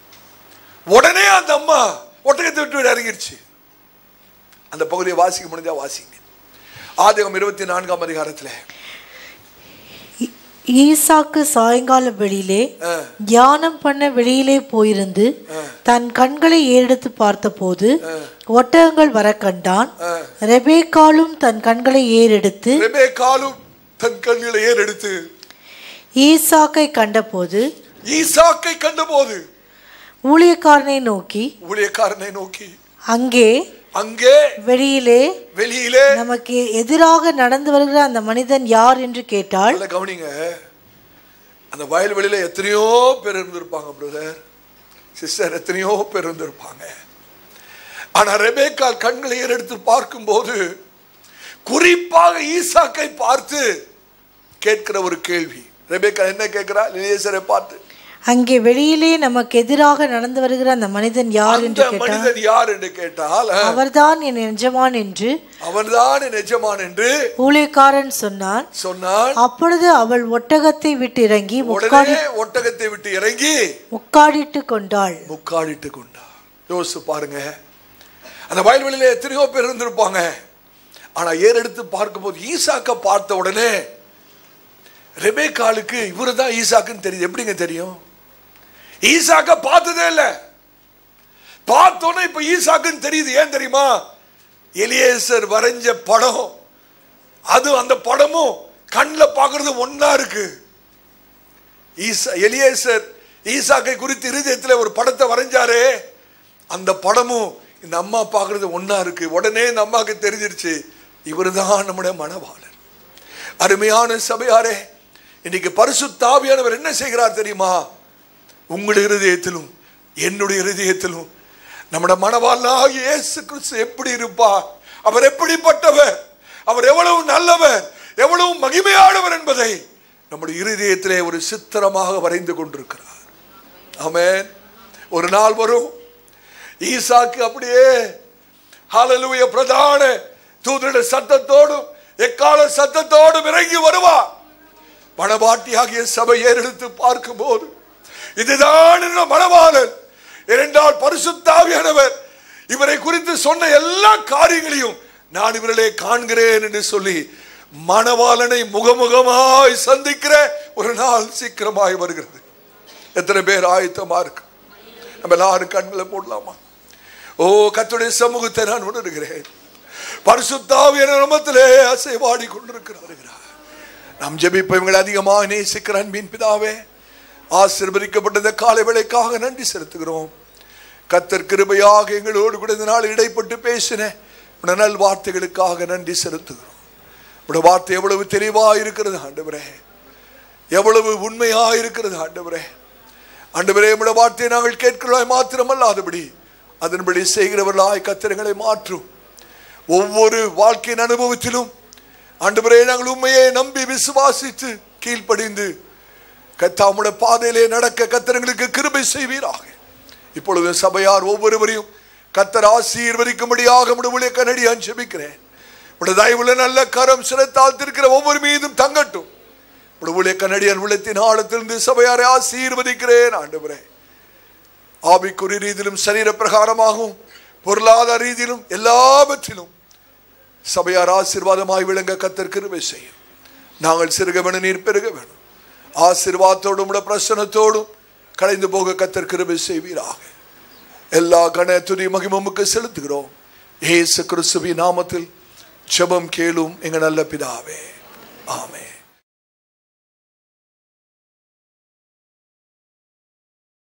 உடனே அந்த அம்மா ஒட்டகத்தை விட்டு இறங்கிருச்சு அந்த பகுதியை வாசிக்க முடிஞ்சா வாசிங்க ஆதிகம் இருபத்தி நான்காம் அதிகாரத்தில் ஈ- ஈசாக்கு சாயங்கால வெளியிலே ஆ. தியானம் பண்ண வெளியிலே போயிருந்து தன் கண்களை ஏறெடுத்து பார்த்தபோது ஒட்டகங்கள் வர கண்டான் ரெபேக்காலும் தன் கண்களை ஏறெடுத்து ரெபேக்காலும் தன் கண்களை ஏறெடுத்து ஈசாக்கை கண்டபோது ஈசாக்கை கண்டபோது ஊழியக்காரனை நோக்கி ஊழியக்காரனை நோக்கி அங்கே அங்கே வெளியிலே வெளியிலே நமக்கு எதிராக நடந்து வருகிற அந்த மனிதன் யார் என்று கேட்டாள் நல்ல கவனிங்க அந்த வயல்வெளியில எத்தனையோ பேர் இருந்திருப்பாங்க பிரதர் சிஸ்டர் எத்தனையோ பேர் இருந்திருப்பாங்க ஆனா ரெபேக்கால் கண்களை ஏறெடுத்து பார்க்கும்போது குறிப்பாக ஈசாக்கை பார்த்து கேட்கிற ஒரு கேள்வி ரெபேக்கால் என்ன கேட்கிறா லிலேசரை பார்த்து அங்கே வெளியிலே நமக்கு எதிராக நடந்து வருகிற அந்த மனிதன் யார் என்று அந்த கேட்டாள் மனிதன் யார் என்று கேட்டால் அவர்தான் என் எஜமான் என்று அவன்தான் என் எஜமான் என்று ஊழியக்காரன் சொன்னான் சொன்னான் அப்பொழுது அவள் ஒட்டகத்தை விட்டு இறங்கி முக்காடி உடனே ஒட்டகத்தை விட்டு இறங்கி முக்காடிட்டு கொண்டாள் முக்காடிட்டு கொண்டார் யோசிச்சு பாருங்க அந்த வயல்வெளியில எத்தனையோ பேர் இருந்திருப்பாங்க ஆனா ஏறெடுத்து பார்க்கும்போது ஈசாக்க பார்த்த உடனே ரெபேக்காலுக்கு இவரு தான் ஈசாக்குன்னு தெரியுது எப்படிங்க தெரியும் ஈசாக்க பார்த்ததே இல்ல பார்த்தோன்னே இப்ப ஈசாக்குன்னு தெரியுது ஏன் தெரியுமா எலியேசர் வரைஞ்ச படம் அது அந்த படமும் கண்ணில் பார்க்கறது ஒண்ணா இருக்கு ஈசா எலியேசர் ஈசாக்கை குறித்து இருதயத்தில் ஒரு படத்தை வரைஞ்சாரே அந்த படமும் இந்த அம்மா பார்க்கறது ஒண்ணா இருக்கு உடனே இந்த அம்மாவுக்கு தெரிஞ்சிருச்சு இவர்தான் நம்முடைய மணவாளர் அருமையான சபையாரே இன்னைக்கு பரிசுத்தாவியானவர் என்ன செய்கிறார் தெரியுமா உங்களுடைய இருதயத்திலும் என்னுடைய இருதயத்திலும் நம்முடைய மனவாளனாகிய இயேசு கிறிஸ்து எப்படி இருப்பார் அவர் எப்படிப்பட்டவர் அவர் எவ்வளவு நல்லவர் எவ்வளவு மகிமையானவர் என்பதை நம்முடைய இருதயத்திலே ஒரு சித்திரமாக வரைந்து கொண்டிருக்கிறார் ஆமென் ஒரு நாள் வரும் ஈசாக்கு அப்படியே ஹalleluya பிரதான தூதருடைய சத்தத்தோடும் எக்கால சத்தத்தோடும் இறங்கி வருவார் மணவாட்டியாகிய சபை ஏறெடுத்து பார்க்கும்போது இதுதான் என்ன மணவாளன் இரண்டால் பரிசுத்தாவியானவர் இவரை குறித்து சொன்ன எல்லா காரியங்களையும் நான் இவர்களே காண்கிறேன் என்று சொல்லி மணவாளனை முகமுகமாய் சந்திக்கிற ஒரு நாள் சீக்கிரமாய் வருகிறது எத்தனை பேர் ஆயத்தமா இருக்கு நம்ம எல்லாரும் கண்களை போடலாமா ஓ கத்துடைய சமூகத்தை நான் உணர்கிறேன் பரிசுத்தாவியான நாமத்திலே அசைவாடி கொண்டிருக்கிறார் நாம் ஜெபிப்பவங்களை அதிகமாக நேசிக்கிற அன்பின் பிதாவே ஆசீர்வதிக்கப்பட்ட இந்த காலை வேளைக்காக நன்றி செலுத்துகிறோம் கத்தர் கிருபையாக எங்களோடு கூட இந்த நாள் இடைப்பட்டு பேசின உடைய நல் வார்த்தைகளுக்காக நன்றி செலுத்துகிறோம் உடைய வார்த்தை எவ்வளவு தெளிவா இருக்கிறது ஆண்டவரே எவ்வளவு உண்மையா இருக்கிறது ஆண்டவரே ஆண்டவரே உடைய வார்த்தையை நாங்கள் கேட்கிறோம் மாத்திரமல்லாதபடி அதன்படி செய்கிறவர்களாய் கத்திரங்களை மாற்றும் ஒவ்வொரு வாழ்க்கையின் அனுபவத்திலும் ஆண்டவரே நாங்கள் உண்மையை நம்பி விசுவாசித்து கீழ்ப்படிந்து கத்தாமுடைய பாதையிலே நடக்க கத்திரங்களுக்கு கிருபை செய்வீராக இப்பொழுது சபையார் ஒவ்வொருவரையும் கத்தர் ஆசீர்வதிக்கும்படியாக முடிவுடைய கனடியான் ஜெபிக்கிறேன் உடைய தயவுள்ள நல்ல கரம் சிறத்தாழ்த்திருக்கிற ஒவ்வொரு மீதும் தங்கட்டும் உடைய கனடியன் உள்ளத்தின் ஆழத்திலிருந்து சபையாரை ஆசீர்வதிக்கிறேன் ஆண்டவரே ஆவிக்குரிய ரீதியிலும் சரீர பிரகாரமாகவும் பொருளாதார ரீதியிலும் எல்லாவற்றிலும் சபையார் ஆசீர்வாதமாய் விளங்க கத்தர் கிருபை செய்யும் நாங்கள் சிறுக வேணும் நீர் பெருக வேணும் ஆசீர்வாதத்தோடும் உடைய பிரசனத்தோடும் கலைந்து போக கத்தர் கிருபை செய்வீராக எல்லா கண துதி மகிமமுக்கு செலுத்துகிறோம் ஏசு கிறிஸ்துவின் நாமத்தில் ஜெபம் கேளும் எங்க நல்ல பிதாவே ஆமென்